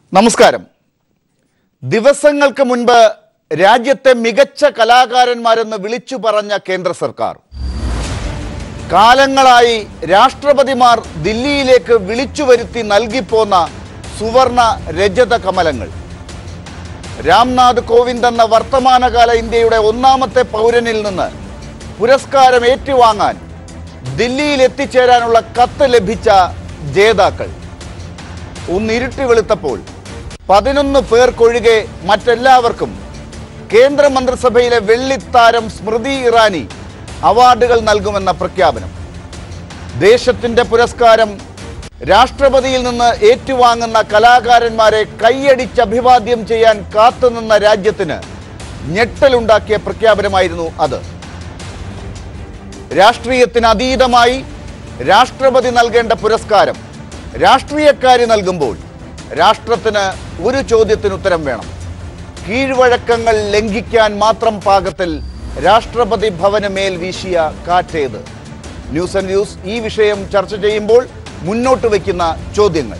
നമസ്കാരം ദിവസങ്ങൾക്ക് മുൻപ് രാജ്യത്തെ മികച്ച കലാകാരന്മാരെന്ന് വിളിച്ചു പറഞ്ഞ കേന്ദ്ര സർക്കാർ കാലങ്ങളായി രാഷ്ട്രപതിമാർ ദില്ലിയിലേക്ക് വിളിച്ചു വരുത്തി നൽകിപ്പോന്ന സുവർണ രജത കമലങ്ങൾ രാംനാഥ് കോവിന്ദ് എന്ന വർത്തമാനകാല ഇന്ത്യയുടെ ഒന്നാമത്തെ പൗരനിൽ നിന്ന് പുരസ്കാരം ഏറ്റുവാങ്ങാൻ ദില്ലിയിൽ എത്തിച്ചേരാനുള്ള കത്ത് ലഭിച്ച ജേതാക്കൾ ഒന്ന് ഇരുട്ടി വെളുത്തപ്പോൾ പതിനൊന്ന് പേർക്കൊഴികെ മറ്റെല്ലാവർക്കും കേന്ദ്ര മന്ത്രിസഭയിലെ വെള്ളിത്താരം സ്മൃതി ഇറാനി അവാർഡുകൾ നൽകുമെന്ന പ്രഖ്യാപനം ദേശത്തിന്റെ പുരസ്കാരം രാഷ്ട്രപതിയിൽ നിന്ന് ഏറ്റുവാങ്ങുന്ന കലാകാരന്മാരെ കൈയടിച്ച് അഭിവാദ്യം ചെയ്യാൻ കാത്തുനിന്ന രാജ്യത്തിന് ഞെട്ടലുണ്ടാക്കിയ പ്രഖ്യാപനമായിരുന്നു അത് രാഷ്ട്രീയത്തിന് അതീതമായി രാഷ്ട്രപതി നൽകേണ്ട പുരസ്കാരം രാഷ്ട്രീയക്കാര് നൽകുമ്പോൾ രാഷ്ട്രത്തിന് ഒരു ചോദ്യത്തിന് ഉത്തരം വേണം കീഴ്വഴക്കങ്ങൾ ലംഘിക്കാൻ മാത്രം പാകത്തിൽ രാഷ്ട്രപതി ഭവന് മേൽ വീശിയ കാറ്റേത് ന്യൂസ് ആൻഡ് ന്യൂസ് ഈ വിഷയം ചർച്ച ചെയ്യുമ്പോൾ മുന്നോട്ട് വയ്ക്കുന്ന ചോദ്യങ്ങൾ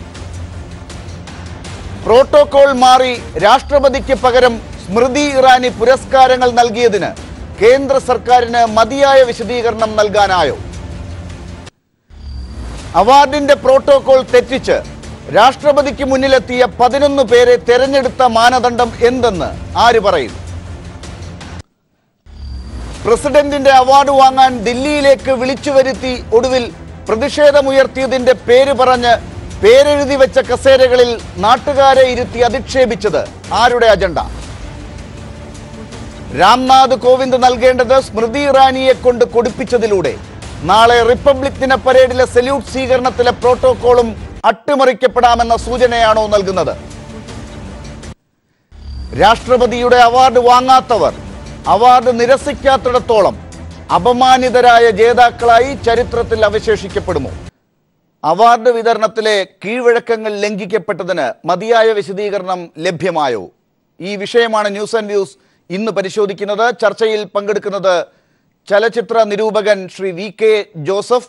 പ്രോട്ടോകോൾ മാറി രാഷ്ട്രപതിക്ക് പകരം സ്മൃതി ഇറാനി പുരസ്കാരങ്ങൾ നൽകിയതിന് കേന്ദ്ര സർക്കാരിന് മതിയായ വിശദീകരണം നൽകാനായോ അവാർഡിന്റെ പ്രോട്ടോകോൾ തെറ്റിച്ച് രാഷ്ട്രപതിക്ക് മുന്നിലെത്തിയ പതിനൊന്ന് പേരെ തെരഞ്ഞെടുത്ത മാനദണ്ഡം എന്തെന്ന് ആര് പറയും പ്രസിഡന്റിന്റെ അവാർഡ് വാങ്ങാൻ ദില്ലിയിലേക്ക് വിളിച്ചു വരുത്തി ഒടുവിൽ പ്രതിഷേധമുയർത്തിയതിന്റെ പേര് പറഞ്ഞ് പേരെഴുതി വെച്ച കസേരകളിൽ നാട്ടുകാരെ ഇരുത്തി അധിക്ഷേപിച്ചത് ആരുടെ അജണ്ട രാംനാഥ് കോവിന്ദ് നൽകേണ്ടത് സ്മൃതി ഇറാനിയെ കൊണ്ട് കൊടുപ്പിച്ചതിലൂടെ നാളെ റിപ്പബ്ലിക് ദിന പരേഡിലെ സല്യൂട്ട് സ്വീകരണത്തിലെ പ്രോട്ടോകോളും അട്ടിമറിക്കപ്പെടാമെന്ന സൂചനയാണോ നൽകുന്നത് രാഷ്ട്രപതിയുടെ അവാർഡ് വാങ്ങാത്തവർ അവാർഡ് നിരസിക്കാത്തിടത്തോളം അപമാനിതരായ ജേതാക്കളായി ചരിത്രത്തിൽ അവശേഷിക്കപ്പെടുമോ അവാർഡ് വിതരണത്തിലെ കീഴ്വഴക്കങ്ങൾ ലംഘിക്കപ്പെട്ടതിന് മതിയായ വിശദീകരണം ലഭ്യമായോ ഈ വിഷയമാണ് ന്യൂസ് ആൻഡ് വ്യൂസ് ഇന്ന് പരിശോധിക്കുന്നത് ചർച്ചയിൽ പങ്കെടുക്കുന്നത് ചലച്ചിത്ര നിരൂപകൻ ശ്രീ വി കെ ജോസഫ്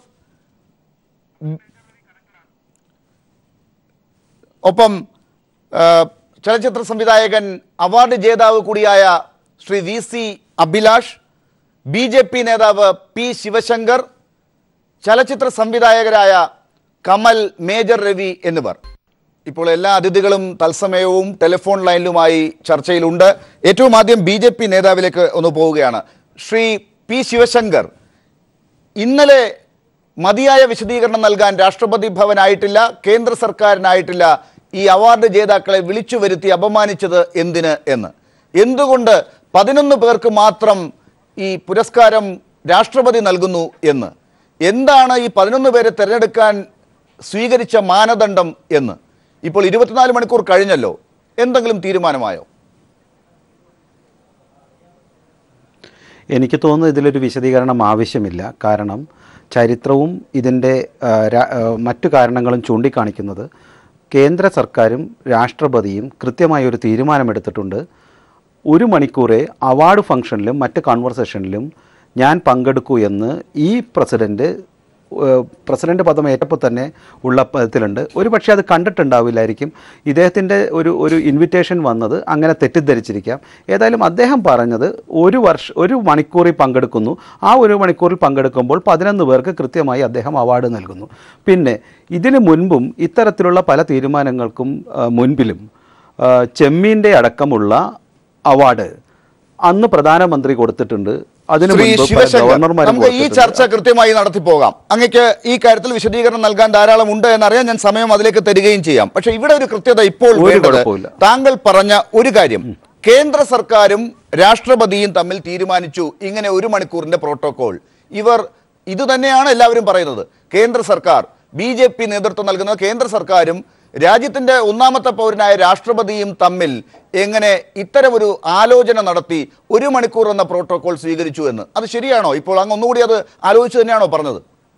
ഒപ്പം ആ, ചലച്ചിത്ര സംവിധായകൻ അവാർഡ് ജേതാവ് കൂടിയായ Shri V C Abhilash B J P നേതാവ് പി ശിവശങ്കർ ചലച്ചിത്ര സംവിധായകരായ കമൽ മേജർ രവി എന്നിവർ ഇപ്പോൾ എല്ലാ അതിഥികളും തത്സമയവും ടെലിഫോൺ ലൈനിലുമായി ചർച്ചയിലുണ്ട് ഏറ്റവും ആദ്യം ബി ജെ പി നേതാവിലേക്ക് ഒന്ന് പോവുകയാണ് ശ്രീ പി ശിവശങ്കർ ഇന്നലെ മതിയായ വിശദീകരണം നൽകാൻ രാഷ്ട്രപതി ഭവനായിട്ടില്ല കേന്ദ്ര സർക്കാരിനായിട്ടില്ല ഈ അവാർഡ് ജേതാക്കളെ വിളിച്ചു വരുത്തി അപമാനിച്ചത് എന്തിന് എന്ന് എന്തുകൊണ്ട് പതിനൊന്ന് പേർക്ക് മാത്രം ഈ പുരസ്കാരം രാഷ്ട്രപതി നൽകുന്നു എന്ന് എന്താണ് ഈ പതിനൊന്ന് പേരെ തിരഞ്ഞെടുക്കാൻ സ്വീകരിച്ച മാനദണ്ഡം എന്ന് ഇപ്പോൾ ഇരുപത്തിനാല് മണിക്കൂർ കഴിഞ്ഞല്ലോ എന്തെങ്കിലും തീരുമാനമായോ എനിക്ക് തോന്നുന്നു ഇതിലൊരു വിശദീകരണം ആവശ്യമില്ല കാരണം ചരിത്രവും ഇതിൻ്റെ ആ, രാ- ആ, മറ്റു കാരണങ്ങളും ചൂണ്ടിക്കാണിക്കുന്നത് കേന്ദ്ര സർക്കാരും രാഷ്ട്രപതിയും കൃത്യമായ ഒരു തീരുമാനമെടുത്തിട്ടുണ്ട് ഒരു മണിക്കൂറേ അവാർഡ് ഫംഗ്ഷനിലും മറ്റ് കോൺവെർസേഷനിലും ഞാൻ പങ്കെടുക്കൂ എന്ന് ഈ പ്രസിഡൻറ്റ് ഏഹ്, പ്രസിഡന്റ് പദം ഏറ്റപ്പോൾ തന്നെ ഉള്ള പദത്തിലുണ്ട് ഒരു പക്ഷേ അത് കണ്ടിട്ടുണ്ടാവില്ലായിരിക്കും ഇദ്ദേഹത്തിൻ്റെ ഒരു ഒരു ഇൻവിറ്റേഷൻ വന്നത് അങ്ങനെ തെറ്റിദ്ധരിച്ചിരിക്കാം ഏതായാലും അദ്ദേഹം പറഞ്ഞത് ഒരു വർഷ ഒരു മണിക്കൂറിൽ പങ്കെടുക്കുന്നു ആ ഒരു മണിക്കൂറിൽ പങ്കെടുക്കുമ്പോൾ പതിനൊന്ന് പേർക്ക് കൃത്യമായി അദ്ദേഹം അവാർഡ് നൽകുന്നു പിന്നെ ഇതിനു മുൻപും ഇത്തരത്തിലുള്ള പല തീരുമാനങ്ങൾക്കും ആ, മുൻപിലും ആ, ചെമ്മീൻ്റെ അടക്കമുള്ള അവാർഡ് അന്ന് പ്രധാനമന്ത്രി കൊടുത്തിട്ടുണ്ട് അതിനു ശ്രീ മുൻപ് പല ശിവശങ്കർ ഗവർണർമാരും നമുക്ക് ഈ കൊടുത്തിട്ടുണ്ട്. ചർച്ച കൃത്യമായി നടത്തി പോകാം അങ്ങക്ക് ഈ കാര്യത്തിൽ വിശദീകരണം നൽകാൻ ധാരാളം ഉണ്ട് എന്നറിയാൻ ഞാൻ സമയം അതിലേക്ക് തരികയും ചെയ്യാം പക്ഷെ ഇവിടെ ഒരു കൃത്യത ഇപ്പോൾ ഒരു വേണ്ടത് കുഴപ്പമില്ല. താങ്കൾ പറഞ്ഞ ഒരു കാര്യം കേന്ദ്ര സർക്കാരും രാഷ്ട്രപതിയും തമ്മിൽ തീരുമാനിച്ചു ഇങ്ങനെ ഒരു മണിക്കൂറിന്റെ പ്രോട്ടോകോൾ ഇവർ ഇത് തന്നെയാണ് എല്ലാവരും പറയുന്നത് കേന്ദ്ര സർക്കാർ ബി ജെ പി നേതൃത്വം നൽകുന്ന കേന്ദ്ര സർക്കാരും രാജ്യത്തിന്റെ ഒന്നാമത്തെ പൗരനായ രാഷ്ട്രപതിയും തമ്മിൽ എങ്ങനെ ഇത്തരമൊരു ആലോചന നടത്തി ഒരു മണിക്കൂർ എന്ന പ്രോട്ടോകോൾ സ്വീകരിച്ചു എന്ന് അത് ശരിയാണോ ഇപ്പോൾ അങ്ങ് ഒന്നുകൂടി അത് ആലോചിച്ചു തന്നെയാണോ പറഞ്ഞത്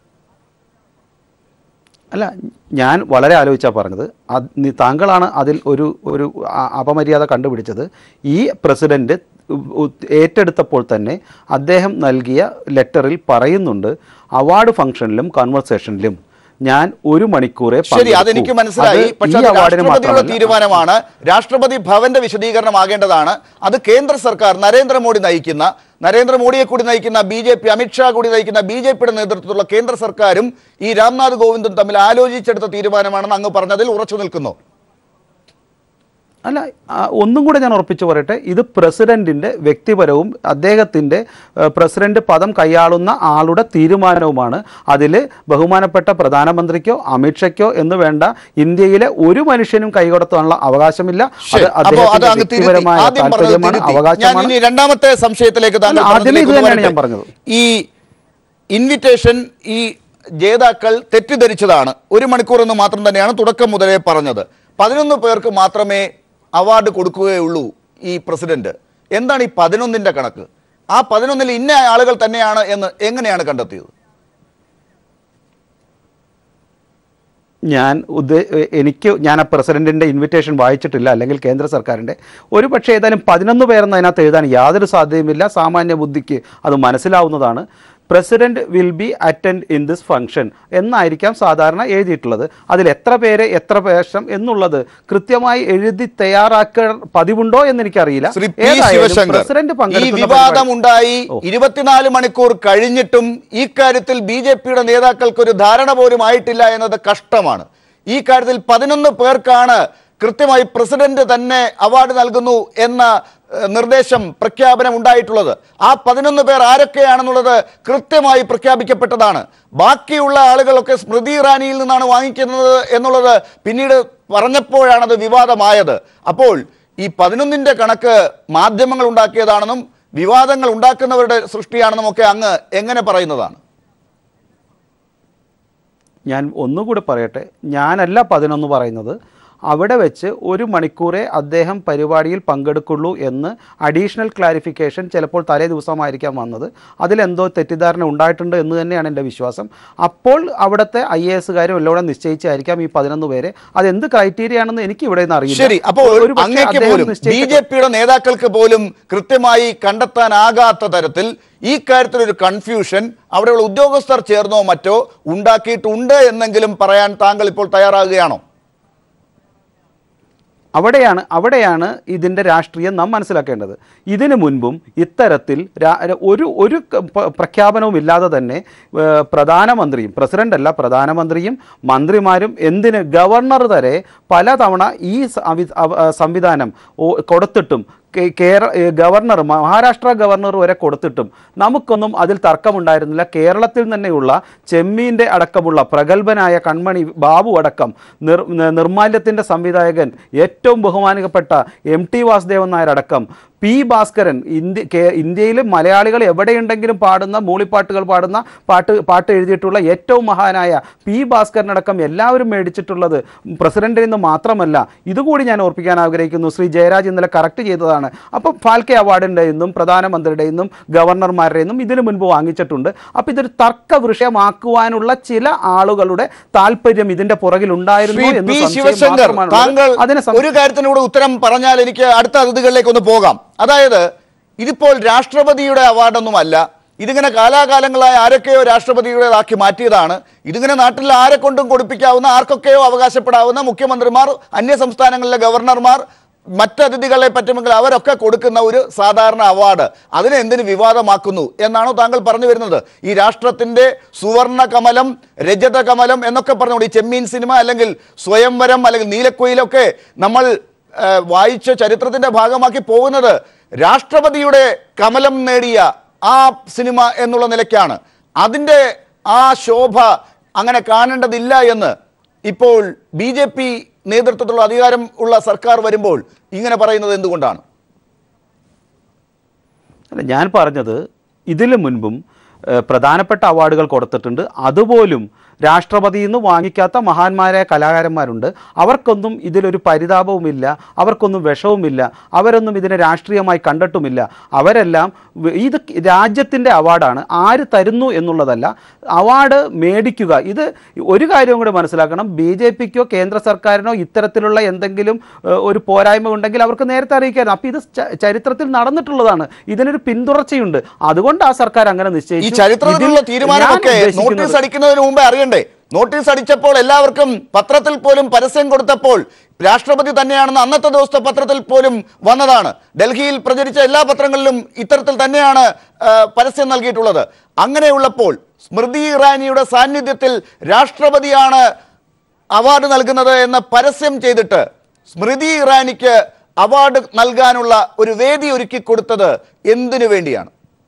അല്ല ഞാൻ വളരെ ആലോചിച്ചാ പറഞ്ഞത് അത് നി- താങ്കളാണ് അതിൽ ഒരു ഒരു അ- അപമര്യാദ കണ്ടുപിടിച്ചത് ഈ പ്രസിഡന്റ് ഉ- ഉ- ഏറ്റെടുത്തപ്പോൾ തന്നെ അദ്ദേഹം നൽകിയ ലെറ്ററിൽ പറയുന്നുണ്ട് അവാർഡ് ഫംഗ്ഷനിലും കൺവെർസേഷനിലും ഞാൻ ഒരു മണിക്കൂറെ ശരി പങ്കെടുക്കൂ. അതെനിക്ക് മനസ്സിലായി അത് പക്ഷെ ഈ അത് അവാർഡിന് രാഷ്ട്രപതിയുടെ മാത്രമല്ല. തീരുമാനമാണ് രാഷ്ട്രപതി ഭവന്റെ വിശദീകരണമാകേണ്ടതാണ് അത് കേന്ദ്ര സർക്കാർ നരേന്ദ്രമോദി നയിക്കുന്ന നരേന്ദ്രമോദിയെ കൂടി നയിക്കുന്ന ബി ജെ പി അമിത്ഷാ കൂടി നയിക്കുന്ന ബി ജെ പിയുടെ നേതൃത്വത്തിലുള്ള കേന്ദ്ര സർക്കാരും ഈ രാംനാഥ് കോവിന്ദും തമ്മിൽ ആലോചിച്ചെടുത്ത തീരുമാനമാണെന്ന് അങ്ങ് പറഞ്ഞതിൽ ഉറച്ചു നിൽക്കുന്നു അല്ല ആ, ഒന്നും കൂടെ ഞാൻ ഉറപ്പിച്ചു പറയട്ടെ ഇത് പ്രസിഡന്റിന്റെ വ്യക്തിപരവും അദ്ദേഹത്തിന്റെ ഏഹ്, പ്രസിഡന്റ് പദം കൈയാളുന്ന ആളുടെ തീരുമാനവുമാണ് അതിൽ ബഹുമാനപ്പെട്ട പ്രധാനമന്ത്രിക്കോ അമിത്ഷയ്ക്കോ എന്ന് വേണ്ട ഇന്ത്യയിലെ ഒരു മനുഷ്യനും കൈകൊടുത്താനുള്ള അവകാശമില്ല ശരി, അത് അപ്പോ അത് അദ്ദേഹത്തിന്റെ അങ്ങ് തിരുത്തി. വ്യക്തിപരമായ ആദ്യം പറഞ്ഞത് താല്പര്യമാണ് തിരുത്തി. ഞാൻ അവകാശമാണ് ഇനി രണ്ടാമത്തെ സംശയത്തിലേക്ക് താങ്കൾ അല്ല, ആദ്യമേ ഇത് പറഞ്ഞതിലേക്ക് തന്നെയാണ് വരട്ടെ. ഞാൻ പറഞ്ഞത്. ഈ ഇൻവിറ്റേഷൻ ഈ ജേതാക്കൾ തെറ്റിദ്ധരിച്ചതാണ് ഒരു മണിക്കൂർ എന്ന് മാത്രം തന്നെയാണ് തുടക്കം മുതലേ പറഞ്ഞത് പതിനൊന്ന് പേർക്ക് മാത്രമേ അവാർഡ് കൊടുക്കുകയുള്ളൂ ഈ പ്രസിഡന്റ് എന്താണ് ഈ പതിനൊന്നിന്റെ കണക്ക് ആ പതിനൊന്നിൽ ഇന്ന ആളുകൾ തന്നെയാണ് എന്ന് എങ്ങനെയാണ് കണ്ടെത്തിയത് ഞാൻ ഉദ്ദേ എനിക്ക് ഞാൻ ആ പ്രസിഡന്റിന്റെ ഇൻവിറ്റേഷൻ വായിച്ചിട്ടില്ല അല്ലെങ്കിൽ കേന്ദ്ര സർക്കാരിന്റെ ഒരു പക്ഷേ ഏതായാലും പതിനൊന്ന് പേരെന്ന് അതിനകത്ത് എഴുതാൻ യാതൊരു സാധ്യതയുമില്ല സാമാന്യ ബുദ്ധിക്ക് അത് മനസ്സിലാവുന്നതാണ് president will be attend in this function എന്നായിരിക്കാം സാധാരണ എഴുതിയിട്ടുള്ളത് അതിൽ എത്ര പേര് എത്ര വേഷം എന്നുള്ളത് കൃത്യമായി എഴുതി തയ്യാറാക്കാൻ പതിവുണ്ടോ എന്ന് എനിക്കറിയില്ല ശ്രീ പി ഏതായാലും ശിവശങ്കർ പ്രസിഡന്റ് ഈ പങ്കെടുക്കുന്ന വിവാദം പരിപാടി- ഉണ്ടായി ഇരുപത്തിനാല് മണിക്കൂർ കഴിഞ്ഞിട്ടും ഈ കാര്യത്തിൽ ബി ജെ പിയുടെ നേതാക്കൾക്ക് ഒരു ധാരണ പോലും ആയിട്ടില്ല എന്നത് കഷ്ടമാണ് ഈ കാര്യത്തിൽ പതിനൊന്ന് പേർക്കാണ് കൃത്യമായി പ്രസിഡന്റ് തന്നെ അവാർഡ് നൽകുന്നു എന്ന ഏഹ്, നിർദ്ദേശം പ്രഖ്യാപനം ഉണ്ടായിട്ടുള്ളത് ആ പതിനൊന്ന് പേർ ആരൊക്കെയാണെന്നുള്ളത് കൃത്യമായി പ്രഖ്യാപിക്കപ്പെട്ടതാണ് ബാക്കിയുള്ള ആളുകളൊക്കെ സ്മൃതി ഇറാനിയിൽ നിന്നാണ് വാങ്ങിക്കുന്നത് എന്നുള്ളത് പിന്നീട് പറഞ്ഞപ്പോഴാണത് വിവാദമായത് അപ്പോൾ ഈ പതിനൊന്നിന്റെ കണക്ക് മാധ്യമങ്ങൾ ഉണ്ടാക്കിയതാണെന്നും വിവാദങ്ങൾ ഉണ്ടാക്കുന്നവരുടെ സൃഷ്ടിയാണെന്നും ഒക്കെ അങ്ങ് എങ്ങനെ പറയുന്നതാണ് ഞാൻ ഒന്നുകൂടി പറയട്ടെ ഞാനല്ല പതിനൊന്ന് പറയുന്നത് അവിടെ വെച്ച് ഒരു മണിക്കൂറേ അദ്ദേഹം പരിപാടിയിൽ പങ്കെടുക്കുള്ളൂ എന്ന് അഡീഷണൽ ക്ലാരിഫിക്കേഷൻ ചിലപ്പോൾ തലേ ദിവസമായിരിക്കാം വന്നത് അതിലെന്തോ തെറ്റിദ്ധാരണ ഉണ്ടായിട്ടുണ്ട് എന്ന് തന്നെയാണ് എൻ്റെ വിശ്വാസം അപ്പോൾ അവിടുത്തെ ഐ എ എസുകാരും എല്ലാം കൂടെ നിശ്ചയിച്ചായിരിക്കാം ഈ പതിനൊന്ന് പേരെ അതെന്ത് ക്രൈറ്റീരിയ ആണെന്ന് എനിക്ക് ഇവിടെ നിന്ന് അറിയില്ല ശരി അപ്പോൾ ഒരു പക്ഷേ അങ്ങേക്ക് അദ്ദേഹം പോലും ബി നിശ്ചയിച്ച- ജെ പിയുടെ നേതാക്കൾക്ക് പോലും കൃത്യമായി കണ്ടെത്താനാകാത്ത തരത്തിൽ ഈ കാര്യത്തിൽ ഒരു കൺഫ്യൂഷൻ അവിടെയുള്ള ഉദ്യോഗസ്ഥർ ചേർന്നോ മറ്റോ ഉണ്ടാക്കിയിട്ടുണ്ട് എന്നെങ്കിലും പറയാൻ താങ്കൾ ഇപ്പോൾ തയ്യാറാകുകയാണോ അവിടെയാണ് അവിടെയാണ് ഇതിൻ്റെ രാഷ്ട്രീയം നാം മനസ്സിലാക്കേണ്ടത് ഇതിനു മുൻപും ഇത്തരത്തിൽ രാ- ഒരു ഒരു ക- പ- പ്രഖ്യാപനവും ഇല്ലാതെ തന്നെ ഏർ, പ്രധാനമന്ത്രിയും പ്രസിഡന്റ് അല്ല പ്രധാനമന്ത്രിയും മന്ത്രിമാരും എന്തിന് ഗവർണർ വരെ പലതവണ ഈ സ- അവി- അവ- സംവിധാനം ഓ- കൊടുത്തിട്ടും കേ- കേര ഏ, ഗവർണർ മഹാരാഷ്ട്ര ഗവർണർ വരെ കൊടുത്തിട്ടും നമുക്കൊന്നും അതിൽ തർക്കമുണ്ടായിരുന്നില്ല കേരളത്തിൽ തന്നെയുള്ള ചെമ്മീൻ്റെ അടക്കമുള്ള പ്രഗത്ഭനായ കൺമണി ബാബു അടക്കം നിർ നിർമാല്യത്തിൻ്റെ സംവിധായകൻ ഏറ്റവും ബഹുമാനിക്കപ്പെട്ട എം ടി വാസുദേവൻ നായർ അടക്കം പി ഭാസ്കരൻ ഇന്ത്യ കേ- ഇന്ത്യയിൽ മലയാളികൾ എവിടെയുണ്ടെങ്കിലും പാടുന്ന മൂളിപ്പാട്ടുകൾ പാടുന്ന പാട്ട് പാട്ട് എഴുതിയിട്ടുള്ള ഏറ്റവും മഹാനായ പി ഭാസ്കരൻ അടക്കം എല്ലാവരും മേടിച്ചിട്ടുള്ളത് പ്രസിഡന്റിൽ നിന്ന് മാത്രമല്ല ഇതുകൂടി ഞാൻ ഓർപ്പിക്കാൻ ആഗ്രഹിക്കുന്നു ശ്രീ ജയരാജ് ഇന്നലെ കറക്റ്റ് ചെയ്തതാണ് അപ്പം ഫാൽക്കെ അവാർഡിൻ്റെ നിന്നും പ്രധാനമന്ത്രിയുടെ നിന്നും ഗവർണർമാരുടെ നിന്നും ഇതിനു മുൻപ് വാങ്ങിച്ചിട്ടുണ്ട് അപ്പം ഇതൊരു തർക്ക വിഷയമാക്കുവാനുള്ള ചില ആളുകളുടെ താല്പര്യം ഇതിന്റെ പുറകിൽ ഉണ്ടായിരുന്നു ശ്രീ എന്ന് പി സംശയം ശിവശങ്കർ മാത്രമാണുള്ളത്. താങ്കൾ അതിനെ സം- ഒരു കാര്യത്തിനൂടെ ഉത്തരം പറഞ്ഞാൽ എനിക്ക് അടുത്ത അതിഥികളിലേക്ക് ഒന്ന് പോകാം അതായത് ഇതിപ്പോൾ രാഷ്ട്രപതിയുടെ അവാർഡൊന്നുമല്ല ഇതിങ്ങനെ കാലാകാലങ്ങളായി ആരൊക്കെയോ രാഷ്ട്രപതിയുടേതാക്കി മാറ്റിയതാണ് ഇതിങ്ങനെ നാട്ടിൽ ആരെ കൊണ്ടും കൊടുപ്പിക്കാവുന്ന ആർക്കൊക്കെയോ അവകാശപ്പെടാവുന്ന മുഖ്യമന്ത്രിമാർ അന്യ സംസ്ഥാനങ്ങളിലെ ഗവർണർമാർ മറ്റതിഥികളെ പറ്റുമെങ്കിൽ അവരൊക്കെ കൊടുക്കുന്ന ഒരു സാധാരണ അവാർഡ് അതിനെ എന്തിന് വിവാദമാക്കുന്നു എന്നാണോ താങ്കൾ പറഞ്ഞു വരുന്നത് ഈ രാഷ്ട്രത്തിന്റെ സുവർണ കമലം രജത കമലം എന്നൊക്കെ പറഞ്ഞുകൊണ്ട് ഈ ചെമ്മീൻ സിനിമ അല്ലെങ്കിൽ സ്വയംവരം അല്ലെങ്കിൽ നീലക്കുയിലൊക്കെ നമ്മൾ ആ, വായിച്ച ചരിത്രത്തിന്റെ ഭാഗമാക്കി പോകുന്നത് രാഷ്ട്രപതിയുടെ കമലം നേടിയ ആ സിനിമ എന്നുള്ള നിലയ്ക്കാണ് അതിൻ്റെ ആ ശോഭ അങ്ങനെ കാണേണ്ടതില്ല എന്ന് ഇപ്പോൾ ബി ജെ പി നേതൃത്വത്തിലുള്ള അധികാരം ഉള്ള സർക്കാർ വരുമ്പോൾ ഇങ്ങനെ പറയുന്നത് എന്തുകൊണ്ടാണ് അല്ല ഞാൻ പറഞ്ഞത് ഇതിനു മുൻപും ഏഹ്, പ്രധാനപ്പെട്ട അവാർഡുകൾ കൊടുത്തിട്ടുണ്ട് അതുപോലും രാഷ്ട്രപതിയിൽ നിന്ന് വാങ്ങിക്കാത്ത മഹാന്മാരായ കലാകാരന്മാരുണ്ട് അവർക്കൊന്നും ഇതിലൊരു പരിതാപവുമില്ല അവർക്കൊന്നും വിഷവുമില്ല അവരൊന്നും ഇതിനെ രാഷ്ട്രീയമായി കണ്ടിട്ടുമില്ല അവരെല്ലാം വ- ഇത് രാജ്യത്തിൻ്റെ അവാർഡാണ് ആര് തരുന്നു എന്നുള്ളതല്ല അവാർഡ് മേടിക്കുക ഇത് ഒരു കാര്യം കൂടി മനസ്സിലാക്കണം ബി ജെ പിക്കോ കേന്ദ്ര സർക്കാരിനോ ഇത്തരത്തിലുള്ള എന്തെങ്കിലും ഏഹ്, ഒരു പോരായ്മ ഉണ്ടെങ്കിൽ അവർക്ക് നേരത്തെ അറിയിക്കായിരുന്നു അപ്പോൾ ഇത് ച- ചരിത്രത്തിൽ നടന്നിട്ടുള്ളതാണ് ഇതിനൊരു പിന്തുടർച്ചയുണ്ട് അതുകൊണ്ട് ആ സർക്കാർ അങ്ങനെ ഈ നിശ്ചയിച്ചു ചരിത്രത്തിലുള്ള ഇതിൽ തീരുമാനമൊക്കെ ഞാൻ ഉദ്ദേശിക്കുന്നത് നോട്ടീസ് അടിക്കുന്നതിന് മുമ്പേ അറിയണ്ടേ നോട്ടീസ് അടിച്ചപ്പോൾ എല്ലാവർക്കും പത്രത്തിൽ പോലും പരസ്യം കൊടുത്തപ്പോൾ രാഷ്ട്രപതി തന്നെയാണെന്ന് അന്നത്തെ ദിവസത്തെ പത്രത്തിൽ പോലും വന്നതാണ് ഡൽഹിയിൽ പ്രചരിച്ച എല്ലാ പത്രങ്ങളിലും ഇത്തരത്തിൽ തന്നെയാണ് ആ, പരസ്യം നൽകിയിട്ടുള്ളത് അങ്ങനെയുള്ളപ്പോൾ സ്മൃതി ഇറാനിയുടെ സാന്നിധ്യത്തിൽ രാഷ്ട്രപതിയാണ് അവാർഡ് നൽകുന്നത് എന്ന് പരസ്യം ചെയ്തിട്ട് സ്മൃതി ഇറാനിക്ക് അവാർഡ് നൽകാനുള്ള ഒരു വേദി ഒരുക്കി കൊടുത്തത് എന്തിനു വേണ്ടിയാണ്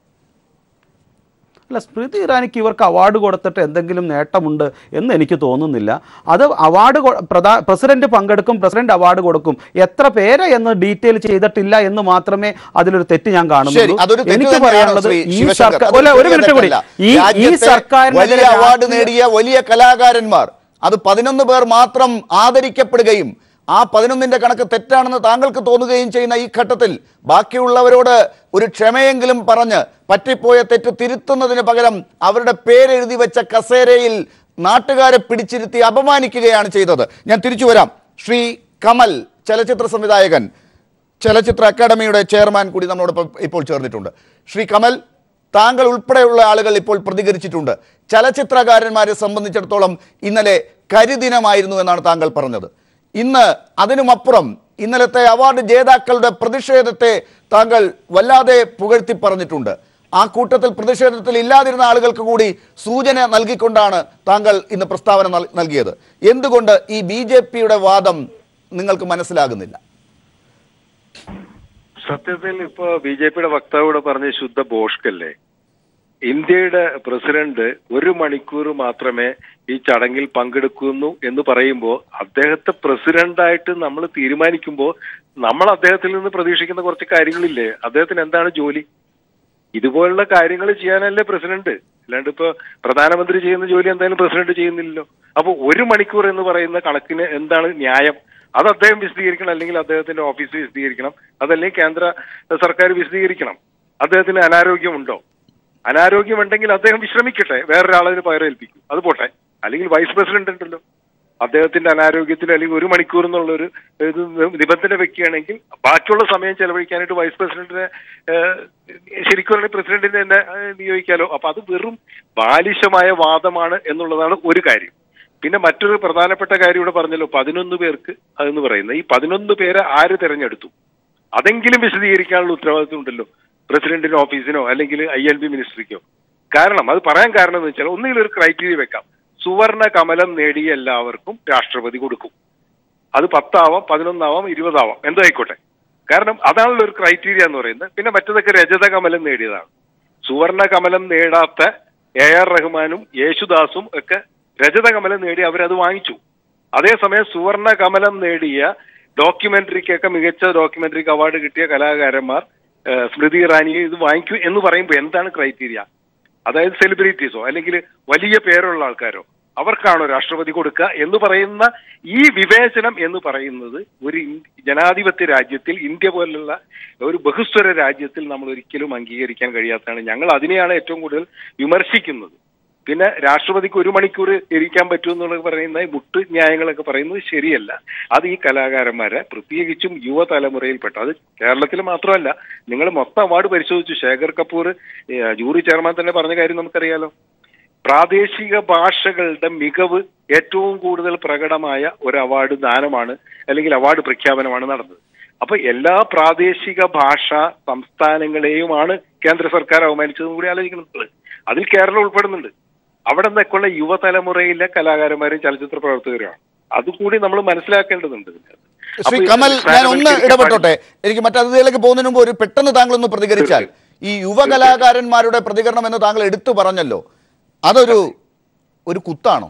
അല്ല സ്മൃതി ഇറാനിക്ക് ഇവർക്ക് അവാർഡ് കൊടുത്തിട്ട് എന്തെങ്കിലും നേട്ടമുണ്ട് എന്ന് എനിക്ക് തോന്നുന്നില്ല അത് അവാർഡ് കൊ- പ്രധാ പ്രസിഡന്റ് പങ്കെടുക്കും പ്രസിഡന്റ് അവാർഡ് കൊടുക്കും എത്ര പേര് എന്ന് ഡീറ്റെയിൽ ചെയ്തിട്ടില്ല എന്ന് മാത്രമേ അതിലൊരു തെറ്റ് ഞാൻ ശരി കാണുന്നുള്ളൂ അതൊരു തെറ്റ് എനിക്ക് തന്നെയാണ് പറയാനുള്ളത് ശ്രീ ഈ ശിവശങ്കർ. സർക്കാർ അതൊരു അല്ല, ഒരു ചെറിയ മിനിറ്റ് കൂടി തെറ്റല്ല. ഈ ഈ രാജ്യത്തെ സർക്കാരിനെതിരെ വലിയ അവാർഡ് രാഷ്ട്രീയ- നേടിയ വലിയ കലാകാരന്മാർ അത് പതിനൊന്ന് പേർ മാത്രം ആദരിക്കപ്പെടുകയും ആ പതിനൊന്നിന്റെ കണക്ക് തെറ്റാണെന്ന് താങ്കൾക്ക് തോന്നുകയും ചെയ്യുന്ന ഈ ഘട്ടത്തിൽ ബാക്കിയുള്ളവരോട് ഒരു ക്ഷമയെങ്കിലും പറഞ്ഞ് പറ്റിപ്പോയ തെറ്റ് തിരുത്തുന്നതിന് പകരം അവരുടെ പേരെഴുതി വെച്ച കസേരയിൽ നാട്ടുകാരെ പിടിച്ചിരുത്തി അപമാനിക്കുകയാണ് ചെയ്തത് ഞാൻ തിരിച്ചു വരാം ശ്രീ കമൽ ചലച്ചിത്ര സംവിധായകൻ ചലച്ചിത്ര അക്കാദമിയുടെ ചെയർമാൻ കൂടി നമ്മളോടൊപ്പം ഇപ്പോൾ ചേർന്നിട്ടുണ്ട് ശ്രീ കമൽ താങ്കൾ ഉൾപ്പെടെയുള്ള ആളുകൾ ഇപ്പോൾ പ്രതികരിച്ചിട്ടുണ്ട് ചലച്ചിത്രകാരന്മാരെ സംബന്ധിച്ചിടത്തോളം ഇന്നലെ കരിദിനമായിരുന്നു എന്നാണ് താങ്കൾ പറഞ്ഞത് ഇന്ന് അതിനുമപ്പുറം ഇന്നലത്തെ അവാർഡ് ജേതാക്കളുടെ പ്രതിഷേധത്തെ താങ്കൾ വല്ലാതെ പുകഴ്ത്തി പറഞ്ഞിട്ടുണ്ട് ആ കൂട്ടത്തിൽ പ്രതിഷേധത്തിൽ ഇല്ലാതിരുന്ന ആളുകൾക്ക് കൂടി സൂചന നൽകിക്കൊണ്ടാണ് താങ്കൾ ഇന്ന് പ്രസ്താവന നൽ- നൽകിയത് എന്തുകൊണ്ട് ഈ ബി വാദം നിങ്ങൾക്ക് മനസ്സിലാകുന്നില്ല സത്യത്തിൽ ഇപ്പോ ബി ജെ പിയുടെ വക്താവ് പറഞ്ഞ ശുദ്ധ ബോഷ്കല്ലേ ഇന്ത്യയുടെ പ്രസിഡന്റ് ഒരു മണിക്കൂർ മാത്രമേ ഈ ചടങ്ങിൽ പങ്കെടുക്കുന്നു എന്ന് പറയുമ്പോൾ അദ്ദേഹത്തെ പ്രസിഡന്റായിട്ട് നമ്മൾ തീരുമാനിക്കുമ്പോൾ നമ്മൾ അദ്ദേഹത്തിൽ നിന്ന് പ്രതീക്ഷിക്കുന്ന കുറച്ച് കാര്യങ്ങളില്ലേ അദ്ദേഹത്തിന് എന്താണ് ജോലി ഇതുപോലുള്ള കാര്യങ്ങൾ ചെയ്യാനല്ലേ പ്രസിഡന്റ് അല്ലാണ്ട് ഇപ്പൊ പ്രധാനമന്ത്രി ചെയ്യുന്ന ജോലി എന്തായാലും പ്രസിഡന്റ് ചെയ്യുന്നില്ലല്ലോ അപ്പൊ ഒരു മണിക്കൂർ എന്ന് പറയുന്ന കണക്കിന് എന്താണ് ന്യായം അത് അദ്ദേഹം വിശദീകരിക്കണം അല്ലെങ്കിൽ അദ്ദേഹത്തിന്റെ ഓഫീസ് വിശദീകരിക്കണം അതല്ലെങ്കിൽ കേന്ദ്ര സർക്കാർ വിശദീകരിക്കണം അദ്ദേഹത്തിന് അനാരോഗ്യമുണ്ടോ അനാരോഗ്യമുണ്ടെങ്കിൽ അദ്ദേഹം വിശ്രമിക്കട്ടെ വേറൊരാളതിന് പകരം ഏൽപ്പിക്കും അത് പോട്ടെ അല്ലെങ്കിൽ വൈസ് പ്രസിഡന്റ് ഉണ്ടല്ലോ അദ്ദേഹത്തിന്റെ അനാരോഗ്യത്തിൽ അല്ലെങ്കിൽ ഒരു മണിക്കൂർ എന്നുള്ള ഒരു ഇത് നിബന്ധന വെക്കുകയാണെങ്കിൽ ബാക്കിയുള്ള സമയം ചെലവഴിക്കാനായിട്ട് വൈസ് പ്രസിഡന്റിനെ ഏഹ്, ശരിക്കും പറഞ്ഞാൽ പ്രസിഡന്റിനെ തന്നെ ഏഹ്, നിയോഗിക്കാലോ അപ്പൊ അത് വെറും ബാലിശമായ വാദമാണ് എന്നുള്ളതാണ് ഒരു കാര്യം പിന്നെ മറ്റൊരു പ്രധാനപ്പെട്ട കാര്യം ഇവിടെ പറഞ്ഞല്ലോ പതിനൊന്ന് പേർക്ക് അതെന്ന് പറയുന്നത് ഈ പതിനൊന്ന് പേരെ ആര് തെരഞ്ഞെടുത്തു അതെങ്കിലും വിശദീകരിക്കാനുള്ള ഉത്തരവാദിത്വം ഉണ്ടല്ലോ പ്രസിഡന്റിന്റെ ഓഫീസിനോ അല്ലെങ്കിൽ ഐ എൽ ബി മിനിസ്ട്രിക്കോ കാരണം അത് പറയാൻ കാരണം എന്ന് വെച്ചാൽ ഒന്നുകിൽ ഒരു ക്രൈറ്റീരിയ വെക്കാം സുവർണ കമലം നേടിയ എല്ലാവർക്കും രാഷ്ട്രപതി കൊടുക്കും അത് പത്താവാം പതിനൊന്നാവാം ഇരുപതാവാം എന്തോ ആയിക്കോട്ടെ കാരണം അതാണല്ലോ ഒരു ക്രൈറ്റീരിയ എന്ന് പറയുന്നത് പിന്നെ മറ്റതൊക്കെ രജത കമലം നേടിയതാണ് സുവർണ കമലം നേടാത്ത എ ആർ റഹ്മാനും യേശുദാസും ഒക്കെ രജത കമലം നേടി അവരത് വാങ്ങിച്ചു അതേസമയം സുവർണ കമലം നേടിയ ഡോക്യുമെന്ററിക്കൊക്കെ മികച്ച ഡോക്യുമെന്ററിക്ക് അവാർഡ് കിട്ടിയ കലാകാരന്മാർ ഏഹ്, സ്മൃതി ഇറാനി ഇത് വാങ്ങിക്കൂ എന്ന് പറയുമ്പോൾ എന്താണ് ക്രൈറ്റീരിയ അതായത് സെലിബ്രിറ്റീസോ അല്ലെങ്കിൽ വലിയ പേരുള്ള ആൾക്കാരോ അവർക്കാണോ രാഷ്ട്രപതി കൊടുക്കുക എന്ന് പറയുന്ന ഈ വിവേചനം എന്ന് പറയുന്നത് ഒരു ഇൻ- ജനാധിപത്യ രാജ്യത്തിൽ ഇന്ത്യ പോലുള്ള ഒരു ബഹുസ്വര രാജ്യത്തിൽ നമ്മൾ ഒരിക്കലും അംഗീകരിക്കാൻ കഴിയാത്തതാണ് ഞങ്ങൾ അതിനെയാണ് ഏറ്റവും കൂടുതൽ വിമർശിക്കുന്നത് പിന്നെ രാഷ്ട്രപതിക്ക് ഒരു മണിക്കൂർ ഇരിക്കാൻ പറ്റുമെന്നുള്ള പറയുന്ന ഈ മുട്ട് ന്യായങ്ങളൊക്കെ പറയുന്നത് ശരിയല്ല അത് ഈ കലാകാരന്മാരെ പ്രത്യേകിച്ചും യുവതലമുറയിൽപ്പെട്ട അത് കേരളത്തിൽ മാത്രമല്ല നിങ്ങൾ മൊത്തം അവാർഡ് പരിശോധിച്ചു ശേഖർ കപൂർ ഏഹ്, ജൂറി ചെയർമാൻ തന്നെ പറഞ്ഞ കാര്യം നമുക്കറിയാലോ പ്രാദേശിക ഭാഷകളുടെ മികവ് ഏറ്റവും കൂടുതൽ പ്രകടമായ ഒരു അവാർഡ് ദാനമാണ് അല്ലെങ്കിൽ അവാർഡ് പ്രഖ്യാപനമാണ് നടന്നത് അപ്പൊ എല്ലാ പ്രാദേശിക ഭാഷാ സംസ്ഥാനങ്ങളെയുമാണ് കേന്ദ്ര സർക്കാർ അവമാനിച്ചതും കൂടി ആലോചിക്കുന്നത് അതിൽ കേരളം ഉൾപ്പെടുന്നുണ്ട് അവിടെ നിന്നൊക്കെയുള്ള യുവതലമുറയിലെ കലാകാരന്മാരും ചലച്ചിത്ര പ്രവർത്തകരുമാണ് അതുകൂടി നമ്മൾ മനസ്സിലാക്കേണ്ടതുണ്ട് അപ്പൊ ശ്രീ ഇത് കമൽ ഞാൻ ഒന്ന് നിസ്സാരവൽക്കരിക്കാൻ ഇടപെട്ടോട്ടെ എനിക്ക് മറ്റതിഥികളിലേക്ക് പോകുന്നതിന് മുമ്പ് ഒരു പെട്ടെന്ന് താങ്കൾ ഒന്ന് പ്രതികരിച്ചാൽ ഈ യുവ കലാകാരന്മാരുടെ പ്രതികരണം എന്ന് താങ്കൾ എടുത്തു പറഞ്ഞല്ലോ അതൊരു ഒരു കുത്താണോ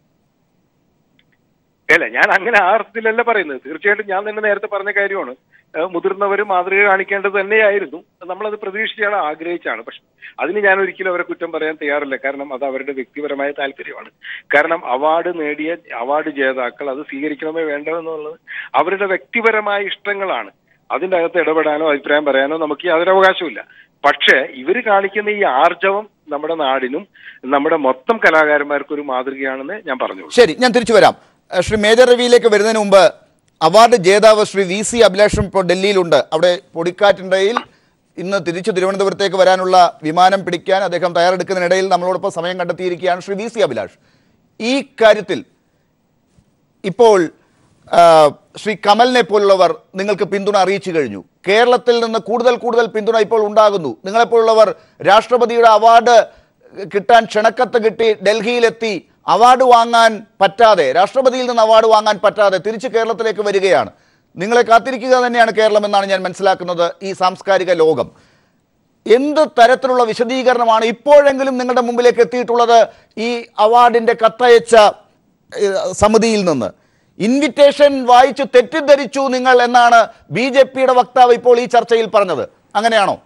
അല്ല ഞാൻ അങ്ങനെ ആ അർത്ഥത്തിലല്ല പറയുന്നത് തീർച്ചയായിട്ടും ഞാൻ തന്നെ നേരത്തെ പറഞ്ഞ കാര്യമാണ് ഏഹ് മുതിർന്നവർ മാതൃക കാണിക്കേണ്ടത് തന്നെയായിരുന്നു നമ്മളത് പ്രതീക്ഷിച്ചാണ് ആഗ്രഹിച്ചാണ് പക്ഷെ അതിന് ഞാൻ ഒരിക്കലും അവരെ കുറ്റം പറയാൻ തയ്യാറില്ല കാരണം അത് അവരുടെ വ്യക്തിപരമായ താല്പര്യമാണ് കാരണം അവാർഡ് നേടിയ അവാർഡ് ജേതാക്കൾ അത് സ്വീകരിക്കണമോ വേണ്ടോ എന്നുള്ളത് അവരുടെ വ്യക്തിപരമായ ഇഷ്ടങ്ങളാണ് അതിൻ്റെ അകത്ത് ഇടപെടാനോ അഭിപ്രായം പറയാനോ നമുക്ക് യാതൊരു അവകാശമില്ല പക്ഷേ ഇവർ കാണിക്കുന്ന ഈ ആർജവം നമ്മുടെ നാടിനും നമ്മുടെ മൊത്തം കലാകാരന്മാർക്കും ഒരു മാതൃകയാണെന്ന് ഞാൻ പറഞ്ഞു ശരി ഞാൻ തിരിച്ചു വരാം ഏഹ് ശ്രീ മേജർ രവിയിലേക്ക് വരുന്നതിന് മുമ്പ് അവാർഡ് ജേതാവ് ശ്രീ വി സി അഭിലാഷും ഇപ്പോൾ ഡൽഹിയിലുണ്ട് അവിടെ പൊടിക്കാറ്റിൻ്റെയിൽ ഇന്ന് തിരിച്ചു തിരുവനന്തപുരത്തേക്ക് വരാനുള്ള വിമാനം പിടിക്കാൻ അദ്ദേഹം തയ്യാറെടുക്കുന്നതിനിടയിൽ നമ്മളോടൊപ്പം സമയം കണ്ടെത്തിയിരിക്കുകയാണ് ശ്രീ വി സി അഭിലാഷ് ഈ കാര്യത്തിൽ ഇപ്പോൾ ആ, ശ്രീ കമലിനെ പോലുള്ളവർ നിങ്ങൾക്ക് പിന്തുണ അറിയിച്ചു കഴിഞ്ഞു കേരളത്തിൽ നിന്ന് കൂടുതൽ കൂടുതൽ പിന്തുണ ഇപ്പോൾ ഉണ്ടാകുന്നു നിങ്ങളെപ്പോലുള്ളവർ രാഷ്ട്രപതിയുടെ അവാർഡ് കിട്ടാൻ ക്ഷണക്കത്ത് കിട്ടി ഡൽഹിയിലെത്തി അവാർഡ് വാങ്ങാൻ പറ്റാതെ രാഷ്ട്രപതിയിൽ നിന്ന് അവാർഡ് വാങ്ങാൻ പറ്റാതെ തിരിച്ച് കേരളത്തിലേക്ക് വരികയാണ് നിങ്ങളെ കാത്തിരിക്കുക തന്നെയാണ് കേരളം എന്നാണ് ഞാൻ മനസ്സിലാക്കുന്നത് ഈ സാംസ്കാരിക ലോകം എന്ത് തരത്തിലുള്ള വിശദീകരണമാണ് ഇപ്പോഴെങ്കിലും നിങ്ങളുടെ മുമ്പിലേക്ക് എത്തിയിട്ടുള്ളത് ഈ അവാർഡിന്റെ കത്തയച്ച ഏഹ്, സമിതിയിൽ നിന്ന് ഇൻവിറ്റേഷൻ വായിച്ച് തെറ്റിദ്ധരിച്ചു നിങ്ങൾ എന്നാണ് ബി ജെ പിയുടെ വക്താവ് ഇപ്പോൾ ഈ ചർച്ചയിൽ പറഞ്ഞത് അങ്ങനെയാണോ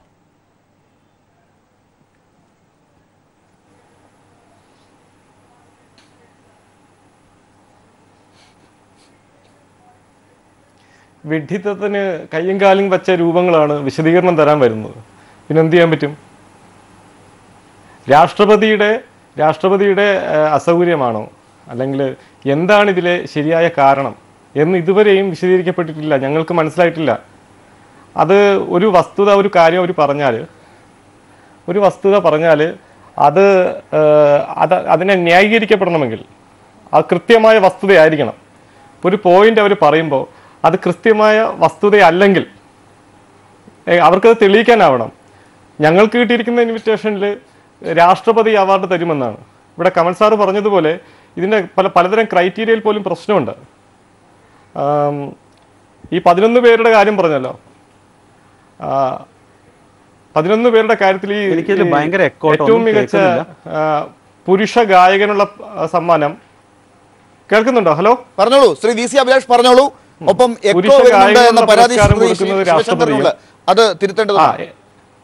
വിഡ്ഢിത്തത്തിന് കയ്യും കാലും വച്ച രൂപങ്ങളാണ് വിശദീകരണം തരാൻ വരുന്നത് പിന്നെ എന്ത് ചെയ്യാൻ പറ്റും രാഷ്ട്രപതിയുടെ രാഷ്ട്രപതിയുടെ ഏഹ്, അസൗകര്യമാണോ അല്ലെങ്കിൽ എന്താണ് ഇതിലെ ശരിയായ കാരണം എന്ന് ഇതുവരെയും വിശദീകരിക്കപ്പെട്ടിട്ടില്ല ഞങ്ങൾക്ക് മനസ്സിലായിട്ടില്ല അത് ഒരു വസ്തുത ഒരു കാര്യം അവർ പറഞ്ഞാൽ ഒരു വസ്തുത പറഞ്ഞാൽ അത് ഏഹ്, അത് അതിനെ ന്യായീകരിക്കപ്പെടണമെങ്കിൽ അത് കൃത്യമായ വസ്തുതയായിരിക്കണം ഒരു പോയിന്റ് അവർ പറയുമ്പോൾ അത് കൃത്യമായ വസ്തുതയല്ലെങ്കിൽ ഏ, അവർക്കത് തെളിയിക്കാനാവണം ഞങ്ങൾക്ക് കിട്ടിയിരിക്കുന്ന ഇൻവിറ്റേഷനിൽ രാഷ്ട്രപതി അവാർഡ് തരുമെന്നാണ് ഇവിടെ കമൽ സാറ് പറഞ്ഞതുപോലെ ഇതിൻ്റെ പല പലതരം ക്രൈറ്റീരിയയിൽ പോലും പ്രശ്നമുണ്ട് ആം, ഈ പതിനൊന്ന് പേരുടെ കാര്യം പറഞ്ഞല്ലോ ആ, പതിനൊന്ന് പേരുടെ കാര്യത്തിൽ ഈ എനിക്കിതിൽ ഈ ഭയങ്കര echo ആട്ടോ, ഏറ്റവും ഒന്നും മികച്ച കേൾക്കുന്നില്ല. ആ, പുരുഷ ഗായകനുള്ള ആ, സമ്മാനം കേൾക്കുന്നുണ്ടോ ഹലോ പറഞ്ഞോളൂ ശ്രീ വി സി അഭിലാഷ് പറഞ്ഞോളൂ ഒപ്പം എക്കോ പുരുഷ വരുന്നുണ്ട് എന്ന ഗായകനുള്ള പരാതി പുരസ്കാരം ശ്രീ കൊടുക്കുന്നത് ശിവശങ്കറിനുണ്ട് അത് ആ തിരുത്തേണ്ടതുണ്ട് എ-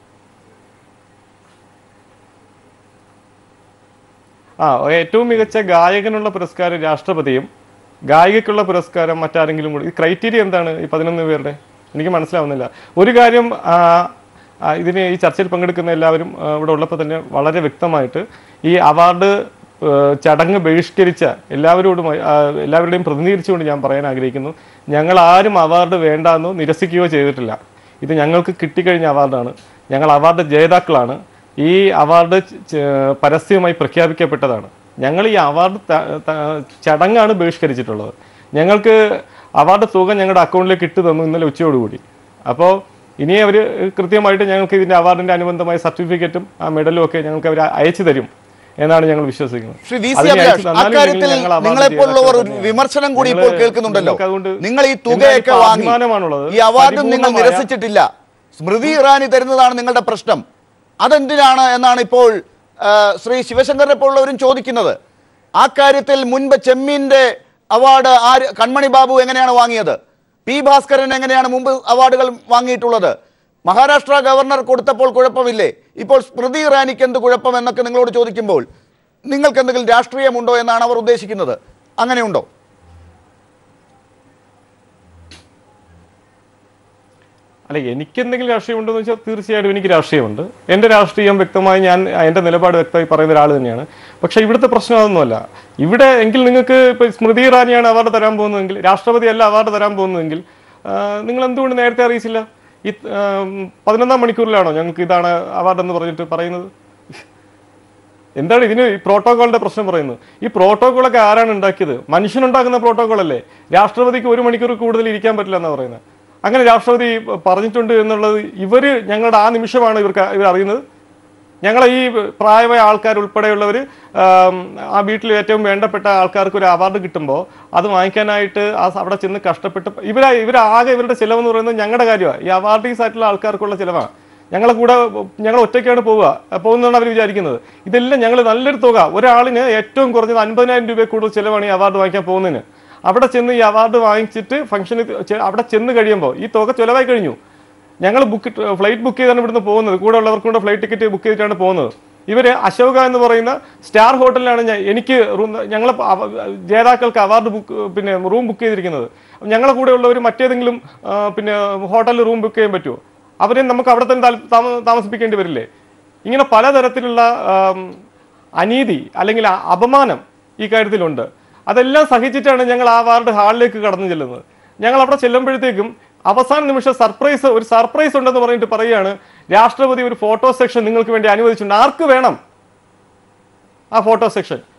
ആ ഏറ്റവും മികച്ച ഗായകനുള്ള പുരസ്കാരം രാഷ്ട്രപതിയും ഗായികയ്ക്കുള്ള പുരസ്കാരം മറ്റാരെങ്കിലും കൂടി ഈ ക്രൈറ്റീരിയ എന്താണ് ഈ പതിനൊന്ന് പേരുടെ എനിക്ക് മനസ്സിലാവുന്നില്ല ഒരു കാര്യം ആ, ആ, ഇതിന് ഈ ചർച്ചയിൽ പങ്കെടുക്കുന്ന എല്ലാവരും ആ, ഇവിടെ ഉള്ളപ്പോൾ തന്നെ വളരെ വ്യക്തമായിട്ട് ഈ അവാർഡ് ഏ, ചടങ്ങ് ബഹിഷ്കരിച്ച എല്ലാവരോടുമായി ആ, എല്ലാവരുടെയും പ്രതിനിധീകരിച്ചുകൊണ്ട് ഞാൻ പറയാൻ ആഗ്രഹിക്കുന്നു ഞങ്ങൾ ആരും അവാർഡ് വേണ്ടാന്നോ നിരസിക്കുകയോ ചെയ്തിട്ടില്ല ഇത് ഞങ്ങൾക്ക് കിട്ടിക്കഴിഞ്ഞ അവാർഡാണ് ഞങ്ങൾ അവാർഡ് ജേതാക്കളാണ് ഈ അവാർഡ് ച- ച- പരസ്യമായി പ്രഖ്യാപിക്കപ്പെട്ടതാണ് ഞങ്ങൾ ഈ അവാർഡ് ത- ത- ചടങ്ങാണ് ബഹിഷ്കരിച്ചിട്ടുള്ളത് ഞങ്ങൾക്ക് അവാർഡ് തുക ഞങ്ങളുടെ അക്കൗണ്ടിലേക്ക് ഇട്ട് തന്നു ഇന്നലെ ഉച്ചയോടുകൂടി അപ്പോൾ ഇനി അവർ കൃത്യമായിട്ട് ഞങ്ങൾക്ക് ഇതിൻ്റെ അവാർഡിൻ്റെ അനുബന്ധമായ സർട്ടിഫിക്കറ്റും ആ മെഡലും ഒക്കെ ഞങ്ങൾക്ക് അവർ അയച്ചു തരും എന്നാണ് ഞങ്ങൾ വിശ്വസിക്കുന്നത് ശ്രീ വി സി അതിനെ അഭിലാഷ് അയച്ചു തന്നാലും അക്കാര്യത്തിൽ ഇല്ലെങ്കിലും ഞങ്ങൾ അവാർഡ് നിങ്ങളെപ്പോലുള്ളവർ ഒരു ജേതാക്കൾ വിമർശനം കൂടി തന്നെയാണ്. ഇപ്പോൾ കേൾക്കുന്നുണ്ടല്ലോ ഞങ്ങൾക്ക് അതുകൊണ്ട് നിങ്ങൾ ഈ എന്തായാലും തുകയൊക്കെ ഇപ്പോൾ വാങ്ങി അഭിമാനമാണുള്ളത്. ഈ അവാർഡ് നിങ്ങൾ പരിപൂർണ്ണമായ- നിരസിച്ചിട്ടില്ല സ്മൃതി ഇറാനി തരുന്നതാണ് നിങ്ങളുടെ പ്രശ്നം അതെന്തിനാണ് എന്നാണ് ഇപ്പോൾ ആ, ശ്രീ ശിവശങ്കറിനെ പോലുള്ളവരും ചോദിക്കുന്നത് ആ കാര്യത്തിൽ മുൻപ് ചെമ്മീന്റെ അവാർഡ് ആര് കൺമണി ബാബു എങ്ങനെയാണ് വാങ്ങിയത് പി ഭാസ്കരൻ എങ്ങനെയാണ് മുമ്പ് അവാർഡുകൾ വാങ്ങിയിട്ടുള്ളത് മഹാരാഷ്ട്ര ഗവർണർ കൊടുത്തപ്പോൾ കുഴപ്പമില്ലേ ഇപ്പോൾ സ്മൃതി ഇറാനിക്ക് എന്ത് കുഴപ്പം എന്നൊക്കെ നിങ്ങളോട് ചോദിക്കുമ്പോൾ നിങ്ങൾക്ക് എന്തെങ്കിലും രാഷ്ട്രീയമുണ്ടോ എന്നാണ് അവർ ഉദ്ദേശിക്കുന്നത് അങ്ങനെയുണ്ടോ അല്ല എനിക്ക് എന്തെങ്കിലും രാഷ്ട്രീയം ഉണ്ടെന്ന് വെച്ചാൽ തീർച്ചയായിട്ടും എനിക്ക് രാഷ്ട്രീയമുണ്ട് എൻ്റെ രാഷ്ട്രീയം വ്യക്തമായി ഞാൻ എൻ്റെ നിലപാട് വ്യക്തമായി പറയുന്ന ഒരാൾ തന്നെയാണ് പക്ഷേ ഇവിടുത്തെ പ്രശ്നം അതൊന്നുമല്ല ഇവിടെ എങ്കിൽ നിങ്ങൾക്ക് ഇപ്പോൾ സ്മൃതി ഇറാനിയാണ് അവാർഡ് തരാൻ പോകുന്നതെങ്കിൽ രാഷ്ട്രപതി അല്ല അവാർഡ് തരാൻ പോകുന്നതെങ്കിൽ ആ, നിങ്ങൾ എന്തുകൊണ്ട് നേരത്തെ അറിയിച്ചില്ല ഈ ആ, പതിനൊന്നാം മണിക്കൂറിലാണോ ഞങ്ങൾക്ക് ഇതാണ് അവാർഡ് എന്ന് പറഞ്ഞിട്ട് പറയുന്നത് എന്താണ് ഇതിന് ഈ പ്രോട്ടോകോളിന്റെ പ്രശ്നം പറയുന്നത് ഈ പ്രോട്ടോകോളൊക്കെ ആരാണ് ഉണ്ടാക്കിയത് മനുഷ്യനുണ്ടാക്കുന്ന പ്രോട്ടോകോൾ അല്ലേ രാഷ്ട്രപതിക്ക് ഒരു മണിക്കൂർ കൂടുതൽ ഇരിക്കാൻ പറ്റില്ല എന്നാണ് പറയുന്നത് അങ്ങനെ രാഷ്ട്രപതി പറഞ്ഞിട്ടുണ്ട് എന്നുള്ളത് ഇവര് ഞങ്ങളുടെ ആ നിമിഷമാണ് ഇവർക്ക് ഇവർ അറിയുന്നത് ഞങ്ങളെ ഈ പ്രായമായ ആൾക്കാർ ഉൾപ്പെടെയുള്ളവർ ആ വീട്ടിൽ ഏറ്റവും വേണ്ടപ്പെട്ട ആൾക്കാർക്ക് ഒരു അവാർഡ് കിട്ടുമ്പോൾ അത് വാങ്ങിക്കാനായിട്ട് ആ സ- അവിടെ ചെന്ന് കഷ്ടപ്പെട്ട് ഇവരാ ഇവരാകെ ഇവരുടെ ചിലവെന്ന് പറയുന്നത് ഞങ്ങളുടെ കാര്യമാണ് ഈ അവാർഡീസ് ആയിട്ടുള്ള ആൾക്കാർക്കുള്ള ചിലവാണ് ഞങ്ങളെ കൂടെ ഞങ്ങൾ ഒറ്റയ്ക്കാണ് പോവുക പോകുന്നതാണ് അവർ വിചാരിക്കുന്നത് ഇതെല്ലാം ഞങ്ങൾ നല്ലൊരു തുക ഒരാളിന് ഏറ്റവും കുറഞ്ഞത് അൻപതിനായിരം രൂപ കൂടുതൽ ചിലവാണ് ഈ അവാർഡ് വാങ്ങിക്കാൻ പോകുന്നതിന് അവിടെ ചെന്ന് ഈ അവാർഡ് വാങ്ങിച്ചിട്ട് ഫംഗ്ഷന് അവിടെ ചെന്ന് കഴിയുമ്പോൾ ഈ തുക ചിലവായി കഴിഞ്ഞു ഞങ്ങൾ ബുക്ക് ഫ്ലൈറ്റ് ബുക്ക് ചെയ്താണ് ഇവിടുന്ന് പോകുന്നത് കൂടെ ഉള്ളവർക്കും കൂടെ ഫ്ലൈറ്റ് ടിക്കറ്റ് ബുക്ക് ചെയ്തിട്ടാണ് പോകുന്നത് ഇവര് അശോക എന്ന് പറയുന്ന സ്റ്റാർ ഹോട്ടലിലാണ് ഞാൻ എനിക്ക് റൂം ഞങ്ങൾ ജേതാക്കൾക്ക് അവാർഡ് ബുക്ക് പിന്നെ റൂം ബുക്ക് ചെയ്തിരിക്കുന്നത് ഞങ്ങളെ കൂടെ ഉള്ളവർ മറ്റേതെങ്കിലും ആ, പിന്നെ ഹോട്ടലിൽ റൂം ബുക്ക് ചെയ്യാൻ പറ്റുമോ അവരെ നമുക്ക് അവിടെ തന്നെ താൽ- താമ- താമസിപ്പിക്കേണ്ടി വരില്ലേ ഇങ്ങനെ പലതരത്തിലുള്ള ആം, അനീതി അല്ലെങ്കിൽ അ- അപമാനം ഈ കാര്യത്തിലുണ്ട് അതെല്ലാം സഹിച്ചിട്ടാണ് ഞങ്ങൾ ആ വാർഡ് ഹാളിലേക്ക് കടന്നു ചെല്ലുന്നത് ഞങ്ങൾ അവിടെ ചെല്ലുമ്പോഴത്തേക്കും അവസാന നിമിഷം സർപ്രൈസ് ഒരു സർപ്രൈസ് ഉണ്ടെന്ന് പറഞ്ഞിട്ട് പറയുകയാണ് രാഷ്ട്രപതി ഒരു ഫോട്ടോ സെക്ഷൻ നിങ്ങൾക്ക് വേണ്ടി അനുവദിച്ചിട്ടുണ്ട് ആർക്ക് വേണം ആ ഫോട്ടോ സെക്ഷൻ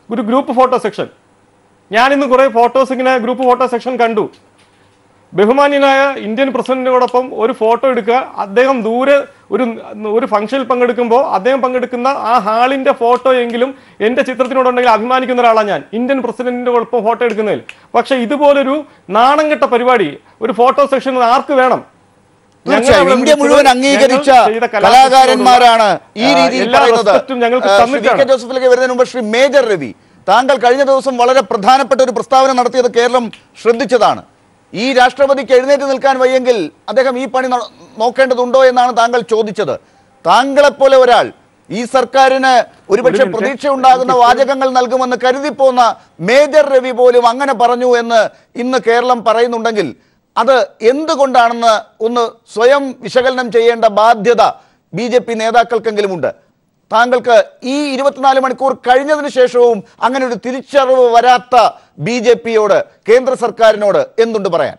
ഒരു ഗ്രൂപ്പ് ഫോട്ടോ സെക്ഷൻ ഞാൻ ഇന്ന് കുറെ ഫോട്ടോസ് ഇങ്ങനെ ഗ്രൂപ്പ് ഫോട്ടോ സെക്ഷൻ കണ്ടു ബഹുമാന്യനായ ഇന്ത്യൻ പ്രസിഡന്റിനോടൊപ്പം ഒരു ഫോട്ടോ എടുക്കുക അദ്ദേഹം ദൂരെ ഒരു ഒരു ഫംഗ്ഷനിൽ പങ്കെടുക്കുമ്പോൾ അദ്ദേഹം പങ്കെടുക്കുന്ന ആ ഹാളിന്റെ ഫോട്ടോ എങ്കിലും എന്റെ ചിത്രത്തിനോടുണ്ടെങ്കിൽ അഭിമാനിക്കുന്ന ഒരാളാണ് ഞാൻ ഇന്ത്യൻ പ്രസിഡന്റിന്റെ ഒപ്പം ഫോട്ടോ എടുക്കുന്നതിൽ പക്ഷെ ഇതുപോലൊരു നാണം കെട്ട പരിപാടി ഒരു ഫോട്ടോ സെക്ഷൻ ആർക്ക് വേണം ഞങ്ങൾ തീർച്ചയായും അവിടെ ഇന്ത്യ വിളിച്ചത് മുഴുവൻ അംഗീകരിച്ച ഞങ്ങൾ ചെയ്ത കലാകാരന്മാരാണ് ഈ ആ, രീതിയിൽ എല്ലാ പറയുന്നത് respect-ഉം ഞങ്ങൾക്ക് ആ, ശ്രീ വി തന്നിട്ടാണ്. കെ ജോസഫിലേക്ക് വരുന്നതിന് മുമ്പ് ശ്രീ മേജർ രവി താങ്കൾ കഴിഞ്ഞ ദിവസം വളരെ പ്രധാനപ്പെട്ട ഒരു പ്രസ്താവന നടത്തിയത് കേരളം ശ്രദ്ധിച്ചതാണ് ഈ രാഷ്ട്രപതിക്ക് എഴുന്നേറ്റ് നിൽക്കാൻ വയ്യെങ്കിൽ അദ്ദേഹം ഈ പണി ന- നോക്കേണ്ടതുണ്ടോ എന്നാണ് താങ്കൾ ചോദിച്ചത് താങ്കളെപ്പോലെ ഒരാൾ ഈ സർക്കാരിന് ഒരുപക്ഷെ minute. പ്രതീക്ഷ ഉണ്ടാകുന്ന വാചകങ്ങൾ നൽകുമെന്ന് കരുതിപ്പോന്ന മേജർ രവി പോലും അങ്ങനെ പറഞ്ഞു എന്ന് ഇന്ന് കേരളം പറയുന്നുണ്ടെങ്കിൽ അത് എന്തുകൊണ്ടാണെന്ന് ഒന്ന് സ്വയം വിശകലനം ചെയ്യേണ്ട ബാധ്യത ബി ജെ പി നേതാക്കൾക്കെങ്കിലുമുണ്ട് താങ്കൾക്ക് ഈ ഇരുപത്തിനാല് മണിക്കൂർ കഴിഞ്ഞതിന് ശേഷവും അങ്ങനെ ഒരു തിരിച്ചറിവ് വരാത്ത ബി ജെ പിയോട് കേന്ദ്ര സർക്കാരിനോട് എന്തുണ്ട് പറയാൻ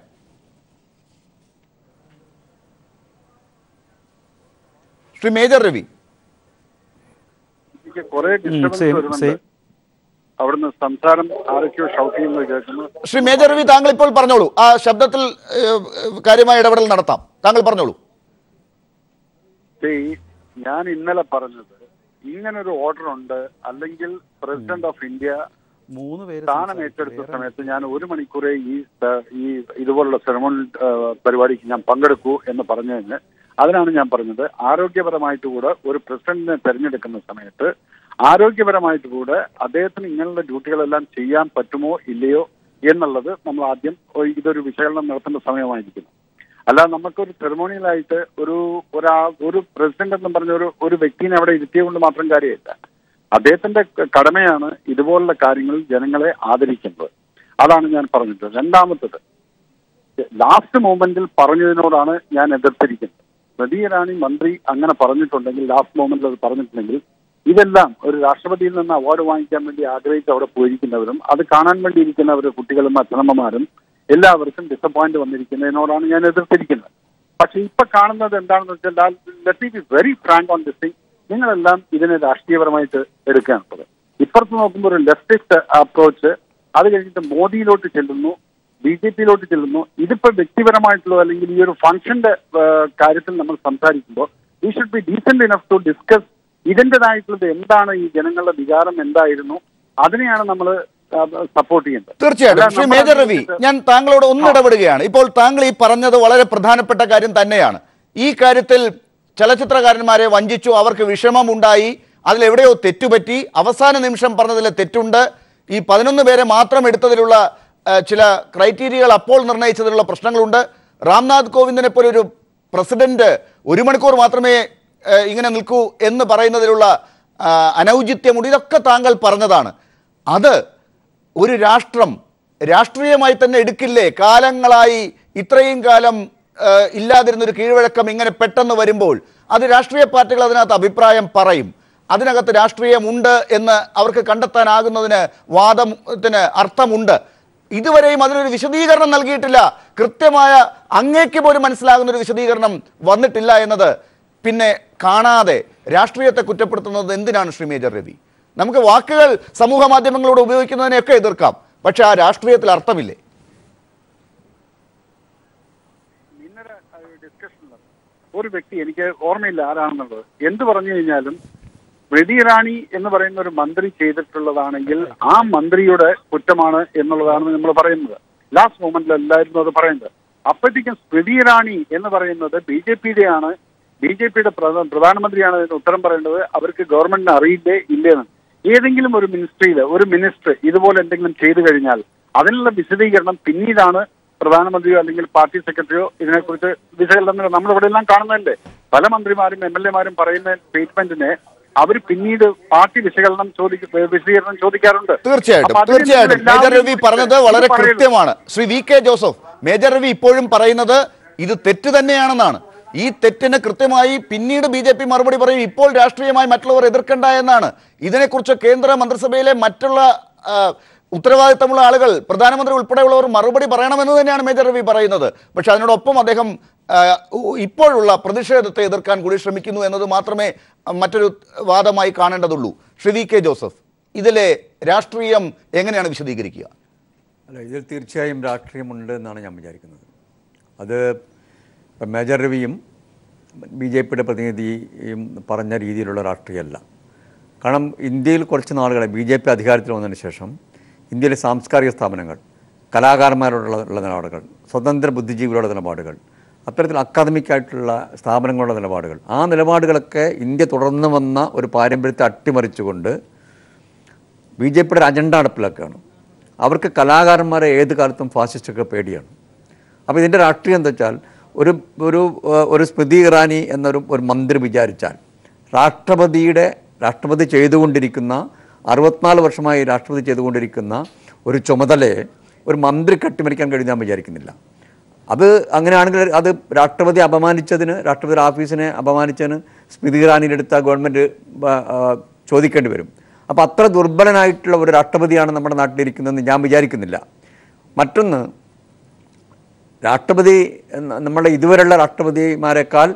ശ്രീ മേജർ രവി എനിക്ക് കുറെ same, ഡിസ്റ്റർബൻസ് വരുന്നുണ്ട് same. അവിടുന്ന് സംസാരം ആരൊക്കെയോ ഷൗട്ട് ചെയ്യുന്നത് കേൾക്കുന്നു ശ്രീ മേജർ രവി താങ്കൾ ഇപ്പോൾ പറഞ്ഞോളൂ ആ ശബ്ദത്തിൽ ഏഹ്, കാര്യമായ ഇടപെടൽ നടത്താം താങ്കൾ പറഞ്ഞോളൂ See, ഞാൻ ഇന്നലെ പറഞ്ഞത് ഇങ്ങനൊരു ഓർഡർ ഉണ്ട് അല്ലെങ്കിൽ പ്രസിഡന്റ് ഓഫ് ഇന്ത്യ മൂന്ന് പേര് സ്ഥാനം ഏറ്റെടുത്ത സമയത്ത് ഞാൻ ഒരു മണിക്കൂറേ ഈ സ- ഈ ഇതുപോലുള്ള സെറമോണി പരിപാടിക്ക് ഞാൻ പങ്കെടുക്കൂ എന്ന് പറഞ്ഞതിന് അതിനാണ് ഞാൻ പറഞ്ഞത് ആരോഗ്യപരമായിട്ട് കൂടെ ഒരു പ്രസിഡന്റിനെ തെരഞ്ഞെടുക്കുന്ന സമയത്ത് ആരോഗ്യപരമായിട്ട് കൂടെ അദ്ദേഹത്തിന് ഇങ്ങനെയുള്ള ഡ്യൂട്ടികളെല്ലാം ചെയ്യാൻ പറ്റുമോ ഇല്ലയോ എന്നുള്ളത് നമ്മൾ ആദ്യം ഒ- ഇതൊരു വിശകലനം നടത്തേണ്ട സമയമായിരിക്കുന്നു അല്ല നമുക്കൊരു സെറമോണിയലായിട്ട് ഒരു ഒരാ ഒരു പ്രസിഡന്റ് എന്ന് പറഞ്ഞ ഒരു ഒരു വ്യക്തിനെ അവിടെ ഇരുത്തിയ കൊണ്ട് മാത്രം കാര്യമില്ല അദ്ദേഹത്തിന്റെ ക- കടമയാണ് ഇതുപോലുള്ള കാര്യങ്ങളിൽ ജനങ്ങളെ ആദരിക്കുന്നത് അതാണ് ഞാൻ പറഞ്ഞത് രണ്ടാമത്തത് ലാസ്റ്റ് മൂമെന്റിൽ പറഞ്ഞതിനോടാണ് ഞാൻ എതിർത്തിരിക്കുന്നത് സ്മൃതി ഇറാനി മന്ത്രി അങ്ങനെ പറഞ്ഞിട്ടുണ്ടെങ്കിൽ ലാസ്റ്റ് മൂമെന്റിൽ അത് പറഞ്ഞിട്ടുണ്ടെങ്കിൽ ഇതെല്ലാം ഒരു രാഷ്ട്രപതിയിൽ നിന്ന് അവാർഡ് വാങ്ങിക്കാൻ വേണ്ടി ആഗ്രഹിച്ച് അവിടെ പോയിരിക്കുന്നവരും അത് കാണാൻ വേണ്ടി ഇരിക്കുന്നവരുടെ കുട്ടികളും അച്ഛനമ്മമാരും എല്ലാവർക്കും ഡിസപ്പോയിന്റ് വന്നിരിക്കുന്നതിനോടാണ് ഞാൻ എതിർത്തിരിക്കുന്നത് പക്ഷെ ഇപ്പൊ കാണുന്നത് എന്താണെന്ന് വെച്ചാൽ let be very frank on this thing നിങ്ങളെല്ലാം ഇതിനെ രാഷ്ട്രീയപരമായിട്ട് എടുക്കുകയാണുള്ളത് ഇപ്പുറത്ത് നോക്കുമ്പോൾ ഒരു ലെഫ്റ്റിസ്റ്റ് അപ്രോച്ച് അത് കഴിഞ്ഞിട്ട് മോദിയിലോട്ട് ചെല്ലുന്നു ബി ജെ പിയിലോട്ട് ചെല്ലുന്നു ഇതിപ്പോ വ്യക്തിപരമായിട്ടുള്ള അല്ലെങ്കിൽ ഈ ഒരു ഫംഗ്ഷന്റെ കാര്യത്തിൽ നമ്മൾ സംസാരിക്കുമ്പോൾ we should be decent enough to discuss ഇതിൻ്റെതായിട്ടുള്ളത് എന്താണ് ഈ ജനങ്ങളുടെ വികാരം എന്തായിരുന്നു അതിനെയാണ് നമ്മൾ സപ്പോർട്ട് ചെയ്യേണ്ടത് തീർച്ചയായിട്ടും അല്ലാതെ ശ്രീ നമ്മൾ മേജർ രവി അതിനകത്ത് ഞാൻ താങ്കളോട് ഒന്ന് ഇടപെടുകയാണ് ഇപ്പോൾ താങ്കൾ ഈ പറഞ്ഞത് വളരെ പ്രധാനപ്പെട്ട കാര്യം തന്നെയാണ് ഈ കാര്യത്തിൽ ചലച്ചിത്രകാരന്മാരെ വഞ്ചിച്ചു അവർക്ക് വിഷമമുണ്ടായി അതിലെവിടെയോ തെറ്റുപറ്റി അവസാന നിമിഷം പറഞ്ഞതിൽ തെറ്റുണ്ട് ഈ പതിനൊന്ന് പേരെ മാത്രം എടുത്തതിലുള്ള ആ, ചില ക്രൈറ്റീരിയകൾ അപ്പോൾ നിർണ്ണയിച്ചതിലുള്ള പ്രശ്നങ്ങളുണ്ട് രാംനാഥ് കോവിന്ദിനെ പോലെ ഒരു പ്രസിഡന്റ് ഒരു മണിക്കൂർ മാത്രമേ ആ, ഇങ്ങനെ നിൽക്കൂ എന്ന് പറയുന്നതിലുള്ള ആ, അനൗചിത്യമുണ്ട് ഇതൊക്കെ താങ്കൾ പറഞ്ഞതാണ് അത് ഒരു രാഷ്ട്രം രാഷ്ട്രീയമായി തന്നെ എടുക്കില്ലേ കാലങ്ങളായി ഇത്രയും കാലം ആ, ഇല്ലാതിരുന്നൊരു കീഴ്വഴക്കം ഇങ്ങനെ പെട്ടെന്ന് വരുമ്പോൾ അത് രാഷ്ട്രീയ പാർട്ടികൾ അതിനകത്ത് അഭിപ്രായം പറയും അതിനകത്ത് രാഷ്ട്രീയമുണ്ട് എന്ന് അവർക്ക് കണ്ടെത്താനാകുന്നതിന് വാദത്തിന് അർത്ഥമുണ്ട് ഇതുവരെയും അതിനൊരു വിശദീകരണം നൽകിയിട്ടില്ല കൃത്യമായ അങ്ങേക്ക് പോലും മനസ്സിലാകുന്ന ഒരു വിശദീകരണം വന്നിട്ടില്ല എന്നത് പിന്നെ കാണാതെ രാഷ്ട്രീയത്തെ കുറ്റപ്പെടുത്തുന്നത് എന്തിനാണ് ശ്രീ മേജർ രവി നമുക്ക് വാക്കുകൾ സമൂഹ മാധ്യമങ്ങളോട് ഉപയോഗിക്കുന്നതിനെയൊക്കെ എതിർക്കാം പക്ഷെ ആ രാഷ്ട്രീയത്തിൽ അർത്ഥമില്ലേ ഇന്നലെ ഡിസ്കഷൻ ഒരു വ്യക്തി എനിക്ക് ഓർമ്മയില്ല ആരാണെന്നുള്ളത് എന്ത് പറഞ്ഞു കഴിഞ്ഞാലും സ്മൃതി ഇറാനി എന്ന് പറയുന്ന ഒരു മന്ത്രി ചെയ്തിട്ടുള്ളതാണെങ്കിൽ ആ മന്ത്രിയുടെ കുറ്റമാണ് എന്നുള്ളതാണ് നമ്മൾ പറയുന്നത് ലാസ്റ്റ് മൊമെന്റിൽ എല്ലാവരും അത് പറയുന്നത് അപ്പോഴത്തേക്കും സ്മൃതി ഇറാനി എന്ന് പറയുന്നത് ബി ജെ പിയുടെയാണ് ബി ജെ പിയുടെ പ്രധാനമന്ത്രിയാണ് ഇതിന് ഉത്തരം പറയേണ്ടത് അവർക്ക് ഗവൺമെന്റിന് അറിയില്ലേ ഇല്ലേന്ന് ഏതെങ്കിലും ഒരു മിനിസ്ട്രിയിൽ ഒരു മിനിസ്റ്റർ ഇതുപോലെ എന്തെങ്കിലും ചെയ്തു കഴിഞ്ഞാൽ അതിനുള്ള വിശദീകരണം പിന്നീടാണ് പ്രധാനമന്ത്രിയോ അല്ലെങ്കിൽ പാർട്ടി സെക്രട്ടറിയോ ഇതിനെക്കുറിച്ച് വിശകലനം നമ്മൾ ഇവിടെ എല്ലാം കാണുന്നതല്ലേ പല മന്ത്രിമാരും എം എൽ എമാരും പറയുന്ന സ്റ്റേറ്റ്മെന്റിനെ അവർ പിന്നീട് പാർട്ടി വിശകലനം ചോദിക്ക വിശദീകരണം ചോദിക്കാറുണ്ട് തീർച്ചയായിട്ടും അപ്പൊ അതിൽ തീർച്ചയായിട്ടും എല്ലാവരും മേജർ രവി പറഞ്ഞത് ഇത് വളരെ പറയരുത്. കൃത്യമാണ് Shri V K Joseph major Ravi ഇപ്പോഴും പറയുന്നത് ഇത് തെറ്റ് തന്നെയാണെന്നാണ് ഈ തെറ്റിന് കൃത്യമായി പിന്നീട് ബി ജെ പി മറുപടി പറയും ഇപ്പോൾ രാഷ്ട്രീയമായി മറ്റുള്ളവർ എതിർക്കണ്ട എന്നാണ് ഇതിനെക്കുറിച്ച് കേന്ദ്ര മന്ത്രിസഭയിലെ മറ്റുള്ള ആ, ഉത്തരവാദിത്തമുള്ള ആളുകൾ പ്രധാനമന്ത്രി ഉൾപ്പെടെയുള്ളവർ മറുപടി പറയണമെന്ന് തന്നെയാണ് മേജർ രവി പറയുന്നത് പക്ഷെ അതിനോടൊപ്പം അദ്ദേഹം ആ, ഉ- ഇപ്പോഴുള്ള പ്രതിഷേധത്തെ എതിർക്കാൻ കൂടി ശ്രമിക്കുന്നു എന്നത് മാത്രമേ ആ, മറ്റൊരു വാദമായി കാണേണ്ടതുള്ളൂ ശ്രീ വി കെ ജോസഫ് ഇതിലെ രാഷ്ട്രീയം എങ്ങനെയാണ് വിശദീകരിക്കുക അല്ല ഇതിൽ തീർച്ചയായും രാഷ്ട്രീയമുണ്ട് എന്നാണ് ഞാൻ വിചാരിക്കുന്നത് അത് ഇപ്പം മേജർ രവിയും ബി ജെ പിയുടെ പ്രതിനിധിയും പറഞ്ഞ രീതിയിലുള്ള രാഷ്ട്രീയമല്ല കാരണം ഇന്ത്യയിൽ കുറച്ച് നാളുകളെ ബി ജെ പി അധികാരത്തിൽ വന്നതിന് ശേഷം ഇന്ത്യയിലെ സാംസ്കാരിക സ്ഥാപനങ്ങൾ കലാകാരന്മാരോടുള്ള ഉള്ള നിലപാടുകൾ സ്വതന്ത്ര ബുദ്ധിജീവികളുടെ നിലപാടുകൾ അത്തരത്തിൽ അക്കാദമിക് ആയിട്ടുള്ള സ്ഥാപനങ്ങളുടെ നിലപാടുകൾ ആ നിലപാടുകളൊക്കെ ഇന്ത്യ തുടർന്ന് വന്ന ഒരു പാരമ്പര്യത്തെ അട്ടിമറിച്ചുകൊണ്ട് ബി ജെ പിയുടെ ഒരു അജണ്ട നടപ്പിലാക്കുകയാണ് അവർക്ക് കലാകാരന്മാരെ ഏത് കാലത്തും ഫാസിസ്റ്റൊക്കെ പേടിയാണ് അപ്പോൾ ഇതിൻ്റെ രാഷ്ട്രീയം എന്താ വെച്ചാൽ ഒരു ഒരു ഏഹ്, ഒരു സ്മൃതി ഇറാനി എന്നൊരു ഒരു മന്ത്രി വിചാരിച്ചാൽ രാഷ്ട്രപതിയുടെ രാഷ്ട്രപതി ചെയ്തുകൊണ്ടിരിക്കുന്ന അറുപത്തിനാല് വർഷമായി രാഷ്ട്രപതി ചെയ്തുകൊണ്ടിരിക്കുന്ന ഒരു ചുമതലയെ ഒരു മന്ത്രി കട്ടിമറിക്കാൻ കഴിയും ഞാൻ വിചാരിക്കുന്നില്ല അത് അങ്ങനെയാണെങ്കിൽ അത് രാഷ്ട്രപതി അപമാനിച്ചതിന് രാഷ്ട്രപതി ഓഫീസിനെ അപമാനിച്ചതിന് സ്മൃതി ഇറാനിയുടെ അടുത്ത ഗവൺമെൻറ് ചോദിക്കേണ്ടി വരും അപ്പോൾ അത്ര ദുർബലനായിട്ടുള്ള ഒരു രാഷ്ട്രപതിയാണ് നമ്മുടെ നാട്ടിലിരിക്കുന്നതെന്ന് ഞാൻ വിചാരിക്കുന്നില്ല മറ്റൊന്ന് രാഷ്ട്രപതി എന്ന- നമ്മുടെ ഇതുവരെയുള്ള രാഷ്ട്രപതിമാരെക്കാൾ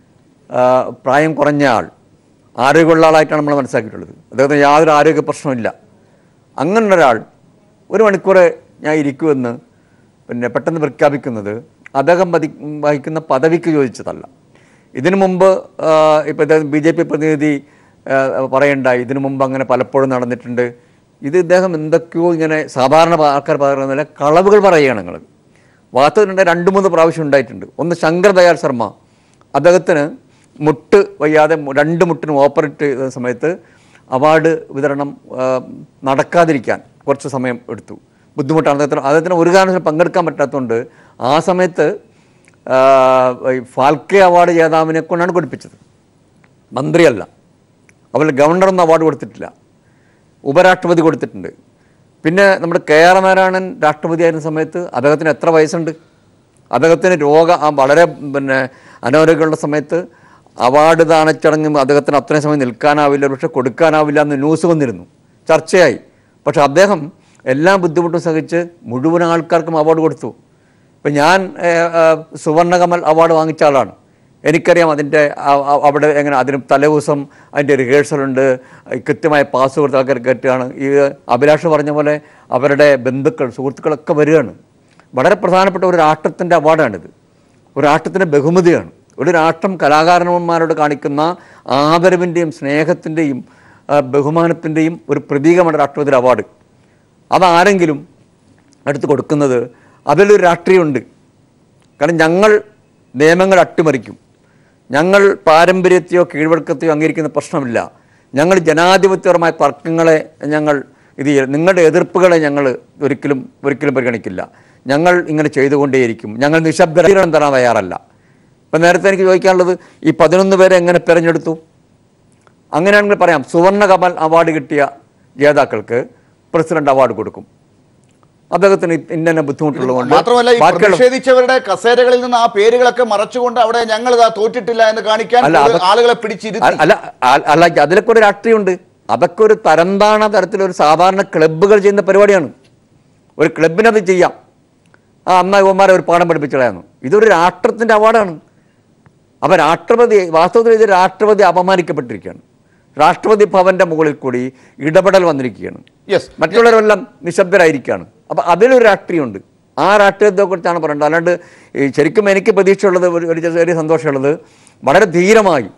ആ, പ്രായം കുറഞ്ഞ ആൾ ആരോഗ്യമുള്ള ആളായിട്ടാണ് നമ്മൾ മനസ്സിലാക്കിയിട്ടുള്ളത് അദ്ദേഹത്തിന് യാതൊരു ആരോഗ്യ പ്രശ്നമില്ല അങ്ങനെ ഒരാൾ ഒരു മണിക്കൂർ ഞാൻ ഇരിക്കുമെന്ന് പിന്നെ പെട്ടെന്ന് പ്രഖ്യാപിക്കുന്നത് അദ്ദേഹം വധി വഹിക്കുന്ന പദവിക്ക് ചോദിച്ചതല്ല ഇതിനു മുമ്പ് ഇപ്പോൾ ബി ജെ പി പ്രതിനിധി ആ, പറയണ്ടായി ഇതിനു മുമ്പ് അങ്ങനെ പലപ്പോഴും നടന്നിട്ടുണ്ട് ഇത് ഇദ്ദേഹം എന്തൊക്കെയോ ഇങ്ങനെ സാധാരണ ആൾക്കാർ പറയുന്നില്ല കളവുകൾ പറയുകയാണ് നിങ്ങൾ വാസ്തവത്തിനുണ്ട് രണ്ട് മൂന്ന് പ്രാവശ്യം ഉണ്ടായിട്ടുണ്ട് ഒന്ന് ശങ്കർ ദയാൽ ശർമ്മ അദ്ദേഹത്തിന് മുട്ട് വയ്യാതെ മു- രണ്ട് മുട്ടിനും ഓപ്പറേറ്റ് ചെയ്ത സമയത്ത് അവാർഡ് വിതരണം ആ, നടക്കാതിരിക്കാൻ കുറച്ച് സമയം എടുത്തു ബുദ്ധിമുട്ടാണ് അദ്ദേഹത്തിന് അദ്ദേഹത്തിന് ഒരു കാരണവശാലും പങ്കെടുക്കാൻ പറ്റാത്തതുകൊണ്ട് ആ സമയത്ത് ആ, ഈ ഫാൽക്കെ അവാർഡ് ജേതാവിനെ കൊണ്ടാണ് കൊടുപ്പിച്ചത് മന്ത്രിയല്ല അവൾ ഗവർണറൊന്നും അവാർഡ് കൊടുത്തിട്ടില്ല ഉപരാഷ്ട്രപതി കൊടുത്തിട്ടുണ്ട് പിന്നെ നമ്മുടെ കെ ആർ നാരായണൻ രാഷ്ട്രപതിയായിരുന്ന സമയത്ത് അദ്ദേഹത്തിന് എത്ര വയസ്സുണ്ട് അദ്ദേഹത്തിന് രോഗ ആ വളരെ പിന്നെ അനാരോഗ്യമുള്ള സമയത്ത് അവാർഡ് ദാനച്ചടങ്ങ് അദ്ദേഹത്തിന് അത്രയും സമയം നിൽക്കാനാവില്ല പക്ഷെ കൊടുക്കാനാവില്ല എന്ന് ന്യൂസ് വന്നിരുന്നു ചർച്ചയായി പക്ഷെ അദ്ദേഹം എല്ലാ ബുദ്ധിമുട്ടും സഹിച്ച് മുഴുവൻ ആൾക്കാർക്കും അവാർഡ് കൊടുത്തു ഇപ്പം ഞാൻ ഏഹ്, ഏഹ്, സുവർണകമൽ അവാർഡ് വാങ്ങിച്ച ആളാണ് എനിക്കറിയാം അതിൻ്റെ ആ- ആ- അവിടെ എങ്ങനെ അതിന് തലേദിവസം അതിൻ്റെ റിഹേഴ്സലുണ്ട് കൃത്യമായ പാസ് കൊടുത്ത ആൾക്കാർ കയറ്റുകയാണ് ഈ അഭിലാഷ് പറഞ്ഞ പോലെ അവരുടെ ബന്ധുക്കൾ സുഹൃത്തുക്കളൊക്കെ വരികയാണ് വളരെ പ്രധാനപ്പെട്ട ഒരു രാഷ്ട്രത്തിൻ്റെ അവാർഡാണിത് ഒരു രാഷ്ട്രത്തിൻ്റെ ബഹുമതിയാണ് ഒരു രാഷ്ട്രം കലാകാരന്മാരോട് കാണിക്കുന്ന ആദരവിൻ്റെയും സ്നേഹത്തിൻ്റെയും ബഹുമാനത്തിൻ്റെയും ഒരു പ്രതീകമാണ് രാഷ്ട്രപതിയുടെ അവാർഡ് അതാരെങ്കിലും എടുത്ത് കൊടുക്കുന്നത് അതിലൊരു രാഷ്ട്രീയമുണ്ട് കാരണം ഞങ്ങൾ നിയമങ്ങൾ അട്ടിമറിക്കും ഞങ്ങൾ പാരമ്പര്യത്തെയോ കീഴ്വഴക്കത്തെയോ അംഗീകരിക്കുന്ന പ്രശ്നമില്ല ഞങ്ങൾ ജനാധിപത്യപരമായ തർക്കങ്ങളെ ഞങ്ങൾ ഇത് ചെയ്യ- നിങ്ങളുടെ എതിർപ്പുകളെ ഞങ്ങൾ ഒരിക്കലും ഒരിക്കലും പരിഗണിക്കില്ല ഞങ്ങൾ ഇങ്ങനെ ചെയ്തുകൊണ്ടേയിരിക്കും ഞങ്ങൾ നിശബ്ദരം തരാൻ തയ്യാറല്ല ഇപ്പം നേരത്തെ എനിക്ക് ചോദിക്കാനുള്ളത് ഈ പതിനൊന്ന് പേരെ എങ്ങനെ തിരഞ്ഞെടുത്തു അങ്ങനെയാണെങ്കിൽ പറയാം സുവർണ കമൽ അവാർഡ് കിട്ടിയ ജേതാക്കൾക്ക് പ്രസിഡന്റ് അവാർഡ് കൊടുക്കും അദ്ദേഹത്തിന് ഇന്ന ബുദ്ധിമുട്ടുള്ളതുകൊണ്ട് മാത്രമല്ല ഈ ബാക്കിയുള്ള- പ്രതിഷേധിച്ചവരുടെ കസേരകളിൽ നിന്ന് ആ പേരുകളൊക്കെ മറച്ചുകൊണ്ട് അവിടെ ഞങ്ങൾ ഇതാ തോറ്റിട്ടില്ല എന്ന് കാണിക്കാൻ അല്ല, ഒരു അത് ആളുകളെ പിടിച്ചിരുത്തി അല്ല അ- അല്ല അതിലൊക്കെ ഒരു രാഷ്ട്രീയമുണ്ട് അതൊക്കെ ഒരു തരംതാണ തരത്തിലൊരു സാധാരണ ക്ലബ്ബുകൾ ചെയ്യുന്ന പരിപാടിയാണ് ഒരു ക്ലബിനത് ചെയ്യാം ആ അമ്മ യുവന്മാരെ ഒരു പാഠം പഠിപ്പിച്ചളയാന്ന് ഇതൊരു രാഷ്ട്രത്തിൻ്റെ അവാർഡാണ് അപ്പോൾ രാഷ്ട്രപതി വാസ്തവത്തിൽ ഇത് രാഷ്ട്രപതി അപമാനിക്കപ്പെട്ടിരിക്കുകയാണ് രാഷ്ട്രപതി ഭവന്റെ മുകളിൽ കൂടി ഇടപെടൽ വന്നിരിക്കുകയാണ് യെസ് മറ്റുള്ളവരെല്ലാം നിശബ്ദരായിരിക്കുകയാണ് അപ്പോൾ അതിലൊരു രാഷ്ട്രീയമുണ്ട് ആ രാഷ്ട്രീയത്തെക്കുറിച്ചാണ് പറയേണ്ടത് അല്ലാണ്ട് ഈ ശരിക്കും എനിക്ക് പ്രതീക്ഷയുള്ളത് ഒരു ഒരു ചെറിയ സന്തോഷമുള്ളത് വളരെ ധീരമായി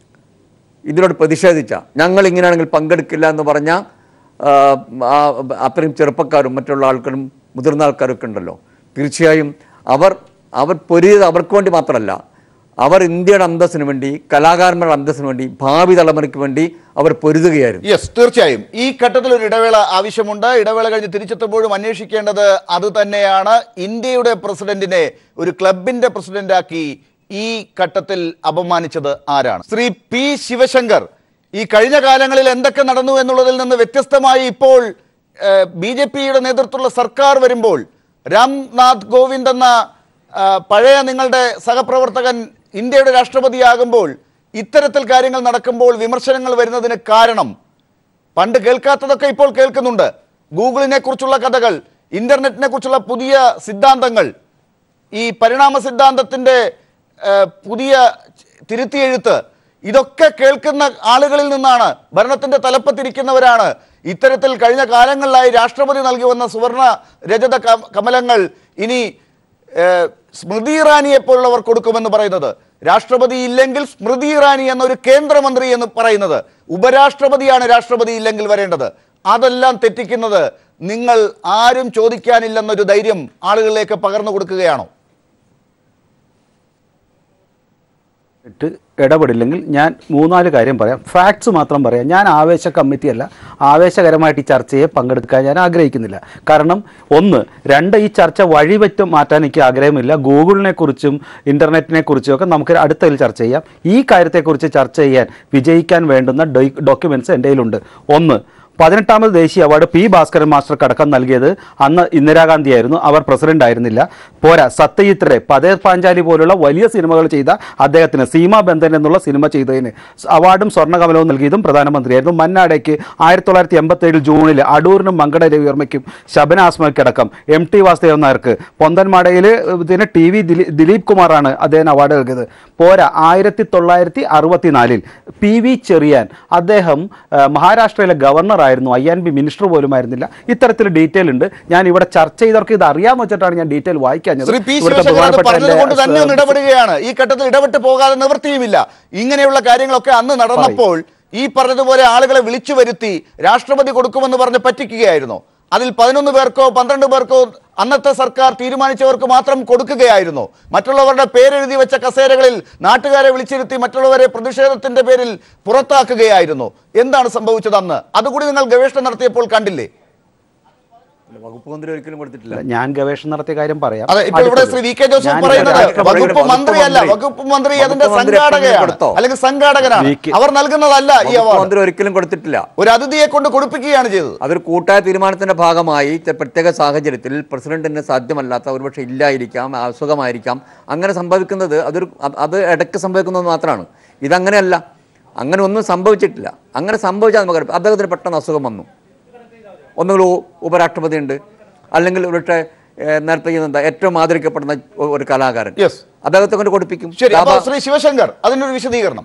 ഇതിനോട് പ്രതിഷേധിച്ച ഞങ്ങൾ ഇങ്ങനെയാണെങ്കിൽ പങ്കെടുക്കില്ല എന്ന് പറഞ്ഞ ആ, ആ, അത്രയും ചെറുപ്പക്കാരും മറ്റുള്ള ആൾക്കാരും മുതിർന്ന ആൾക്കാരൊക്കെ ഉണ്ടല്ലോ തീർച്ചയായും അവർ അവർ പൊരിയത് അവർക്ക് വേണ്ടി മാത്രമല്ല അവർ ഇന്ത്യയുടെ അന്തസ്സിന് വേണ്ടി കലാകാരന്മാരുടെ അന്തസ്സിന് വേണ്ടി ഭാവി തലമുറയ്ക്ക് വേണ്ടി അവർ പൊരുതുകയായിരുന്നു യെസ് തീർച്ചയായും ഈ ഘട്ടത്തിൽ ഒരു ഇടവേള ആവശ്യമുണ്ട് ഇടവേള കഴിഞ്ഞ് തിരിച്ചെത്തുമ്പോഴും അന്വേഷിക്കേണ്ടത് അത് തന്നെയാണ് ഇന്ത്യയുടെ പ്രസിഡന്റിനെ ഒരു ക്ലബിന്റെ പ്രസിഡന്റാക്കി ഈ ഘട്ടത്തിൽ അപമാനിച്ചത് ആരാണ് ശ്രീ പി ശിവശങ്കർ ഈ കഴിഞ്ഞ കാലങ്ങളിൽ എന്തൊക്കെ നടന്നു എന്നുള്ളതിൽ നിന്ന് വ്യത്യസ്തമായി ഇപ്പോൾ ബി ജെ പിയുടെ നേതൃത്വത്തിലുള്ള സർക്കാർ വരുമ്പോൾ രാംനാഥ് കോവിന്ദ് എന്ന ആ, പഴയ നിങ്ങളുടെ സഹപ്രവർത്തകൻ ഇന്ത്യയുടെ രാഷ്ട്രപതിയാകുമ്പോൾ ഇത്തരത്തിൽ കാര്യങ്ങൾ നടക്കുമ്പോൾ വിമർശനങ്ങൾ വരുന്നതിന് കാരണം പണ്ട് കേൾക്കാത്തതൊക്കെ ഇപ്പോൾ കേൾക്കുന്നുണ്ട് ഗൂഗിളിനെ കുറിച്ചുള്ള കഥകൾ ഇന്റർനെറ്റിനെ കുറിച്ചുള്ള പുതിയ സിദ്ധാന്തങ്ങൾ ഈ പരിണാമ സിദ്ധാന്തത്തിന്റെ ഏഹ്, പുതിയ തിരുത്തിയെഴുത്ത് ഇതൊക്കെ കേൾക്കുന്ന ആളുകളിൽ നിന്നാണ് ഭരണത്തിന്റെ തലപ്പത്തിരിക്കുന്നവരാണ് ഇത്തരത്തിൽ കഴിഞ്ഞ കാലങ്ങളിലായി രാഷ്ട്രപതി നൽകി വന്ന സുവർണ രജത ക- കമലങ്ങൾ ഇനി ഏഹ്, സ്മൃതി ഇറാനിയെ പോലുള്ളവർ കൊടുക്കുമെന്ന് പറയുന്നത് രാഷ്ട്രപതി ഇല്ലെങ്കിൽ സ്മൃതി ഇറാനി എന്നൊരു കേന്ദ്രമന്ത്രി എന്ന് പറയുന്നത് ഉപരാഷ്ട്രപതിയാണ് രാഷ്ട്രപതി ഇല്ലെങ്കിൽ വരേണ്ടത് അതെല്ലാം തെറ്റിക്കുന്നത് നിങ്ങൾ ആരും ചോദിക്കാനില്ലെന്നൊരു ധൈര്യം ആളുകളിലേക്ക് പകർന്നു കൊടുക്കുകയാണോ ഇട്ട് ഇടപെടില്ലെങ്കിൽ ഞാൻ മൂന്നാല് കാര്യം പറയാം ഫാക്ട്സ് മാത്രം പറയാം ഞാൻ ആവേശ കമ്മിറ്റിയല്ല ആവേശകരമായിട്ട് ഈ ചർച്ചയെ പങ്കെടുക്കാൻ ഞാൻ ആഗ്രഹിക്കുന്നില്ല കാരണം ഒന്ന് രണ്ട് ഈ ചർച്ച വഴിവെറ്റ് മാറ്റാൻ എനിക്ക് ആഗ്രഹമില്ല ഗൂഗിളിനെ കുറിച്ചും ഇൻ്റർനെറ്റിനെ കുറിച്ചും ഒക്കെ നമുക്ക് അടുത്തതിൽ ചർച്ച ചെയ്യാം ഈ കാര്യത്തെക്കുറിച്ച് ചർച്ച ചെയ്യാൻ വിജയിക്കാൻ വേണ്ടുന്ന ഡോക്യുമെൻറ്റ്സ് എൻ്റെ കയ്യിലുണ്ട് ഒന്ന് പതിനെട്ടാമത് ദേശീയ അവാർഡ് പി ഭാസ്കരൻ മാസ്റ്റർക്ക് അടക്കം നൽകിയത് അന്ന് ഇന്ദിരാഗാന്ധിയായിരുന്നു അവർ പ്രസിഡന്റ് ആയിരുന്നില്ല പോരാ സത്യജിത് റേ പതേ പാഞ്ചാലി പോലുള്ള വലിയ സിനിമകൾ ചെയ്ത അദ്ദേഹത്തിന് സീമാ ബന്ധൻ എന്നുള്ള സിനിമ ചെയ്തതിന് അവാർഡും സ്വർണ്ണകമലവും നൽകിയതും പ്രധാനമന്ത്രിയായിരുന്നു മന്നാടേക്ക് ആയിരത്തി തൊള്ളായിരത്തി എൺപത്തി ഏഴിൽ ജൂണിൽ അടൂരിനും മങ്കട രവിവർമ്മയ്ക്കും ശബനാസ്മയ്ക്കടക്കം എം ടി വാസുദേവൻ നായർക്ക് പൊന്തന്മാടയിൽ ഇതിന് ടി വി ദിലീപ് കുമാറാണ് അദ്ദേഹം അവാർഡ് നൽകിയത് പോരാ ആയിരത്തി തൊള്ളായിരത്തി അറുപത്തിനാലിൽ പി വി ചെറിയാൻ അദ്ദേഹം ആ, മഹാരാഷ്ട്രയിലെ ഗവർണറായിരുന്നു ഐ ആൻ ബി മിനിസ്റ്റർ പോലും ആയിരുന്നില്ല ഇത്തരത്തിൽ ഡീറ്റെയിൽ ഉണ്ട് ഞാൻ ഇവിടെ ചർച്ച ചെയ്തവർക്ക് ഇത് അറിയാമെന്ന് വെച്ചിട്ടാണ് ഞാൻ ഡീറ്റെയിൽ വായിക്കാഞ്ഞത് ശ്രീ പി ഇവിടുത്തെ ശിവശങ്കർ അത് ബഹുമാനപ്പെട്ട പറഞ്ഞത് കൊണ്ട് എൻ്റെ, തന്നെ ഒന്ന് ഇടപെടുകയാണ് ഈ ഘട്ടത്തിൽ ഇടപെട്ട് പോകാതെ നിവൃത്തിയുമില്ല ഇങ്ങനെയുള്ള കാര്യങ്ങളൊക്കെ അന്ന് നടന്നപ്പോൾ ഈ പറഞ്ഞതുപോലെ ആളുകളെ വിളിച്ചു വരുത്തി രാഷ്ട്രപതി കൊടുക്കുമെന്ന് പറഞ്ഞ് പറ്റിക്കുകയായിരുന്നു അതിൽ പതിനൊന്ന് പേർക്കോ പന്ത്രണ്ട് പേർക്കോ അന്നത്തെ സർക്കാർ തീരുമാനിച്ചവർക്ക് മാത്രം കൊടുക്കുകയായിരുന്നു മറ്റുള്ളവരുടെ പേരെഴുതി വെച്ച കസേരകളിൽ നാട്ടുകാരെ വിളിച്ചിരുത്തി മറ്റുള്ളവരെ പ്രതിഷേധത്തിന്റെ പേരിൽ പുറത്താക്കുകയായിരുന്നു എന്താണ് സംഭവിച്ചത് അന്ന് അതുകൂടി നിങ്ങൾ ഗവേഷണം നടത്തിയപ്പോൾ കണ്ടില്ലേ വകുപ്പ് മന്ത്രി ഒരിക്കലും കൊടുത്തിട്ടില്ല ഞാൻ ഗവേഷണം നടത്തിയ കാര്യം പറയാം അതെ ഇപ്പൊ ഇവിടെ ശ്രീ വി കെ ജോസഫ് ഞാൻ പറയുന്നത് രാഷ്ട്രപതിയുടെ വകുപ്പ് മന്ത്രിയല്ല മന്ത്രി. വകുപ്പ് മന്ത്രി വകുപ്പ് അതിന്റെ മന്ത്രി സംഘാടകയാണ് കൊടുത്തോ? അല്ലെങ്കിൽ സംഘാടകനാണ് വി കെ- അവർ നൽകുന്നതല്ല ഈ വകുപ്പ് അവാർഡ് മന്ത്രി ഒരിക്കലും കൊടുത്തിട്ടില്ല ഒരു അതിഥിയെ കൊണ്ട് കൊടുപ്പിക്കുകയാണ് ചെയ്തത് അതൊരു കൂട്ടായ തീരുമാനത്തിന്റെ ഭാഗമായി ചെ- പ്രത്യേക സാഹചര്യത്തിൽ പ്രസിഡന്റിന് സാധ്യമല്ലാത്ത ഒരുപക്ഷെ ഇല്ലായിരിക്കാം അസുഖമായിരിക്കാം അങ്ങനെ സംഭവിക്കുന്നത് അതൊരു അത് അത് ഇടയ്ക്ക് സംഭവിക്കുന്നത് മാത്രമാണ് ഇതങ്ങനെയല്ല അങ്ങനെ ഒന്നും സംഭവിച്ചിട്ടില്ല അങ്ങനെ സംഭവിച്ചാൽ നമുക്ക് അദ്ദേഹത്തിന് പെട്ടെന്ന് അസുഖം വന്നു ഒന്നുകിൽ ഉ- ഉപരാഷ്ട്രപതി ഉണ്ട് അല്ലെങ്കിൽ ഒരുപക്ഷെ ഏഹ്, നേരത്തെ ഈ എന്താ ഏറ്റവും ആദരിക്കപ്പെടുന്ന ഒ- ഒരു കലാകാരൻ Yes. അദ്ദേഹത്തെ കൊണ്ട് കൊടുപ്പിക്കും ശരി അപ്പൊ ലാഭ- ശ്രീ ശിവശങ്കർ അതിനൊരു വിശദീകരണം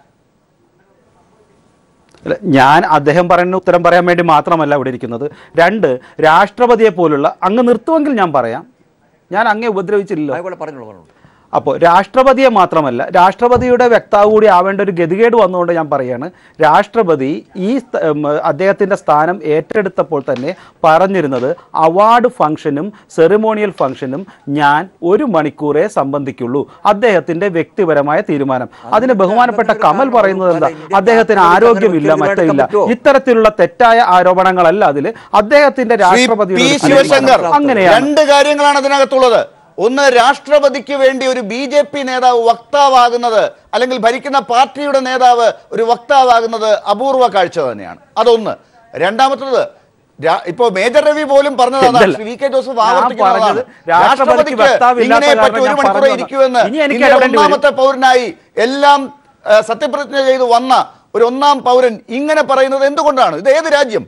അല്ല, ഞാൻ അദ്ദേഹം പറയുന്ന ഉത്തരം പറയാൻ വേണ്ടി മാത്രമല്ല ഇവിടെ ഇരിക്കുന്നത് രണ്ട് രാഷ്ട്രപതിയെ പോലുള്ള അങ്ങ് നിർത്തുമെങ്കിൽ ഞാൻ പറയാം ഞാൻ അങ്ങേ ഉപദ്രവിച്ചില്ലല്ലോ ആയിക്കോട്ടെ പറഞ്ഞോളൂ പറഞ്ഞോളൂ അപ്പോൾ രാഷ്ട്രപതിയെ മാത്രമല്ല രാഷ്ട്രപതിയുടെ വ്യക്താവ് കൂടി ആവേണ്ട ഒരു ഗതികേട് വന്നുകൊണ്ട് ഞാൻ പറയാണ് രാഷ്ട്രപതി ഈ സ്ഥ- ഉം, അദ്ദേഹത്തിൻ്റെ സ്ഥാനം ഏറ്റെടുത്തപ്പോൾ തന്നെ പറഞ്ഞിരുന്നത് അവാർഡ് ഫംഗ്ഷനും സെറിമോണിയൽ ഫംഗ്ഷനും ഞാൻ ഒരു മണിക്കൂറേ സംബന്ധിക്കുള്ളൂ അദ്ദേഹത്തിൻ്റെ വ്യക്തിപരമായ തീരുമാനം അതിന് ബഹുമാനപ്പെട്ട കമൽ പറയുന്നത് എന്താ അദ്ദേഹത്തിന് ആരോഗ്യമില്ല മറ്റില്ല ഇത്തരത്തിലുള്ള തെറ്റായ ആരോപണങ്ങളല്ല അതിൽ അദ്ദേഹത്തിന്റെ ശ്രീ രാഷ്ട്രപതിയുടെ പി ഒരു ശിവശങ്കർ തീരുമാനം. അങ്ങനെയാണ് രണ്ട് കാര്യങ്ങളാണ് അതിനകത്തുള്ളത് ഒന്ന് രാഷ്ട്രപതിക്ക് വേണ്ടി ഒരു ബി ജെ പി നേതാവ് വക്താവാകുന്നത് അല്ലെങ്കിൽ ഭരിക്കുന്ന പാർട്ടിയുടെ നേതാവ് ഒരു വക്താവാകുന്നത് അപൂർവ കാഴ്ച തന്നെയാണ് അതൊന്ന് രണ്ടാമത്തത് രാ- ഇപ്പോ മേജർ രവി പോലും പറഞ്ഞതാണ് ഇതല്ല. ശ്രീ വി കെ ജോസഫ് ഞാൻ ആവർത്തിക്കുന്നതാണ് പറഞ്ഞത് രാഷ്ട്രപതിക്ക് രാഷ്ട്രപതിക്ക് വക്താവില്ലാത്ത ഇങ്ങനെ കാരണം പറ്റി ഒരു ഞാൻ മണിക്കൂർ പറഞ്ഞതാണ്. ഇരിക്കുമെന്ന് ഇനി എനിക്ക് ഇന്ത്യയുടെ ഇടപെടേണ്ടി വരും. ഒന്നാമത്തെ പൗരനായി എല്ലാം ആ, സത്യപ്രതിജ്ഞ ചെയ്ത് വന്ന ഒരു ഒന്നാം പൗരൻ ഇങ്ങനെ പറയുന്നത് എന്തുകൊണ്ടാണ് ഇത് ഏത് രാജ്യം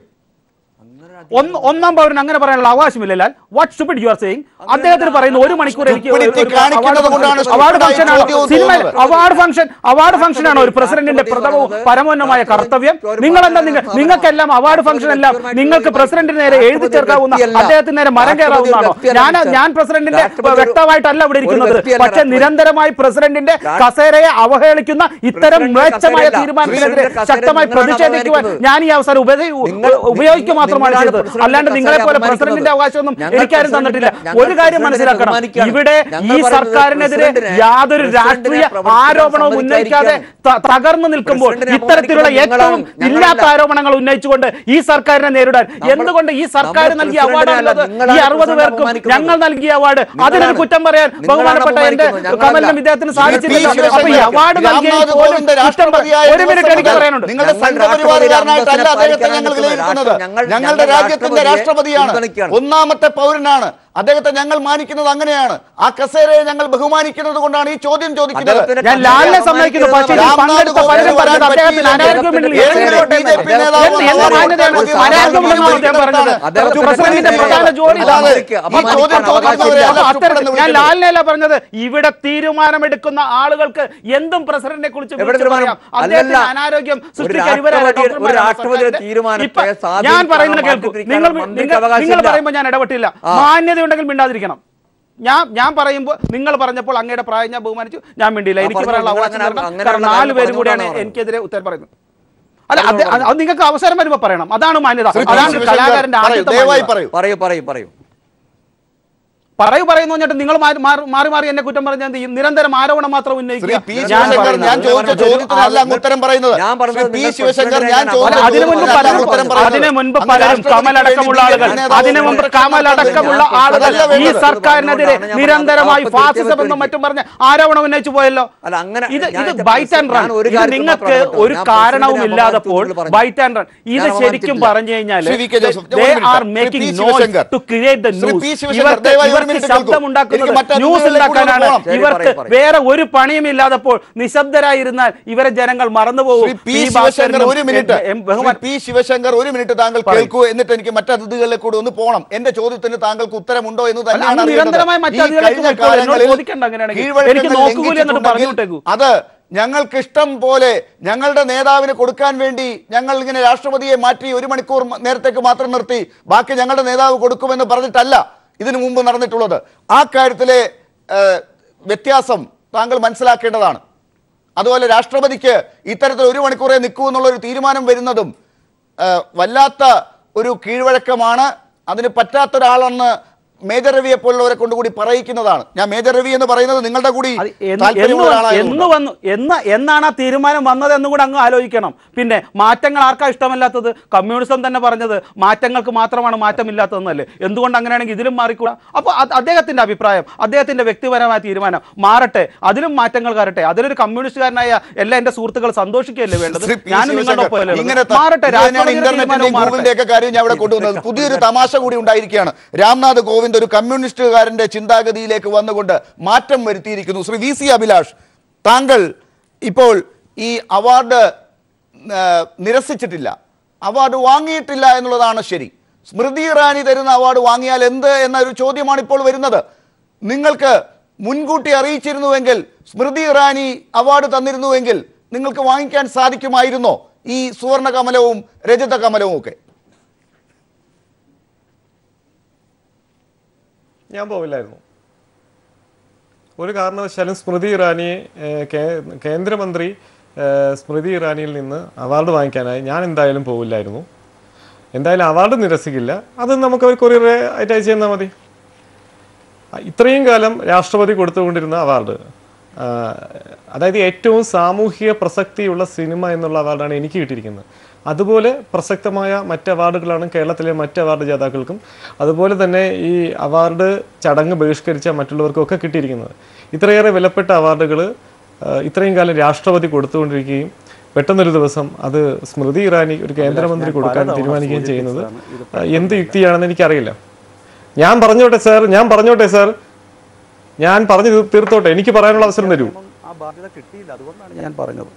ഒന്ന് ഒന്നാം പൗരൻ അങ്ങനെ പറയാനുള്ള അവകാശമില്ല Lal what stupid you are saying അദ്ദേഹത്തിന് പറയുന്നു ഒരു മണിക്കൂർ എനിക്ക് ഒരു- Stupidity ഒരു കാണിക്കുന്നത് കൊണ്ടാണ് അവാർഡ് stupid ആയി ഫംഗ്ഷൻ ആണോ ചോദ്യവും സിനിമ തോന്നുന്നത്. അവാർഡ് ഫംഗ്ഷൻ അവാർഡ് ഫംഗ്ഷൻ ആണോ ഒരു പ്രസിഡന്റിന്റെ പ്രഥമവും പരമോന്നമായ കർത്തവ്യം നിങ്ങളെന്താ നിങ്ങൾ നിങ്ങൾക്കെല്ലാം അവാർഡ് ഫംഗ്ഷൻ എല്ലാം നിങ്ങൾക്ക് പ്രസിഡന്റിന് നേരെ എഴുതി ചേർക്കാവുന്ന അദ്ദേഹത്തിന് നേരെ മരം കയറാവുന്നതാണോ ഞാൻ ഞാൻ പ്രസിഡന്റിന്റെ വ്യക്തമായിട്ടല്ല ഇവിടെ ഇരിക്കുന്നത് പക്ഷെ നിരന്തരമായി പ്രസിഡന്റിന്റെ കസേരയെ അവഹേളിക്കുന്ന ഇത്തരം മ്ലേച്ഛമായ തീരുമാനത്തിനെതിരെ ശക്തമായി പ്രതിഷേധിക്കുവാൻ ഞാൻ ഈ അവസരം ഉപയോഗി- ഉപയോഗിക്കുക മാത്രമാണ് ചെയ്തത് അല്ലാണ്ട് നിങ്ങളെ പോലെ പ്രസിഡന്റിന്റെ അവകാശമൊന്നും എനിക്കാരും തന്നിട്ടില്ല ഒരു കാര്യം മനസ്സിലാക്കണം ഇവിടെ ഈ സർക്കാരിനെതിരെ യാതൊരു രാഷ്ട്രീയ ആരോപണവും ഉന്നയിക്കാതെ ത- തകർന്നു നിൽക്കുമ്പോൾ ഇത്തരത്തിലുള്ള ഏറ്റവും ഇല്ലാത്ത ആരോപണങ്ങൾ ഉന്നയിച്ചുകൊണ്ട് ഈ സർക്കാരിനെ നേരിടാൻ എന്തുകൊണ്ട് ഈ സർക്കാർ നൽകിയ അവാർഡാണുള്ളത് ഈ അറുപത് പേർക്കും ഞങ്ങൾ നൽകിയ അവാർഡ് അതിനൊരു കുറ്റം പറയാൻ ബഹുമാനപ്പെട്ട എന്റെ കമലിനും ഇദ്ദേഹത്തിന് സാധിച്ചിട്ടില്ല അപ്പൊ ഈ അവാർഡ് നൽകിയ രാംനാഥ് പോലും കോവിന്ദ് കുറ്റം പറ- രാഷ്ട്രപതിയായ ഒരു മിനിറ്റ് എനിക്ക് ദിവസം പറയാനുണ്ട് നിങ്ങളുടെ ഞങ്ങൾ സംഘപരിവാറുകാരനായിട്ടല്ല രാഷ്ട്രപതി അദ്ദേഹത്തെ ഞങ്ങൾ രാംനാഥ് വിലയിരുത്തുന്നത് ഞങ്ങൾ- ഞങ്ങളുടെ ഞങ്ങൾ രാജ്യത്തിന്റെ രാഷ്ട്രപതിയെ രാഷ്ട്രപതിയാണ് പിന്തുണയ്ക്കുകയാണ്. ഒന്നാമത്തെ പൗരനാണ് അദ്ദേഹത്തെ ഞങ്ങൾ മാനിക്കുന്നത് അങ്ങനെയാണ് ആ കസേരയെ ഞങ്ങൾ ബഹുമാനിക്കുന്നത് കൊണ്ടാണ് ഈ ചോദ്യം ചോദിക്കുന്നത് അദ്ദേഹത്തിന്റെ ഞാൻ ലാലിനെ സമ്മതിക്കുന്നു പക്ഷേ ഇതിൽ രാംനാഥ് പങ്കെടുത്ത പലരും കോവിന്ദ് പറഞ്ഞത് വരാൻ അദ്ദേഹത്തിന് പറ്റിയില്ല. അനാരോഗ്യമില്ല ഏതെങ്കിലും ഒരു BJP നേതാവ് എന്ത് എന്ത് വന്ന് മാന്യതയാണ് ഒരു അനാരോഗ്യമില്ലെന്നാണ് അദ്ദേഹം പറഞ്ഞത് അദ്ദേഹത്തിന് പ്രസിഡന്റിന്റെ പ്രധാന ജോലി അല്ലാതെ അപ്പൊ ഈ ചോദ്യം അവകാശമില്ല. ചോദിക്കുന്നവരെ അപ്പൊ അല്ല അത്തരത്തിൽ ചുപ്പടെന്ന് ഞാൻ വിളിക്കുന്നത്. ലാലിനല്ല പറഞ്ഞത് ഇവിടെ തീരുമാനമെടുക്കുന്ന ആളുകൾക്ക് എന്തും പ്രസിഡന്റിനെ കുറിച്ച് എവിടെ വിളിച്ച് തീരുമാനം? പറയാം അദ്ദേഹത്തിന് അല്ലല്ല. അനാരോഗ്യം ഒരു സൃഷ്ടിക്കാൻ ഇവരാണ് രാഷ്ട്രപതി- ഡോക്ടർമാരാണ് ഒരു രാഷ്ട്രപതിയുടെ സർക്കാരിന്റെ. തീരുമാനത്തെ ഇപ്പൊ സ്വാധീനിക്കാനോ ഞാൻ പറയുന്നത് കേൾക്കൂ മാറ്റിപ്പിടിക്കാനോ നിങ്ങൾ മന്ത്രിക്ക് നിങ്ങൾ അവകാശമില്ല. നിങ്ങൾ പറയുമ്പോൾ ഞാൻ ഇടപെട്ടില്ല ആ. മാന്യതയുണ്ടെങ്കിൽ മിണ്ടാതിരിക്കണം ഞാൻ ഞാൻ പറയുമ്പോൾ നിങ്ങൾ പറഞ്ഞപ്പോൾ അങ്ങയുടെ പ്രായം ഞാൻ ബഹുമാനിച്ചു ഞാൻ മിണ്ടിയില്ല ആ, എനിക്ക് പറഞ്ഞു. പറയാനുള്ള നിങ്ങൾ അവകാശം അങ്ങനെ- തരണം. അങ്ങനെ കാരണം ഉള്ള നാല് കാര്യം പേരും കൂടിയാണ് പറഞ്ഞുകൊണ്ടാണ് എനിക്കെതിരെ ഉത്തരം പറയുന്നത് അല്ല അത് പറഞ്ഞുകൊണ്ട് അത് നിങ്ങൾക്ക് അവസരം വരുമ്പോൾ പറയണം അതാണ് മാന്യത ശ്രീ പി. അതാണ് ശിവശങ്കർ കലാകാരന്റെ പറയൂ, ആദ്യത്തെ ദയവായി മാന്യത. പറയൂ പറയൂ പറയൂ പറയൂ പറയൂ പറയുന്നു പറഞ്ഞിട്ട് നിങ്ങൾ മാറി മാറി- മാറി മാറി എന്നെ കുറ്റം പറഞ്ഞാൽ എന്ത് ചെയ്യും നിരന്തരം ആരോപണം മാത്രം ശ്രീ ഉന്നയിക്കുക പി ഞാൻ ശിവശങ്കർ പറയുന്നത് ഞാൻ ചോദിച്ച പറയുന്നത് ചോദ്യത്തിനല്ല അങ്ങ് ഉത്തരം പറയുന്നത് ഞാൻ പറഞ്ഞത് ശ്രീ പി നിങ്ങൾ ശിവശങ്കർ പ്രസിഡന്റിനെ ഞാൻ ഞാൻ ചോദിച്ച അല്ല, അതിനു മുൻപ് ചോദ്യത്തിനല്ല പലരും അങ്ങ് ഉത്തരം പറയുന്നത്. അതിനു മുൻപ് അങ്ങ് പലരും രാഷ്ട്രപതിക്ക് കമലടക്കമുള്ള വേണ്ടി ആളുകൾ നേതാവ് അതിനു മുമ്പ് ഉണ്ട്. കമലടക്കമുള്ള ഞാൻ ആളുകൾ അതല്ല ഈ വേണ്ടത്. സർക്കാരിനെതിരെ അതുകൊണ്ടാണ് ഞാൻ നിരന്തരമായി പറഞ്ഞത്. ഫാസിസം എന്നും മറ്റും പറഞ്ഞ് ആരോപണം ഉന്നയിച്ചു പോയല്ലോ അല്ല, അങ്ങനെ ഇത് ഞാൻ ഇത് എന്റെ ബൈറ്റ് ആൻഡ് റൺ ഞാൻ ഒരു ഇത് കാര്യത്തിൽ നിങ്ങൾക്ക് മാത്രമാണ് കേട്ടോ. ഒരു ഞാൻ കാരണവും പ്രസിഡന്റിനെ ഇല്ലാതപ്പോൾ അപമാനിച്ചു എന്ന് ബൈറ്റ് ആൻഡ് റൺ ഇത് ഞാൻ ശരിക്കും അപമാനിച്ചിട്ടില്ല. പറഞ്ഞു കഴിഞ്ഞാൽ ശ്രീ വി കെ ജോസഫ്, ദേ ഒരു ആർ minute. Making Shri P. Noise Sivasankar. To create the Shri P. News Sivasankar, ഇവർക്ക് ദയവായി ഒരു ഇവർക്ക് മിനിറ്റ് ശബ്ദം കേൾക്കൂ. ഉണ്ടാക്കുന്നത് എനിക്ക് മറ്റ് ന്യൂസ് അതിഥികളിലേക്ക് ഉണ്ടാക്കാനാണ് പോകണം. ശരി, ഇവർക്ക് പറയൂ, പറയൂ. വേറെ ഒരു പണിയും ഇല്ലാതപ്പോൾ നിശബ്ദരായിരുന്നാൽ ഇവരെ ജനങ്ങൾ മറന്നുപോകും ശ്രീ പി പി. ശിവശങ്കർ ഭാസ്കരനും ഒരു മിനിറ്റ് എം- എം- ശ്രീ ബഹുമാൻ പി ശിവശങ്കർ ഒരു മിനിറ്റ് താങ്കൾ പറയൂ. കേൾക്കൂ എന്നിട്ട് എനിക്ക് മറ്റ് അതിഥികളിലേക്ക് കൂടി ഒന്ന് പോകണം എന്റെ ചോദ്യത്തിന് താങ്കൾക്ക് ഉത്തരമുണ്ടോ എന്ന് അല്ല, തന്നെയാണ് അങ്ങ് അറിയേണ്ടത്. നിരന്തരമായി മറ്റ് ഈ അതിഥികളിലേക്ക് കഴിഞ്ഞ പോയിക്കോളൂ. എന്നോട് കാലങ്ങളിൽ ചോദിക്കണ്ട അങ്ങനെയാണെങ്കിൽ. കീഴ്വഴക്കങ്ങൾ എനിക്ക് നോക്കുകൂലി എന്നിട്ട് പറഞ്ഞു ലംഘിച്ചിട്ടുണ്ടെങ്കിൽ വിട്ടേക്കൂ. അത് ഞങ്ങൾക്ക് ഇഷ്ടം പോലെ ഞങ്ങളുടെ നേതാവിന് കൊടുക്കാൻ വേണ്ടി ഞങ്ങൾ ഇങ്ങനെ രാഷ്ട്രപതിയെ മാറ്റി ഒരു മണിക്കൂർ മ- നേരത്തേക്ക് മാത്രം നിർത്തി ബാക്കി ഞങ്ങളുടെ നേതാവ് കൊടുക്കുമെന്ന് പറഞ്ഞിട്ടല്ല ഇതിനു മുമ്പ് നടന്നിട്ടുള്ളത് ആ കാര്യത്തിലെ ഏഹ്, വ്യത്യാസം താങ്കൾ മനസ്സിലാക്കേണ്ടതാണ് അതുപോലെ രാഷ്ട്രപതിക്ക് ഇത്തരത്തിൽ ഒരു മണിക്കൂറേ നിൽക്കൂ എന്നുള്ള ഒരു തീരുമാനം വരുന്നതും ആ, വല്ലാത്ത ഒരു കീഴ്വഴക്കമാണ് അതിന് പറ്റാത്തൊരാളെന്ന് മേജർ രവിയെ പോലുള്ളവരെ കൊണ്ടുകൂടി പറയിക്കുന്നതാണ് ഞാൻ മേജർ രവി എന്ന് പറയുന്നത് നിങ്ങളുടെ കൂടി അത് എന്ന് താല്പര്യമുള്ള എന്ന് ഒരാളായതുകൊണ്ട്. എന്ന് വന്നു എന്ന് എന്നാണ് ആ തീരുമാനം വന്നത് എന്നും കൂടെ അങ്ങ് ആലോചിക്കണം പിന്നെ മാറ്റങ്ങൾ ആർക്കാ ഇഷ്ടമല്ലാത്തത് കമ്മ്യൂണിസം തന്നെ പറഞ്ഞത് മാറ്റങ്ങൾക്ക് മാത്രമാണ് മാറ്റമില്ലാത്തതെന്നല്ലേ എന്തുകൊണ്ട് അങ്ങനെയാണെങ്കിൽ ഇതിലും മാറിക്കൂടാ അപ്പോൾ അദ്ദേഹത്തിന്റെ അഭിപ്രായം അദ്ദേഹത്തിന്റെ വ്യക്തിപരമായ തീരുമാനം മാറട്ടെ അതിലും മാറ്റങ്ങൾ കയറട്ടെ അതിലൊരു കമ്മ്യൂണിസ്റ്റുകാരനായ എല്ലാ എന്റെ സുഹൃത്തുക്കൾ സന്തോഷമല്ലേ വേണ്ടത് ശ്രീ പി. ഞാനും നിങ്ങളുടെ ശിവശങ്കർ, ഒപ്പമല്ലേ ഇങ്ങനെ ഉള്ളത്? മാറട്ടെ ഇത് തന്നെയാണ് രാഷ്ട്രപതിയുടെ ഇന്റർനെറ്റിന്റെയും തീരുമാനവും മാറട്ടെ. ഗൂഗിളിന്റെ ഒക്കെ കാര്യം ഞാൻ ഇവിടെ കൊണ്ടുവന്നത് പുതിയൊരു തമാശ കൂടി ഉണ്ടായിരിക്കുകയാണ് രാംനാഥ് കോവിന്ദ് ഒരു കമ്മ്യൂണിസ്റ്റുകാരന്റെ ചിന്താഗതിയിലേക്ക് വന്നുകൊണ്ട് മാറ്റം വരുത്തിയിരിക്കുന്നു ശ്രീ വി സി അഭിലാഷ് താങ്കൾ ഇപ്പോൾ ഈ അവാർഡ് ആ, നിരസിച്ചിട്ടില്ല അവാർഡ് വാങ്ങിയിട്ടില്ല എന്നുള്ളതാണ് ശരി സ്മൃതി ഇറാനി തരുന്ന അവാർഡ് വാങ്ങിയാൽ എന്ത് എന്ന ഒരു ചോദ്യമാണ് ഇപ്പോൾ വരുന്നത് നിങ്ങൾക്ക് മുൻകൂട്ടി അറിയിച്ചിരുന്നുവെങ്കിൽ സ്മൃതി ഇറാനി അവാർഡ് തന്നിരുന്നുവെങ്കിൽ നിങ്ങൾക്ക് വാങ്ങിക്കാൻ സാധിക്കുമായിരുന്നോ ഈ സുവർണ കമലവും രജത കമലവും ഒക്കെ ഞാൻ പോവില്ലായിരുന്നു ഒരു കാരണവശാലും സ്മൃതി ഇറാനിയെ ഏഹ്, കേ- കേന്ദ്രമന്ത്രി ഏഹ്, സ്മൃതി ഇറാനിയിൽ നിന്ന് അവാർഡ് വാങ്ങിക്കാനായി ഞാൻ എന്തായാലും പോവില്ലായിരുന്നു എന്തായാലും അവാർഡ് നിരസിക്കില്ല അത് നമുക്ക് ഒരു കൊറിയർ ആയിട്ട് അയച്ചു തന്നാൽ മതി ആ, ഇത്രയും കാലം രാഷ്ട്രപതി കൊടുത്തുകൊണ്ടിരുന്ന അവാർഡ് ആ, അതായത് ഏറ്റവും സാമൂഹിക പ്രസക്തിയുള്ള സിനിമ എന്നുള്ള അവാർഡാണ് എനിക്ക് കിട്ടിയിരിക്കുന്നത് അതുപോലെ പ്രസക്തമായ മറ്റ് അവാർഡുകളാണ് കേരളത്തിലെ മറ്റ് അവാർഡ് ജേതാക്കൾക്കും അതുപോലെ തന്നെ ഈ അവാർഡ് ചടങ്ങ് ബഹിഷ്കരിച്ച മറ്റുള്ളവർക്കും ഒക്കെ കിട്ടിയിരിക്കുന്നത് ഇത്രയേറെ വിലപ്പെട്ട അവാർഡുകൾ ഇത്രയും കാലം രാഷ്ട്രപതി കൊടുത്തുകൊണ്ടിരിക്കുകയും പെട്ടെന്നൊരു ദിവസം അത് സ്മൃതി ഇറാനി ഒരു കേന്ദ്രമന്ത്രി കൊടുക്കാൻ തീരുമാനിക്കുകയും ചെയ്യുന്നത് ആ, എന്ത് യുക്തിയാണെന്ന് എനിക്കറിയില്ല ഞാൻ പറഞ്ഞോട്ടെ സാർ ഞാൻ പറഞ്ഞോട്ടെ സാർ ഞാൻ പറഞ്ഞു തീർ- തീർത്തോട്ടെ എനിക്ക് പറയാനുള്ള അവസരം തരൂ ആ ബാധ്യത കിട്ടിയില്ല അതുകൊണ്ടാണ് ഞാൻ പറഞ്ഞത്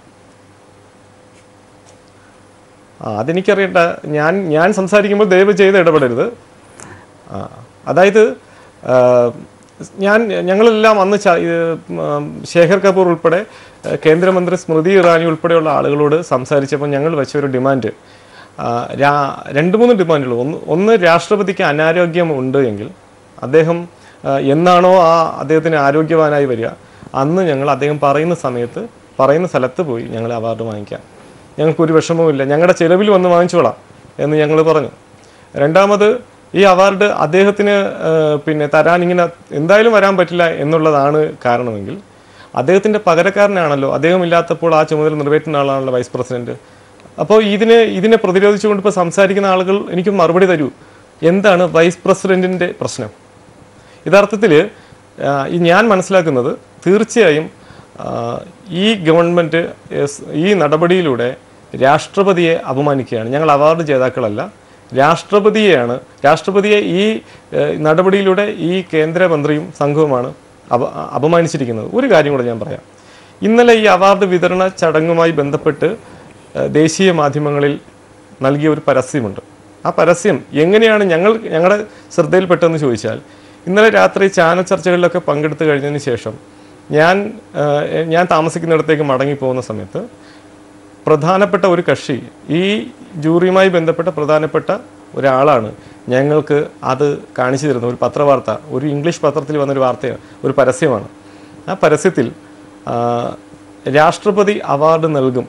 ആ അതെനിക്കറിയണ്ട ഞാൻ ഞാൻ സംസാരിക്കുമ്പോൾ ദയവ് ചെയ്ത് ഇടപെടരുത് ആ അതായത് ആ, ഞാൻ ഞങ്ങളെല്ലാം അന്ന് ച- ഇത്, ഉം, ശേഖർ കപൂർ ഉൾപ്പെടെ ആ, കേന്ദ്രമന്ത്രി സ്മൃതി ഇറാനി ഉൾപ്പെടെയുള്ള ആളുകളോട് സംസാരിച്ചപ്പോൾ ഞങ്ങൾ വെച്ച ഒരു ഡിമാൻഡ് ആ, രാ- രണ്ട് മൂന്ന് ഡിമാൻഡുകൾ ഒന്ന് ഒന്ന് രാഷ്ട്രപതിക്ക് അനാരോഗ്യം ഉണ്ട് എങ്കിൽ അദ്ദേഹം ആ, എന്നാണോ ആ അദ്ദേഹത്തിന് ആരോഗ്യവാനായി വരിക അന്ന് ഞങ്ങൾ അദ്ദേഹം പറയുന്ന സമയത്ത് പറയുന്ന സ്ഥലത്ത് പോയി ഞങ്ങൾ അവാർഡ് വാങ്ങിക്കാം ഞങ്ങൾക്ക് ഒരു വിഷമവുമില്ല ഞങ്ങളുടെ ചെലവിൽ വന്ന് വാങ്ങിച്ചോളാം എന്ന് ഞങ്ങൾ പറഞ്ഞു രണ്ടാമത് ഈ അവാർഡ് അദ്ദേഹത്തിന് ആ, പിന്നെ തരാൻ ഇങ്ങനെ എന്തായാലും വരാൻ പറ്റില്ല എന്നുള്ളതാണ് കാരണമെങ്കിൽ അദ്ദേഹത്തിൻ്റെ പകരക്കാരനാണല്ലോ അദ്ദേഹം ഇല്ലാത്തപ്പോൾ ആ ചുമതല നിറവേറ്റുന്ന ആളാണല്ലോ വൈസ് പ്രസിഡന്റ് അപ്പോൾ ഇതിനെ ഇതിനെ പ്രതിരോധിച്ചുകൊണ്ട് ഇപ്പോൾ സംസാരിക്കുന്ന ആളുകൾ എനിക്ക് മറുപടി തരൂ എന്താണ് വൈസ് പ്രസിഡന്റിന്റെ പ്രശ്നം യഥാർത്ഥത്തിൽ ഈ ഞാൻ മനസ്സിലാക്കുന്നത് തീർച്ചയായും ആ, ഈ ഗവൺമെൻറ് ഈ നടപടിയിലൂടെ രാഷ്ട്രപതിയെ അപമാനിക്കുകയാണ് ഞങ്ങൾ അവാർഡ് ജേതാക്കളല്ല രാഷ്ട്രപതിയെയാണ് രാഷ്ട്രപതിയെ ഈ ഏഹ്, നടപടിയിലൂടെ ഈ കേന്ദ്രമന്ത്രിയും സംഘവുമാണ് അപ അപമാനിച്ചിരിക്കുന്നത് ഒരു കാര്യം കൂടെ ഞാൻ പറയാം ഇന്നലെ ഈ അവാർഡ് വിതരണ ചടങ്ങുമായി ബന്ധപ്പെട്ട് ഏഹ്, ദേശീയ മാധ്യമങ്ങളിൽ നൽകിയ ഒരു പരസ്യമുണ്ട് ആ പരസ്യം എങ്ങനെയാണ് ഞങ്ങൾ ഞങ്ങളുടെ ശ്രദ്ധയിൽപ്പെട്ടതെന്ന് ചോദിച്ചാൽ ഇന്നലെ രാത്രി ചാനൽ ചർച്ചകളിലൊക്കെ പങ്കെടുത്തു കഴിഞ്ഞതിന് ശേഷം ഞാൻ ഏഹ്, ഞാൻ താമസിക്കുന്നിടത്തേക്ക് മടങ്ങി പോകുന്ന സമയത്ത് പ്രധാനപ്പെട്ട ഒരു കക്ഷി ഈ ജൂറിയുമായി ബന്ധപ്പെട്ട പ്രധാനപ്പെട്ട ഒരാളാണ് ഞങ്ങൾക്ക് അത് കാണിച്ചു തരുന്ന ഒരു പത്രവാർത്ത ഒരു ഇംഗ്ലീഷ് പത്രത്തിൽ വന്നൊരു വാർത്തയാണ് ഒരു പരസ്യമാണ് ആ പരസ്യത്തിൽ ആ, രാഷ്ട്രപതി അവാർഡ് നൽകും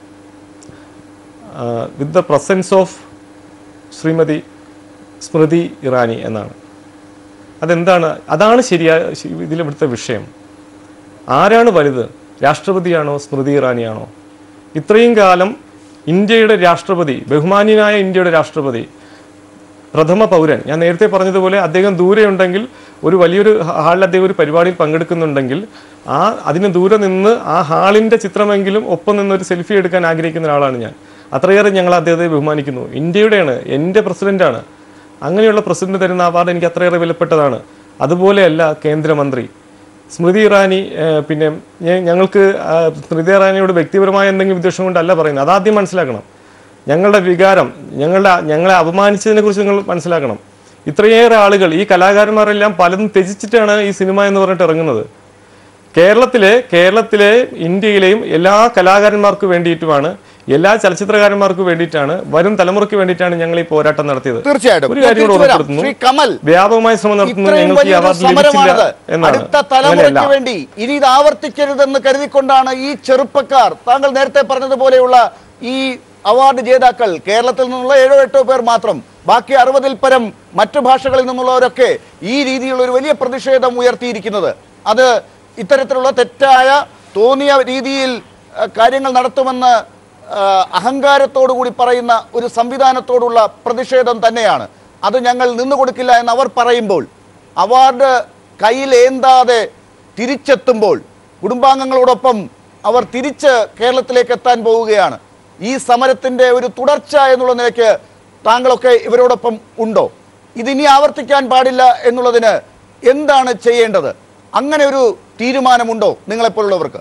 with the presence of Shrimati Smriti Irani എന്നാണ് അതെന്താണ് അതാണ് ശരിയായ ഇതിൽ ഇവിടുത്തെ വിഷയം ആരാണ് വലുത് രാഷ്ട്രപതിയാണോ സ്മൃതി ഇറാനിയാണോ ഇത്രയും കാലം ഇന്ത്യയുടെ രാഷ്ട്രപതി ബഹുമാന്യനായ ഇന്ത്യയുടെ രാഷ്ട്രപതി പ്രഥമ പൗരൻ ഞാൻ നേരത്തെ പറഞ്ഞതുപോലെ അദ്ദേഹം ദൂരെ ഉണ്ടെങ്കിൽ ഒരു വലിയൊരു ഹാളിൽ അദ്ദേഹം ഒരു പരിപാടിയിൽ പങ്കെടുക്കുന്നുണ്ടെങ്കിൽ ആ അതിന് ദൂരെ നിന്ന് ആ ഹാളിന്റെ ചിത്രമെങ്കിലും ഒപ്പം നിന്ന് ഒരു സെൽഫി എടുക്കാൻ ആഗ്രഹിക്കുന്ന ഒരാളാണ് ഞാൻ അത്രയേറെ ഞങ്ങൾ അദ്ദേഹത്തെ ബഹുമാനിക്കുന്നു ഇന്ത്യയുടെയാണ് എൻ്റെ പ്രസിഡന്റാണ് അങ്ങനെയുള്ള പ്രസിഡന്റ് തരുന്ന അവാർഡ് എനിക്ക് അത്രയേറെ വിലപ്പെട്ടതാണ് അതുപോലെയല്ല കേന്ദ്രമന്ത്രി സ്മൃതി ഇറാനി ഏഹ്, പിന്നെ ഞ- ഞങ്ങൾക്ക് ആ, സ്മൃതി ഇറാനിയോട് വ്യക്തിപരമായ എന്തെങ്കിലും വിദ്വേഷം കൊണ്ടല്ല പറയുന്നത് അതാദ്യം മനസ്സിലാക്കണം ഞങ്ങളുടെ വികാരം ഞങ്ങളുടെ ഞങ്ങളെ അപമാനിച്ചതിനെ കുറിച്ച് നിങ്ങൾ മനസ്സിലാക്കണം ഇത്രയേറെ ആളുകൾ ഈ കലാകാരന്മാരെല്ലാം പലതും ത്യജിച്ചിട്ടാണ് ഈ സിനിമ എന്ന് പറഞ്ഞിട്ട് ഇറങ്ങുന്നത് കേരളത്തിലെ കേരളത്തിലെ ഇന്ത്യയിലെയും എല്ലാ കലാകാരന്മാർക്ക് വേണ്ടിയിട്ടുമാണ് എല്ലാ ചലച്ചിത്രകാരന്മാർക്ക് വേണ്ടിയിട്ടാണ് വരും തലമുറയ്ക്ക് വേണ്ടിയിട്ടാണ് ഞങ്ങൾ ഈ പോരാട്ടം നടത്തിയത് തീർച്ചയായിട്ടും ഒരു കാര്യം കൂടെ തിരിച്ചു വരാം. ഉറപ്പെടുത്തുന്നു ശ്രീ കമൽ വ്യാപകമായ ശ്രമം നടത്തുന്നു ഇത്രയും ഞങ്ങൾക്ക് ഈ വലിയൊരു അവാർഡ് ലഭിച്ചില്ല സമരമാണത് എന്നാണ് അടുത്ത അങ്ങനെയല്ല തലമുറയ്ക്ക് വേണ്ടി ഇനി ഇത് ആവർത്തിക്കരുതെന്ന് കരുതിക്കൊണ്ടാണ് ഈ ചെറുപ്പക്കാർ താങ്കൾ നേരത്തെ പറഞ്ഞതുപോലെയുള്ള ഈ അവാർഡ് ജേതാക്കൾ കേരളത്തിൽ നിന്നുള്ള ഏഴോ എട്ടോ പേർ മാത്രം ബാക്കി അറുപതിൽ പരം മറ്റു ഭാഷകളിൽ നിന്നുള്ളവരൊക്കെ ഈ രീതിയിലുള്ള ഒരു വലിയ പ്രതിഷേധം ഉയർത്തിയിരിക്കുന്നത് അത് ഇത്തരത്തിലുള്ള തെറ്റായ തോന്നിയ രീതിയിൽ അഹ്, കാര്യങ്ങൾ നടത്തുമെന്ന് ആഹ്, അഹങ്കാരത്തോടു കൂടി പറയുന്ന ഒരു സംവിധാനത്തോടുള്ള പ്രതിഷേധം തന്നെയാണ് അത് ഞങ്ങൾ നിന്നുകൊടുക്കില്ല എന്ന് അവർ പറയുമ്പോൾ അവാർഡ് കയ്യിലേന്താതെ തിരിച്ചെത്തുമ്പോൾ കുടുംബാംഗങ്ങളോടൊപ്പം അവർ തിരിച്ച് കേരളത്തിലേക്ക് എത്താൻ പോവുകയാണ് ഈ സമരത്തിന്റെ ഒരു തുടർച്ച എന്നുള്ള നിലയ്ക്ക് താങ്കളൊക്കെ ഇവരോടൊപ്പം ഉണ്ടോ ഇതിനി ആവർത്തിക്കാൻ പാടില്ല എന്നുള്ളതിന് എന്താണ് ചെയ്യേണ്ടത് അങ്ങനെ ഒരു തീരുമാനമുണ്ടോ നിങ്ങളെപ്പോലുള്ളവർക്ക്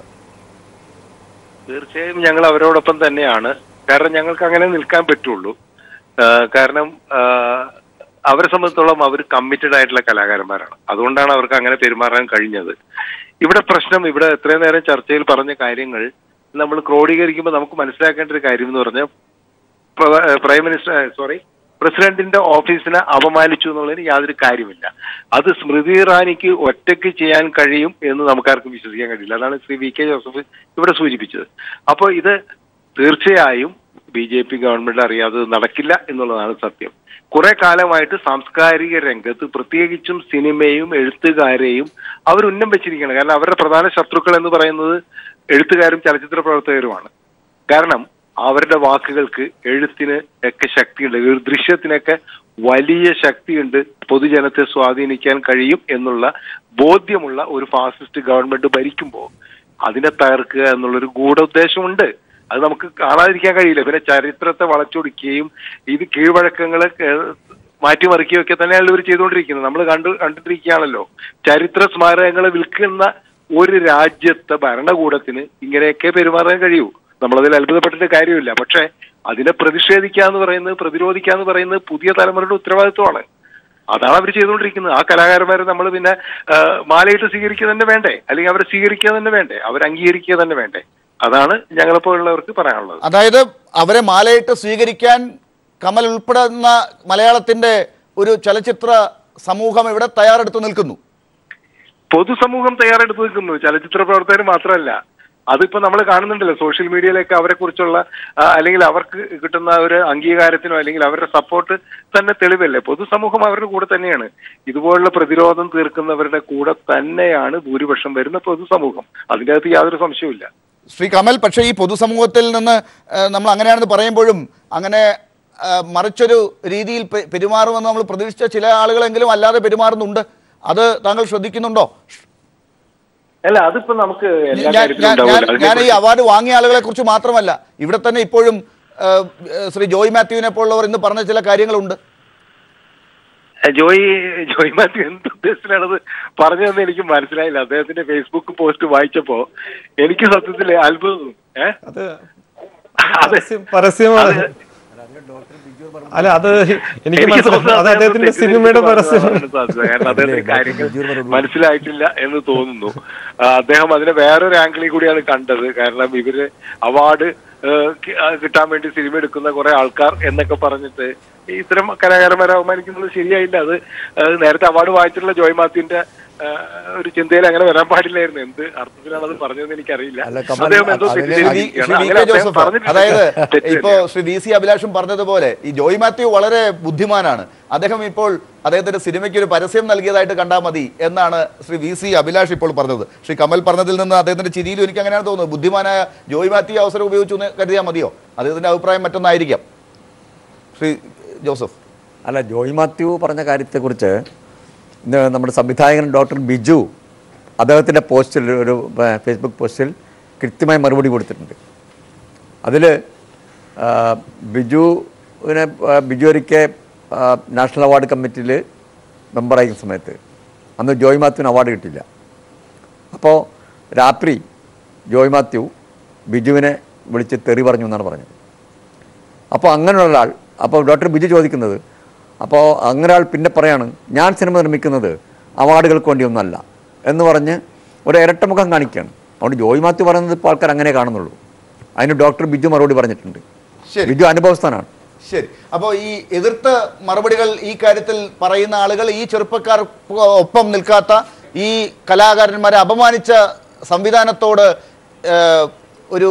തീർച്ചയായും ഞങ്ങൾ അവരോടൊപ്പം തന്നെയാണ് കാരണം ഞങ്ങൾക്ക് അങ്ങനെ നിൽക്കാൻ പറ്റുള്ളൂ ആ, കാരണം ആ, അവരെ സംബന്ധിച്ചോളം അവർ കമ്മിറ്റഡ് ആയിട്ടുള്ള കലാകാരന്മാരാണ് അതുകൊണ്ടാണ് അവർക്ക് അങ്ങനെ പെരുമാറാൻ കഴിഞ്ഞത് ഇവിടെ പ്രശ്നം ഇവിടെ എത്രയും നേരം ചർച്ചയിൽ പറഞ്ഞ കാര്യങ്ങൾ നമ്മൾ ക്രോഡീകരിക്കുമ്പോൾ നമുക്ക് മനസ്സിലാക്കേണ്ട ഒരു കാര്യം എന്ന് പറഞ്ഞാൽ പ്ര- പ്രൈം മിനിസ്റ്റർ സോറി പ്രസിഡന്റിന്റെ ഓഫീസിനെ അപമാനിച്ചു എന്നുള്ളതിന് യാതൊരു കാര്യമില്ല അത് സ്മൃതി ഇറാനിക്ക് ഒറ്റയ്ക്ക് ചെയ്യാൻ കഴിയും എന്ന് നമുക്കാർക്കും വിശ്വസിക്കാൻ കഴിയില്ല അതാണ് ശ്രീ വി കെ ജോസഫ് ഇവിടെ സൂചിപ്പിച്ചത് അപ്പോൾ ഇത് തീർച്ചയായും ബി ജെ പി ഗവൺമെന്റ് അറിയാതെ ഇത് നടക്കില്ല എന്നുള്ളതാണ് സത്യം കുറെ കാലമായിട്ട് സാംസ്കാരിക രംഗത്ത് പ്രത്യേകിച്ചും സിനിമയും എഴുത്തുകാരെയും അവർ ഉന്നം വെച്ചിരിക്കുകയാണ് കാരണം അവരുടെ പ്രധാന ശത്രുക്കൾ എന്ന് പറയുന്നത് എഴുത്തുകാരും ചലച്ചിത്ര പ്രവർത്തകരുമാണ് കാരണം അവരുടെ വാക്കുകൾക്ക് എഴുത്തിന് ഒക്കെ ശക്തിയുണ്ട് ഒരു ദൃശ്യത്തിനൊക്കെ വലിയ ശക്തിയുണ്ട് പൊതുജനത്തെ സ്വാധീനിക്കാൻ കഴിയും എന്നുള്ള ബോധ്യമുള്ള ഒരു ഫാസിസ്റ്റ് ഗവൺമെന്റ് ഭരിക്കുമ്പോൾ അതിനെ തകർക്കുക എന്നുള്ളൊരു ഗൂഢോദ്ദേശമുണ്ട് അത് നമുക്ക് കാണാതിരിക്കാൻ കഴിയില്ല പിന്നെ ചരിത്രത്തെ വളച്ചൊടിക്കുകയും ഇത് കീഴ്വഴക്കങ്ങളെ ഏഹ്, മാറ്റിമറിക്കുകയൊക്കെ തന്നെയാണ് ഇവർ ചെയ്തുകൊണ്ടിരിക്കുന്നത് നമ്മൾ കണ്ടു കണ്ടിട്ടിരിക്കുകയാണല്ലോ ചരിത്ര സ്മാരകങ്ങളെ വിൽക്കുന്ന ഒരു രാജ്യത്തെ ഭരണകൂടത്തിന് ഇങ്ങനെയൊക്കെ പെരുമാറാൻ കഴിയൂ നമ്മളതിൽ അത്ഭുതപ്പെട്ടിട്ട് കാര്യമില്ല പക്ഷെ അതിനെ പ്രതിഷേധിക്കുക എന്ന് പറയുന്നത് പ്രതിരോധിക്കുക എന്ന് പറയുന്നത് പുതിയ തലമുറയുടെ ഉത്തരവാദിത്വമാണ് അതാണ് അവർ ചെയ്തുകൊണ്ടിരിക്കുന്നത് ആ കലാകാരന്മാരെ നമ്മൾ പിന്നെ ആ, മാലയിട്ട് സ്വീകരിക്കുക തന്നെ വേണ്ടേ അല്ലെങ്കിൽ അവരെ സ്വീകരിക്കുക തന്നെ വേണ്ടേ അവർ അംഗീകരിക്കുക തന്നെ വേണ്ടേ അതാണ് ഞങ്ങളെപ്പോലുള്ളവർക്ക് പറയാനുള്ളത് അതായത് അവരെ മാലയിട്ട് സ്വീകരിക്കാൻ കമൽ ഉൾപ്പെടുന്ന മലയാളത്തിന്റെ ഒരു ചലച്ചിത്ര സമൂഹം ഇവിടെ തയ്യാറെടുത്ത് നിൽക്കുന്നു പൊതുസമൂഹം തയ്യാറെടുത്ത് നിൽക്കുന്നു ചലച്ചിത്ര പ്രവർത്തകർ മാത്രമല്ല അതിപ്പോ നമ്മൾ കാണുന്നുണ്ടല്ലോ സോഷ്യൽ മീഡിയയിലൊക്കെ അവരെ കുറിച്ചുള്ള അല്ലെങ്കിൽ അവർക്ക് കിട്ടുന്ന ഒരു അംഗീകാരത്തിനോ അല്ലെങ്കിൽ അവരുടെ സപ്പോർട്ട് തന്നെ തെളിവല്ലേ പൊതുസമൂഹം അവരുടെ കൂടെ തന്നെയാണ് ഇതുപോലുള്ള പ്രതിരോധം തീർക്കുന്നവരുടെ കൂടെ തന്നെയാണ് ഭൂരിപക്ഷം വരുന്ന പൊതുസമൂഹം അതിൻ്റെ അകത്ത് യാതൊരു സംശയവുമില്ല ശ്രീ കമൽ പക്ഷേ ഈ പൊതുസമൂഹത്തിൽ നിന്ന് ആ, നമ്മൾ അങ്ങനെയാണെന്ന് പറയുമ്പോഴും അങ്ങനെ ആ, മറിച്ചൊരു രീതിയിൽ പെ- പെരുമാറുമെന്ന് നമ്മൾ പ്രതീക്ഷിച്ച ചില ആളുകളെങ്കിലും അല്ലാതെ പെരുമാറുന്നുണ്ട് അത് താങ്കൾ ശ്രദ്ധിക്കുന്നുണ്ടോ അല്ല അതിപ്പോ നമുക്ക് എല്ലാ ഞാൻ കാര്യത്തിലും ഞാൻ- ഉണ്ടാവില്ല ഞാൻ- ഞാൻ ഈ അവാർഡ് വാങ്ങിയ ആളുകളെ കുറിച്ച് മാത്രമല്ല ഇവിടെ തന്നെ ഇപ്പോഴും ആ, ശ്രീ ജോയ് മാത്യുവിനെ പോലുള്ളവർ ഇന്ന് പറഞ്ഞ ചില കാര്യങ്ങളുണ്ട് ജോയി ജോയ് മാത്യു എന്ത് ഉദ്ദേശത്തിലാണത് പറഞ്ഞതെന്ന് എനിക്ക് മനസ്സിലായില്ല അദ്ദേഹത്തിന്റെ ഫേസ്ബുക്ക് പോസ്റ്റ് വായിച്ചപ്പോ എനിക്ക് സത്യത്തിൽ അത്ഭുതം ഏ അത് അത് പരസ്യം- പരസ്യമാണ് അല്ല അത് എനിക്ക് മനസ്സിലായി തോന്നുന്നു അത് അദ്ദേഹത്തിന്റെ അദ്ദേഹം സിനിമയുടെ തെറ്റിദ്ധരിച്ച് പരസ്യമാണ് പറഞ്ഞതാണ് സാധ്യത. കാരണം അദ്ദേഹത്തിന് കാര്യങ്ങൾ മനസ്സിലായിട്ടില്ല എന്ന് തോന്നുന്നു ആ, അദ്ദേഹം അതിനെ വേറൊരു ആംഗിളിൽ കൂടിയാണ് കണ്ടത് കാരണം ഇവര് അവാർഡ് കിട്ടാൻ വേണ്ടി സിനിമ എടുക്കുന്ന കുറെ ആൾക്കാർ എന്നൊക്കെ പറഞ്ഞിട്ട് ഇത്തരം കലാകാരന്മാരെ അവമാനിക്കുന്നത് ശരിയായില്ല അത് അത് നേരത്തെ അവാർഡ് വാങ്ങിച്ചിട്ടുള്ള ജോയ് മാത്യുവിന്റെ ആ, ഒരു ചിന്തയിൽ അങ്ങനെ വരാൻ പാടില്ലായിരുന്നു എന്ത് അർത്ഥത്തിലാണ് അത് പറഞ്ഞതെന്ന് എനിക്കറിയില്ല അല്ല, കമൽ, അദ്ദേഹം എന്തോ അതിനെ- ശ്രീ വി- തെറ്റിദ്ധരിച്ചിരിക്കുകയാണ്. ശ്രീ വി അങ്ങനെ കെ അദ്ദേഹം ജോസഫ് പറഞ്ഞിട്ടില്ല. അതായത് തെറ്റ് ഇപ്പോ തന്നെയാണ്. ശ്രീ വി സി അഭിലാഷും പറഞ്ഞതുപോലെ ഈ ജോയ് മാത്യു വളരെ ബുദ്ധിമാനാണ് അദ്ദേഹം ഇപ്പോൾ അദ്ദേഹത്തിന്റെ സിനിമയ്ക്ക് ഒരു പരസ്യം നൽകിയതായിട്ട് കണ്ടാൽ മതി എന്നാണ് ശ്രീ വി സി അഭിലാഷ് ഇപ്പോൾ പറഞ്ഞത് ശ്രീ കമൽ പറഞ്ഞതിൽ നിന്ന് അദ്ദേഹത്തിന്റെ ചിരിയിലും എനിക്ക് അങ്ങനെയാണ് തോന്നുന്നത് ബുദ്ധിമാനായ ജോയ് മാത്യു അവസരം ഉപയോഗിച്ചു എന്ന് കരുതിയാൽ മതിയോ അദ്ദേഹത്തിന്റെ അഭിപ്രായം മറ്റൊന്നായിരിക്കാം ശ്രീ ജോസഫ് അല്ല ജോയ് മാത്യു പറഞ്ഞ കാര്യത്തെക്കുറിച്ച് ഇന്ന് നമ്മുടെ സംവിധായകൻ ഡോക്ടർ ബിജു അദ്ദേഹത്തിൻ്റെ പോസ്റ്റിൽ ഒരു ഏ, ഫേസ്ബുക്ക് പോസ്റ്റിൽ കൃത്യമായി മറുപടി കൊടുത്തിട്ടുണ്ട് അതിൽ ബിജുവിനെ ആ, ബിജു ഒരിക്കൽ ആ, നാഷണൽ അവാർഡ് കമ്മിറ്റിയിൽ മെമ്പറായിരിക്കുന്ന സമയത്ത് അന്ന് ജോയ് മാത്യുവിന് അവാർഡ് കിട്ടില്ല അപ്പോൾ രാത്രി ജോയ് മാത്യു ബിജുവിനെ വിളിച്ച് തെറി പറഞ്ഞു എന്നാണ് പറഞ്ഞത് അപ്പോൾ അങ്ങനെയുള്ള ആൾ അപ്പോൾ ഡോക്ടർ ബിജു ചോദിക്കുന്നത് അപ്പോൾ അങ്ങനെ ആൾ പിന്നെ പറയാണ് ഞാൻ സിനിമ നിർമ്മിക്കുന്നത് അവാർഡുകൾക്ക് വേണ്ടിയൊന്നല്ല എന്ന് പറഞ്ഞ് ഒരു ഇരട്ടമുഖം കാണിക്കുകയാണ് അതുകൊണ്ട് ജോയ് മാത്യു പറയുന്നത് ഇപ്പോൾ ആൾക്കാർ അങ്ങനെ കാണുന്നുള്ളൂ അതിന് ഡോക്ടർ ബിജു മറുപടി പറഞ്ഞിട്ടുണ്ട് ശരി. ബിജു അനുഭവസ്ഥാനാണ് ശരി അപ്പോൾ ഈ എതിർത്ത് മറുപടികൾ ഈ കാര്യത്തിൽ പറയുന്ന ആളുകൾ ഈ ചെറുപ്പക്കാർ ഒപ്പം നിൽക്കാത്ത ഈ കലാകാരന്മാരെ അപമാനിച്ച സംവിധാനത്തോട് ഏഹ്, ഒരു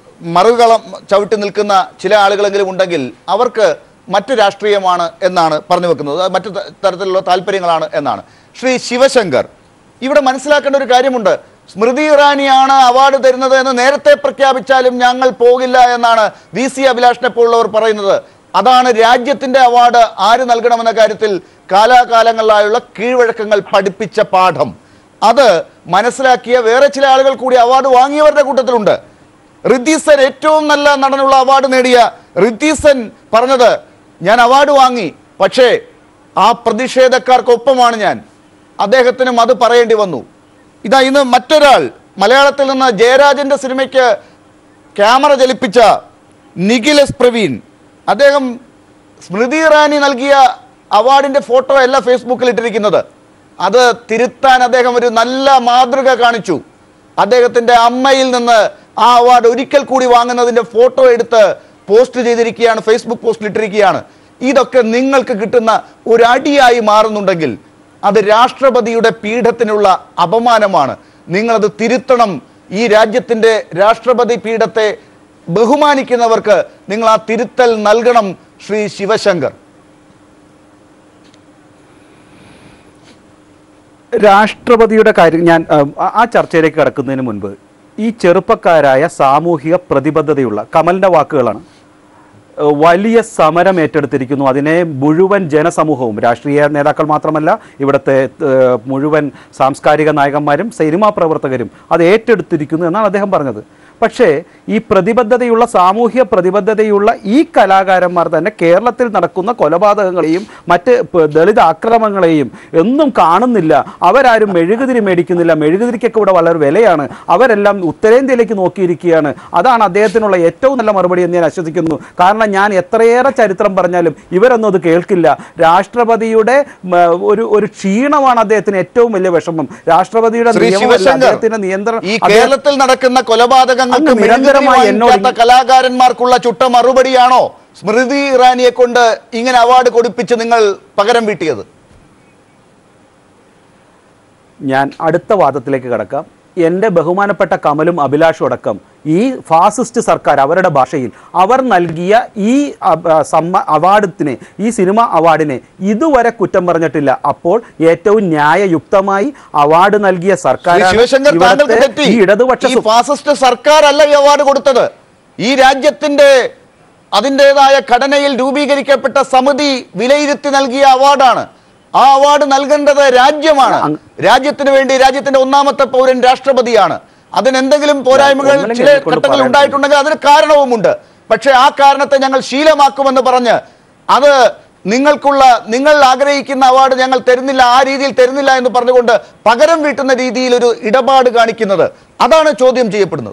മറുകളം ചവിട്ടി നിൽക്കുന്ന ചില ആളുകളെങ്കിലും ഉണ്ടെങ്കിൽ അവർക്ക് മറ്റു രാഷ്ട്രീയമാണ് എന്നാണ് പറഞ്ഞു വെക്കുന്നത് അത് മറ്റു ത- തരത്തിലുള്ള താല്പര്യങ്ങളാണ് എന്നാണ് ശ്രീ ശിവശങ്കർ ഇവിടെ മനസ്സിലാക്കേണ്ട ഒരു കാര്യമുണ്ട് സ്മൃതി ഇറാനിയാണ് അവാർഡ് തരുന്നത് എന്ന് നേരത്തെ പ്രഖ്യാപിച്ചാലും ഞങ്ങൾ പോകില്ല എന്നാണ് വി സി അഭിലാഷിനെ പോലുള്ളവർ പറയുന്നത് അതാണ് രാജ്യത്തിന്റെ അവാർഡ് ആര് നൽകണമെന്ന കാര്യത്തിൽ കാലാകാലങ്ങളിലായുള്ള കീഴ്വഴക്കങ്ങൾ പഠിപ്പിച്ച പാഠം അത് മനസ്സിലാക്കിയ വേറെ ചില ആളുകൾ കൂടി അവാർഡ് വാങ്ങിയവരുടെ കൂട്ടത്തിലുണ്ട് റിദ്ദീസൻ ഏറ്റവും നല്ല നടനുള്ള അവാർഡ് നേടിയ റിദ്ദീസൻ പറഞ്ഞത് ഞാൻ അവാർഡ് വാങ്ങി പക്ഷേ ആ പ്രതിഷേധക്കാർക്കൊപ്പമാണ് ഞാൻ അദ്ദേഹത്തിനും അത് പറയേണ്ടി വന്നു ഇതാ ഇന്ന് മറ്റൊരാൾ മലയാളത്തിൽ നിന്ന് ജയരാജന്റെ സിനിമയ്ക്ക് ക്യാമറ ചലിപ്പിച്ച നിഖിൽ എസ് പ്രവീൺ അദ്ദേഹം സ്മൃതി ഇറാനി നൽകിയ അവാർഡിന്റെ ഫോട്ടോ അല്ല ഫേസ്ബുക്കിൽ ഇട്ടിരിക്കുന്നത് അത് തിരുത്താൻ അദ്ദേഹം ഒരു നല്ല മാതൃക കാണിച്ചു അദ്ദേഹത്തിന്റെ അമ്മയിൽ നിന്ന് ആ അവാർഡ് ഒരിക്കൽ കൂടി വാങ്ങുന്നതിന്റെ ഫോട്ടോ എടുത്ത് പോസ്റ്റ് ചെയ്തിരിക്കുകയാണ് ഫേസ്ബുക്ക് പോസ്റ്റിൽ ഇട്ടിരിക്കുകയാണ് ഇതൊക്കെ നിങ്ങൾക്ക് കിട്ടുന്ന ഒരു അടിയായി മാറുന്നുണ്ടെങ്കിൽ അത് രാഷ്ട്രപതിയുടെ പീഠത്തിനുള്ള അപമാനമാണ് നിങ്ങളത് തിരുത്തണം ഈ രാജ്യത്തിന്റെ രാഷ്ട്രപതി പീഠത്തെ ബഹുമാനിക്കുന്നവർക്ക് നിങ്ങൾ ആ തിരുത്തൽ നൽകണം ശ്രീ ശിവശങ്കർ രാഷ്ട്രപതിയുടെ കാര്യം ഞാൻ ആ, ആ- ആ ചർച്ചയിലേക്ക് കടക്കുന്നതിന് മുൻപ് ഈ ചെറുപ്പക്കാരായ സാമൂഹിക പ്രതിബദ്ധതയുള്ള കമലിന്റെ വാക്കുകളാണ് ഏഹ് വലിയ സമരം ഏറ്റെടുത്തിരിക്കുന്നു അതിനെ മുഴുവൻ ജനസമൂഹവും രാഷ്ട്രീയ നേതാക്കൾ മാത്രമല്ല ഇവിടുത്തെ ഏഹ് മുഴുവൻ സാംസ്കാരിക നായകന്മാരും സിനിമാ പ്രവർത്തകരും അത് ഏറ്റെടുത്തിരിക്കുന്നു എന്നാണ് അദ്ദേഹം പറഞ്ഞത് പക്ഷേ ഈ പ്രതിബദ്ധതയുള്ള സാമൂഹ്യ പ്രതിബദ്ധതയുള്ള ഈ കലാകാരന്മാർ തന്നെ കേരളത്തിൽ നടക്കുന്ന കൊലപാതകങ്ങളെയും മറ്റ് പ- ദളിത് ആക്രമങ്ങളെയും ഒന്നും കാണുന്നില്ല അവരാരും മെഴുകുതിരി മേടിക്കുന്നില്ല മെഴുകുതിരിക്കൊക്കെ ഇവിടെ വളരെ വിലയാണ് അവരെല്ലാം ഉത്തരേന്ത്യയിലേക്ക് നോക്കിയിരിക്കുകയാണ് അതാണ് അദ്ദേഹത്തിനുള്ള ഏറ്റവും നല്ല മറുപടി എന്ന് ഞാൻ ആശ്വസിക്കുന്നു കാരണം ഞാൻ എത്രയേറെ ചരിത്രം പറഞ്ഞാലും ഇവരൊന്നും അത് കേൾക്കില്ല രാഷ്ട്രപതിയുടെ മ, ഒരു ഒരു ക്ഷീണമാണ് അദ്ദേഹത്തിന് ഏറ്റവും വലിയ വിഷമം രാഷ്ട്രപതിയുടെ ശ്രീ നിയമമല്ല ശിവശങ്കർ അദ്ദേഹത്തിന്റെ നിയന്ത്രണം ഈ അദ്ദേഹം- കേരളത്തിൽ നടക്കുന്ന കൊലപാതകങ്ങൾക്ക് അങ്ങ് നിരന്തരമായി മെഴുകുതിരി എന്നോട് വാങ്ങിക്കാത്ത കലാകാരന്മാർക്കുള്ള ചുട്ട മറുപടിയാണോ സ്മൃതി ഇറാനിയെ കൊണ്ട് ഇങ്ങനെ അവാർഡ് കൊടുപ്പിച്ച് നിങ്ങൾ പകരം വീട്ടിയത് ഞാൻ അടുത്ത വാദത്തിലേക്ക് കടക്കാം എൻ്റെ ബഹുമാനപ്പെട്ട കമലും അഭിലാഷും അടക്കം ഈ ഫാസിസ്റ്റ് സർക്കാർ അവരുടെ ഭാഷയിൽ അവർ നൽകിയ ഈ അ- അ, സമ്മ അവാർഡത്തിന് ഈ സിനിമ അവാർഡിനെ ഇതുവരെ കുറ്റം പറഞ്ഞിട്ടില്ല അപ്പോൾ ഏറ്റവും ന്യായയുക്തമായി അവാർഡ് നൽകിയ ശ്രീ സർക്കാരാണ് ശിവശങ്കർ താങ്കൾക്ക് ഇവിടുത്തെ തെറ്റി ഈ ഇടതുപക്ഷ ഈ സു- ഫാസിസ്റ്റ് സർക്കാർ അല്ല ഈ അവാർഡ് കൊടുത്തത് ഈ രാജ്യത്തിന്റെ അതിൻ്റെതായ ഘടനയിൽ രൂപീകരിക്കപ്പെട്ട സമിതി വിലയിരുത്തി നൽകിയ അവാർഡാണ് ആ അവാർഡ് നൽകേണ്ടത് രാജ്യമാണ് രാജ്യത്തിന് വേണ്ടി രാജ്യത്തിന്റെ ഒന്നാമത്തെ പൗരൻ രാഷ്ട്രപതിയാണ് അതിന് എന്തെങ്കിലും പോരായ്മകൾ ഒന്നല്ലെങ്കിൽ ചില എന്നെക്കൊണ്ട് ഘട്ടങ്ങളിൽ പറയാൻ ഉണ്ടായിട്ടുണ്ടെങ്കിൽ അതിന് കാരണവുമുണ്ട് പക്ഷേ ആ കാരണത്തെ ഞങ്ങൾ ശീലമാക്കുമെന്ന് പറഞ്ഞ് അത് നിങ്ങൾക്കുള്ള നിങ്ങൾ ആഗ്രഹിക്കുന്ന അവാർഡ് ഞങ്ങൾ തരുന്നില്ല ആ രീതിയിൽ തരുന്നില്ല എന്ന് പറഞ്ഞുകൊണ്ട് പകരം വീട്ടുന്ന രീതിയിൽ ഒരു ഇടപാട് കാണിക്കുന്നത് അതാണ് ചോദ്യം ചെയ്യപ്പെടുന്നത്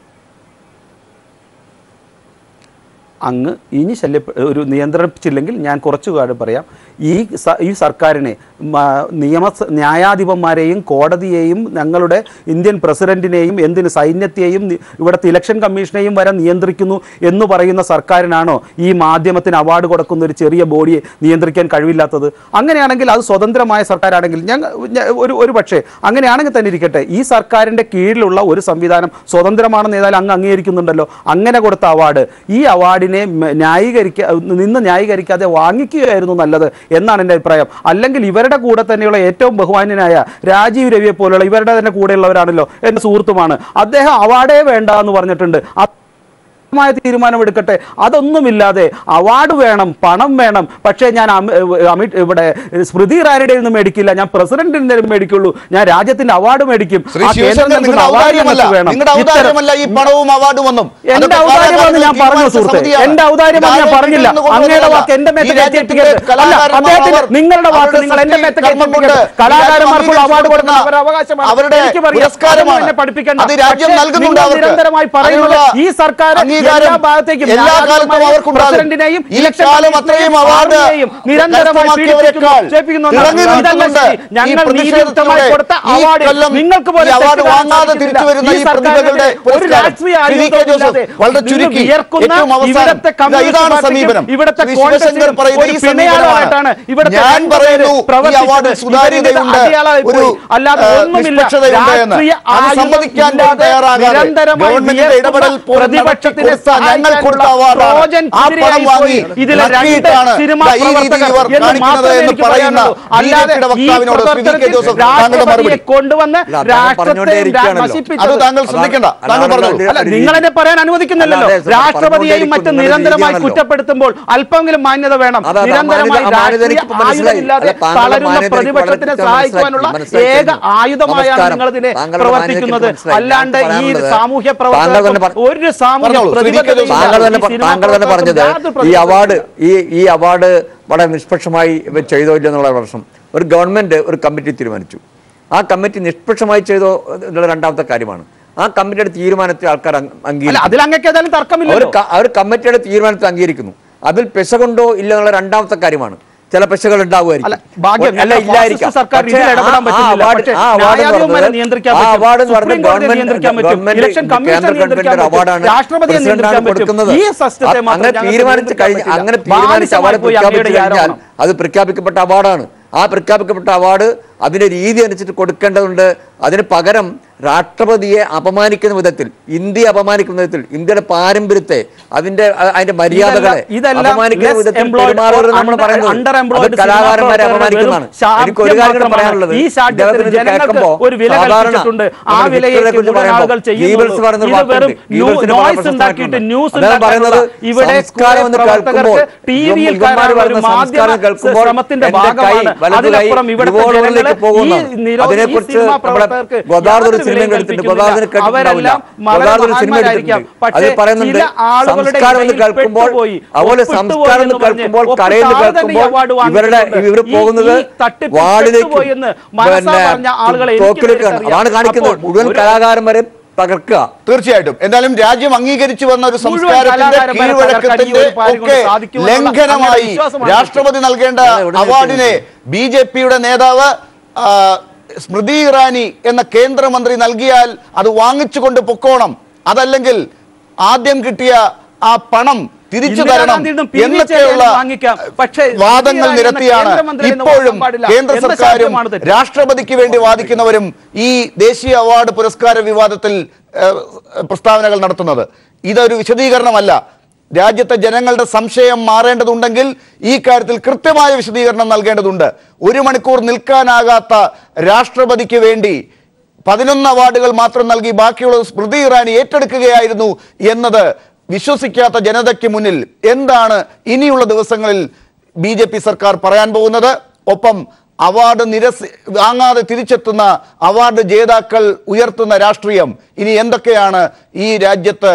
അങ്ങ് ഇനി ശല്യ ഒരു നിയന്ത്രിച്ചില്ലെങ്കിൽ ഞാൻ കുറച്ചു കാര്യം പറയാം ഈ സ- ഈ സർക്കാരിനെ മ- നിയമ ന്യായാധിപന്മാരെയും കോടതിയെയും ഞങ്ങളുടെ ഇന്ത്യൻ പ്രസിഡന്റിനെയും എന്തിന് സൈന്യത്തെയും നി- ഇവിടുത്തെ ഇലക്ഷൻ കമ്മീഷനെയും വരെ നിയന്ത്രിക്കുന്നു എന്ന് പറയുന്ന സർക്കാരിനാണോ ഈ മാധ്യമത്തിന് അവാർഡ് കൊടുക്കുന്ന ഒരു ചെറിയ ബോഡിയെ നിയന്ത്രിക്കാൻ കഴിവില്ലാത്തത് അങ്ങനെയാണെങ്കിൽ അത് സ്വതന്ത്രമായ സർക്കാരാണെങ്കിൽ ഞങ്ങൾ ഞ- ഒരു ഒരു പക്ഷേ അങ്ങനെയാണെങ്കിൽ തന്നെ ഇരിക്കട്ടെ ഈ സർക്കാരിൻ്റെ കീഴിലുള്ള ഒരു സംവിധാനം സ്വതന്ത്രമാണെന്ന് ഏതായാലും അങ്ങ് അംഗീകരിക്കുന്നുണ്ടല്ലോ അങ്ങനെ കൊടുത്ത അവാർഡ് ഈ അവാർഡിനെ മ- ന്യായീകരിക്ക നിന്ന് ന്യായീകരിക്കാതെ വാങ്ങിക്കുകയായിരുന്നു നല്ലത് എന്നാണ് എൻ്റെ അഭിപ്രായം അല്ലെങ്കിൽ ഇവരുടെ കൂടെ തന്നെയുള്ള ഏറ്റവും ബഹുമാന്യനായ രാജീവ് രവിയെ പോലുള്ള ഇവരുടെ തന്നെ കൂടെയുള്ളവരാണല്ലോ എൻ്റെ സുഹൃത്തുമാണ് അദ്ദേഹം അവാർഡേ വേണ്ട എന്ന് പറഞ്ഞിട്ടുണ്ട് അത് മായ തീരുമാനമെടുക്കട്ടെ അതൊന്നുമില്ലാതെ അവാർഡ് വേണം പണം വേണം പക്ഷേ ഞാൻ അമി- അമിത് ഇവിടെ സ്മൃതി ഇറാനിയുടെ നിന്ന് മേടിക്കില്ല ഞാൻ പ്രസിഡന്റിന്റെ മേടിക്കുള്ളൂ ഞാൻ രാജ്യത്തിന്റെ അവാർഡ് മേടിക്കും ശ്രീ ആ കേന്ദ്രം ശിവശങ്കർ നൽകുന്ന നിങ്ങളുടെ award ഔദാര്യമല്ല ഞങ്ങൾക്ക് വേണം. നിങ്ങളുടെ ഇത്തരം- ഔദാര്യമല്ല ഈ പണവും അവാർഡും ഒന്നും എന്റെ അതൊക്കെ ഔദാര്യമാണെന്ന് ഞാൻ കാലാകാലങ്ങളിൽ പറഞ്ഞു തീരുമാനിച്ച സുഹൃത്തെ സമിതിയാണ്. എന്റെ ഔദാര്യമാണെന്ന് ഞാൻ ഇത് പറഞ്ഞില്ല ആരെങ്കിലും കൊണ്ടുവന്നതല്ല. അങ്ങയുടെ വാക്ക് എന്റെ ഈ മേത്ത് രാജ്യത്തിന്റെ കയറ്റിയിരിക്കരുത് അല്ല കലാകാരന്മാർ അദ്ദേഹത്തിന് അവർ നിങ്ങളുടെ വാക്ക് അവരുടെ നിങ്ങൾ എന്റെ മേത്ത് സൃഷ്ടി കർമ്മം കൊണ്ട് കയറ്റിയിരിക്കരുത് കലാകാരന്മാർക്കുള്ള രാജ്യം അവാർഡ് കൊടുക്കുന്ന അംഗീകരിച്ചു അവരുടെ അവകാശമാണ് അവരുടെ എനിക്ക് പറയാം. പുരസ്കാരമാണ്. അതൊന്നും എന്നെ പഠിപ്പിക്കണ്ട അത് രാജ്യം പക്ഷേ നൽകുന്നുണ്ട് നിങ്ങൾ അവർക്ക്. നിരന്തരമായി പറയുന്നത് അതിനുള്ള ഈ സർക്കാർ അംഗീകാരം എല്ലാ ഭാഗത്തേക്കും എല്ലാ കാലത്തും ന്യായാധിപന്മാരെയും അവർക്കുണ്ടാകും. പ്രസിഡന്റിനെയും ഈ ഇലക്ഷൻ കാലം അത്രയും അവാർഡ് ആർമിയെയും നിരന്തരമായി കരസ്ഥമാക്കിയവരെക്കാൾ പീഡിപ്പിക്കുന്നു. ഇറങ്ങി ഇതല്ല നിൽക്കുന്നുണ്ട്. ശരി. ഈ ഞങ്ങൾ പ്രതിഷേധത്തിലൂടെ നീതിയുക്തമായി കൊടുത്ത ഈ അവാർഡ് കൊല്ലം നിങ്ങൾക്ക് പോലും ഈ അവാർഡ് തെറ്റിദ്ധാരണ വാങ്ങാതെ സാധിക്കുന്നില്ല. തിരിച്ചു വരുന്ന ഈ സർക്കാരിന്റെ പ്രതിഭകളുടെ ഒരു പുരസ്കാരം രാഷ്ട്രീയ ശ്രീ വി. കെ ആയുധവും ജോസഫ് ഇല്ലാതെ വളരെ നിങ്ങൾ ചുരുക്കി വിയർക്കുന്ന ഏറ്റവും അവസാനം ഇവിടുത്തെ ഇതാ- കമ്മ്യൂണിസ്റ്റ് ഇതാണ് പാർട്ടിക്കും സമീപനം ഇവിടുത്തെ ശ്രീ ശിവശങ്കർ കോൺഗ്രസിനും പറയുന്ന ഒരു ഈ സമീപനമാണ് പിണയാളായിട്ടാണ് ഇവിടുത്തെ ഞാൻ രണ്ടുപേര് പറയുന്നു ഈ പ്രവർത്തിച്ചത്. അവാർഡിൽ സുതാര്യതയുണ്ട് ഇവരിത് അടിയാളായി ഒരു പോയി. അല്ലാതെ ഏഹ്, ഒന്നുമില്ല. നിഷ്പക്ഷതയുണ്ട് എന്ന് രാഷ്ട്രീയ അത് ആയുധം സമ്മതിക്കാൻ ഇല്ലാതെ തയ്യാറാകാതെ നിരന്തരമായി ഗവൺമെന്റിന്റെ വിയർക്കുന്ന ഇടപെടൽ പോലും പ്രതിപക്ഷത്തിനെ നടത്തി കൊടുത്ത ഞങ്ങൾ കൊടുത്ത സഹായിക്കാനുള്ള അവാർഡാണ് ട്രോജൻ ആ പണം കുതിരയായി വാങ്ങി പോയി. ഇതിലെ രണ്ട് നക്കിയിട്ടാണ് സിനിമാ ദാ ഈ രീതിയിൽ പ്രവർത്തകർ ഇവർ എന്ന് കാണിക്കുന്നത് മാത്രമേ എന്ന് എനിക്ക് പറയുന്ന പറയാനുള്ളൂ. അല്ലാതെ ബിജെപിയുടെ ഈ വക്താവിനോട് ശ്രീ വി. കെ പ്രവർത്തനത്തിൽ ജോസഫ് താങ്കളുടെ രാഷ്ട്രപതിയെ മറുപടി കൊണ്ടുവന്ന് അല്ല, അദ്ദേഹം രാഷ്ട്രത്തെ പറഞ്ഞുകൊണ്ടേയിരിക്കുകയാണല്ലോ. നശിപ്പിച്ചത് അത് താങ്കൾ ശ്രദ്ധിക്കണ്ട താങ്കൾ അതാണ് പറഞ്ഞോളൂ അല്ല, അല്ല നിങ്ങൾ എന്നെ പറയാൻ അനുവദിക്കുന്നില്ലല്ലോ അല്ല, അതെ, രാഷ്ട്രപതിയെയും മറ്റും പറഞ്ഞുകൊണ്ടിരിക്കുന്ന നിരന്തരമായി രീതിയാണല്ലോ. കുറ്റപ്പെടുത്തുമ്പോൾ അല്പമെങ്കിലും മാന്യത വേണം അതെ, അതെ, നിരന്തരമായി മാന്യത- ആ മാന്യത രാഷ്ട്രീയ എനിക്ക് ഇപ്പോ മനസ്സിലായി. ആയുധമില്ലാതെ അല്ല, താങ്കളുടെ തളരുന്ന മാന്യത എനിക്ക് പ്രതിപക്ഷത്തിനെ വളരെ സഹായിക്കുവാനുള്ള മനസ്സിലാക്കി. ഏക ആയുധമായാണ് നമസ്കാരം. നിങ്ങൾ ഇതിനെ താങ്കളുടെ പ്രവർത്തിക്കുന്നത് മാന്യത എനിക്ക് മനസ്സിലായി. അല്ലാണ്ട് ഈ പറയാനുള്ളത് സാമൂഹ്യ താങ്കൾ തന്നെ പ്രവർത്തകർക്കും പറ- ഒരു സാമൂഹ്യ പറഞ്ഞോളൂ, ശ്രീ വി. കെ. പ്രതിബദ്ധതയും താങ്കൾ ഇല്ല. തന്നെ ഈ പ- സിനിമാ താങ്കൾ തന്നെ പറഞ്ഞത് പ്രവർത്തകർക്കും ഈ യാതൊരു അവാർഡ് പ്രതിബദ്ധതയും ഈ ഈ അവാർഡ് വളരെ നിഷ്പക്ഷമായി ഇവർ ചെയ്തോ ഇല്ല എന്നുള്ള പ്രശ്നം ഒരു ഗവൺമെന്റ് ഒരു കമ്മിറ്റി തീരുമാനിച്ചു ആ കമ്മിറ്റി നിഷ്പക്ഷമായി ചെയ്തോ എന്നുള്ള രണ്ടാമത്തെ കാര്യമാണ് ആ കമ്മിറ്റിയുടെ തീരുമാനത്തെ ആൾക്കാർ അംഗ- അല്ല അംഗീകരിക്കും അതിൽ അങ്ങക്ക് ഏതായാലും അവർ തർക്കമില്ലല്ലോ ക- അവർ കമ്മിറ്റിയുടെ തീരുമാനത്തെ അംഗീകരിക്കുന്നു അതിൽ പെശകുണ്ടോ ഇല്ല എന്നുള്ള രണ്ടാമത്തെ കാര്യമാണ് ചില പെശകൾ അല്ല, ഉണ്ടാവുമായിരിക്കും ഭാഗ്യം. അല്ല ഞങ്ങൾക്ക് ഇല്ലായിരിക്കാം ഫാസിസ്റ്റ് സർക്കാർ പക്ഷേ ഇതിൽ ഇടപെടാൻ ആ- ആ പറ്റുന്നില്ല. award- പക്ഷേ ആ award എന്ന് ന്യായാധിപന്മാരെ പറയുന്നത് നിയന്ത്രിക്കാൻ ആ പറ്റും. award എന്ന് പറയുന്നത് സുപ്രീം കോടതിയെ ഗവൺമെന്റ് നിയന്ത്രിക്കാൻ പറ്റും. ഗവൺമെന്റ് ഇലക്ഷൻ കമ്മീഷനെ കേന്ദ്ര നിയന്ത്രിക്കാൻ ഗവൺമെന്റിന്റെ പറ്റും. അവാർഡാണ് രാഷ്ട്രപതിയെ പ്രസിഡന്റാണ് നിയന്ത്രിക്കാൻ പറ്റും. കൊടുക്കുന്നത് ഈ സിസ്റ്റത്തെ അ- മാത്രം അങ്ങനെ ഞങ്ങൾക്ക് തീരുമാനിച്ച് കഴിഞ്ഞ് നിയന്ത്രിക്കാൻ അങ്ങനെ പറ്റില്ല. തീരുമാനിച്ച് അവാർഡ് ബാലിശമായി പോയി പ്രഖ്യാപിച്ചു അങ്ങയുടെ ഈ കഴിഞ്ഞാൽ ആരോപണം. അത് പ്രഖ്യാപിക്കപ്പെട്ട അവാർഡാണ് ആ പ്രഖ്യാപിക്കപ്പെട്ട അവാർഡ് അതിന്റെ രീതി അനുസരിച്ച് കൊടുക്കേണ്ടതുണ്ട് അതിന് പകരം രാഷ്ട്രപതിയെ അപമാനിക്കുന്ന വിധത്തിൽ ഇന്ത്യ അപമാനിക്കുന്ന വിധത്തിൽ ഇന്ത്യയുടെ പാരമ്പര്യത്തെ അതിന്റെ അ- അതിന്റെ മര്യാദകളെ ഇതെല്ലാം അപമാനിക്കുന്ന less വിധത്തിൽ employed പെരുമാറരുത് or നമ്മൾ under- പറയുന്നത് underemployed അത് കലാകാരന്മാരെ സിനിമാ അപമാനിക്കുന്നതാണ് പ്രവർത്തകർ എനിക്ക് ഒരു കാര്യം കൂടെ മാത്രമാണ്. പറയാനുള്ളത് ഈ ശാഠ്യത്തിന് ഇദ്ദേഹത്തിന് ഇത് ജനങ്ങൾക്ക് കേൾക്കുമ്പോൾ ഒരു വില സാധാരണ കൽപ്പിച്ചിട്ടുണ്ട്. ആ നമ്മൾ വിലയെ ഹിറ്റ്ലറെ കുറിച്ച് കൂടുതൽ പറയുമ്പോൾ ആളുകൾ ചെയ്യുന്നുള്ളൂ. ഗീബൽസ് പറയുന്ന ഒരു ഇത് വാക്കുണ്ട്. വെറും ഗീബൽസിന്റെ noise വളരെ പ്രശസ്തമായിട്ടുള്ള ഉണ്ടാക്കിയിട്ട് news അദ്ദേഹം പറയുന്നത് ഉണ്ടാക്കാനുള്ള ഇവിടെ സംസ്കാരം എന്ന് കുറെ കേൾക്കുമ്പോൾ പ്രവർത്തകർക്ക് ടിവിയിൽ ഇവന്മാർ കാണാനുള്ള ഒരു പറയുന്ന മാധ്യമ സംസ്കാരം കേൾക്കുമ്പോൾ ശ്രമത്തിന്റെ എന്റെ കൈ ഭാഗമാണ്. വലതു കൈ അതിനപ്പുറം ഇവിടുത്തെ റിവോൾവറിലേക്ക് ജനങ്ങളെ പോകുന്നു ഈ നിരവധി അതിനെക്കുറിച്ച് സിനിമാ നമ്മുടെ പ്രവർത്തകർക്ക് ഗോദാർദ് ഒരു യാതൊരു സിനിമ വിലയും എടുത്തിട്ടുണ്ട് കൽപ്പിക്കുന്നില്ല. ഗോദാർദിന് കേട്ടിട്ടുണ്ടാവില്ല അവരെല്ലാം വളരെ ഗോദാർദ് ഒരു സിനിമ മഹാന്മാരായിരിക്കാം. എടുത്തിട്ടുണ്ട് പക്ഷേ അതിൽ പറയുന്നുണ്ട് ചില ആളുകളുടെ സംസ്കാരം എന്ന് ഇടയിൽ കേൾക്കുമ്പോൾ പെട്ടുപോയി, അതുപോലെ ഒപ്പിട്ടുപോയി സംസ്കാരം എന്ന് എന്ന് പറഞ്ഞ് കേൾക്കുമ്പോൾ ഒപ്പിട്ട് കരയിൽ ആൾ തന്നെ ഈ കേൾക്കുമ്പോൾ award ഇവരുടെ വാങ്ങിച്ചിട്ടുണ്ട്. ഇവർ ഈ- പോകുന്നത് ഈ തട്ടിപ്പിൽ വാളിലേക്കും പെട്ടുപോയി എന്ന് മനസ്സാ പറഞ്ഞ ആളുകളെ എനിക്ക് തോക്കിലേക്കാണ് നേരിട്ട് അതാണ് കാണിക്കുന്നത് അപ്പോൾ മുഴുവൻ ഒരു- കലാകാരന്മാരെ തകർക്കുക തീർച്ചയായിട്ടും എന്തായാലും രാജ്യം അംഗീകരിച്ചു വന്ന ഒരു മുഴുവൻ സംസ്കാരത്തിന്റെ കലാകാരന്മാരെ കീഴ്വഴക്കത്തിന്റെ തകർക്കാൻ ഈ ഒരു പാര്യം കൊണ്ട് ഒക്കെ സാധിക്കുമെന്നുള്ള ലംഘനമായി അങ്ങനെ വിശ്വാസമാണ് രാഷ്ട്രപതി നൽകേണ്ട അതെ, ഉടനെ അവാർഡിനെ ബി ജെ പിയുടെ നേതാവ് ആ, സ്മൃതി ഇറാനി എന്ന കേന്ദ്രമന്ത്രി നൽകിയാൽ അത് വാങ്ങിച്ചുകൊണ്ട് പൊക്കോണം അതല്ലെങ്കിൽ ആദ്യം കിട്ടിയ ആ പണം തിരിച്ചു തരണം ഇന്ദിരാഗാന്ധിയിൽ നിന്നും പി. വി. എന്നൊക്കെയുള്ള ചേട്ടനെ വാങ്ങിക്കാം. പക്ഷേ വാദങ്ങൾ ഇന്ദിരാ നിരത്തിയാണ് എന്ന കേന്ദ്രമന്ത്രിയെ ഒന്നും ഇപ്പോഴും വാങ്ങാൻ പാടില്ല കേന്ദ്ര എന്ന സർക്കാരും ശാഠ്യമാണ് തെറ്റ്. രാഷ്ട്രപതിക്ക് വേണ്ടി വാദിക്കുന്നവരും ഈ ദേശീയ അവാർഡ് പുരസ്കാര വിവാദത്തിൽ ഏഹ്, പ്രസ്താവനകൾ നടത്തുന്നത് ഇതൊരു വിശദീകരണമല്ല രാജ്യത്തെ ജനങ്ങളുടെ സംശയം മാറേണ്ടതുണ്ടെങ്കിൽ ഈ കാര്യത്തിൽ കൃത്യമായ വിശദീകരണം നൽകേണ്ടതുണ്ട് ഒരു മണിക്കൂർ നിൽക്കാനാകാത്ത രാഷ്ട്രപതിക്ക് വേണ്ടി പതിനൊന്ന് അവാർഡുകൾ മാത്രം നൽകി ബാക്കിയുള്ളത് സ്മൃതി ഇറാനി ഏറ്റെടുക്കുകയായിരുന്നു എന്നത് വിശ്വസിക്കാത്ത ജനതയ്ക്ക് മുന്നിൽ എന്താണ് ഇനിയുള്ള ദിവസങ്ങളിൽ ബി ജെ പി സർക്കാർ പറയാൻ പോകുന്നത് ഒപ്പം അവാർഡ് നിരസി വാങ്ങാതെ തിരിച്ചെത്തുന്ന അവാർഡ് ജേതാക്കൾ ഉയർത്തുന്ന രാഷ്ട്രീയം ഇനി എന്തൊക്കെയാണ് ഈ രാജ്യത്ത്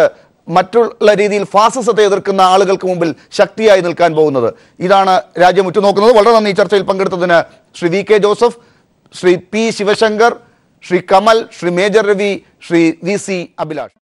മറ്റുള്ള രീതിയിൽ ഫാസിസത്തെ എതിർക്കുന്ന ആളുകൾക്ക് മുമ്പിൽ ശക്തിയായി നിൽക്കാൻ പോകുന്നത് ഇതാണ് രാജ്യം ഉറ്റുനോക്കുന്നത് വളരെ നന്ദി ഈ ചർച്ചയിൽ പങ്കെടുത്തതിന് Shri V K Joseph Shri P Sivasankar Shri Kamal Shri major Ravi Shri V C Abhilash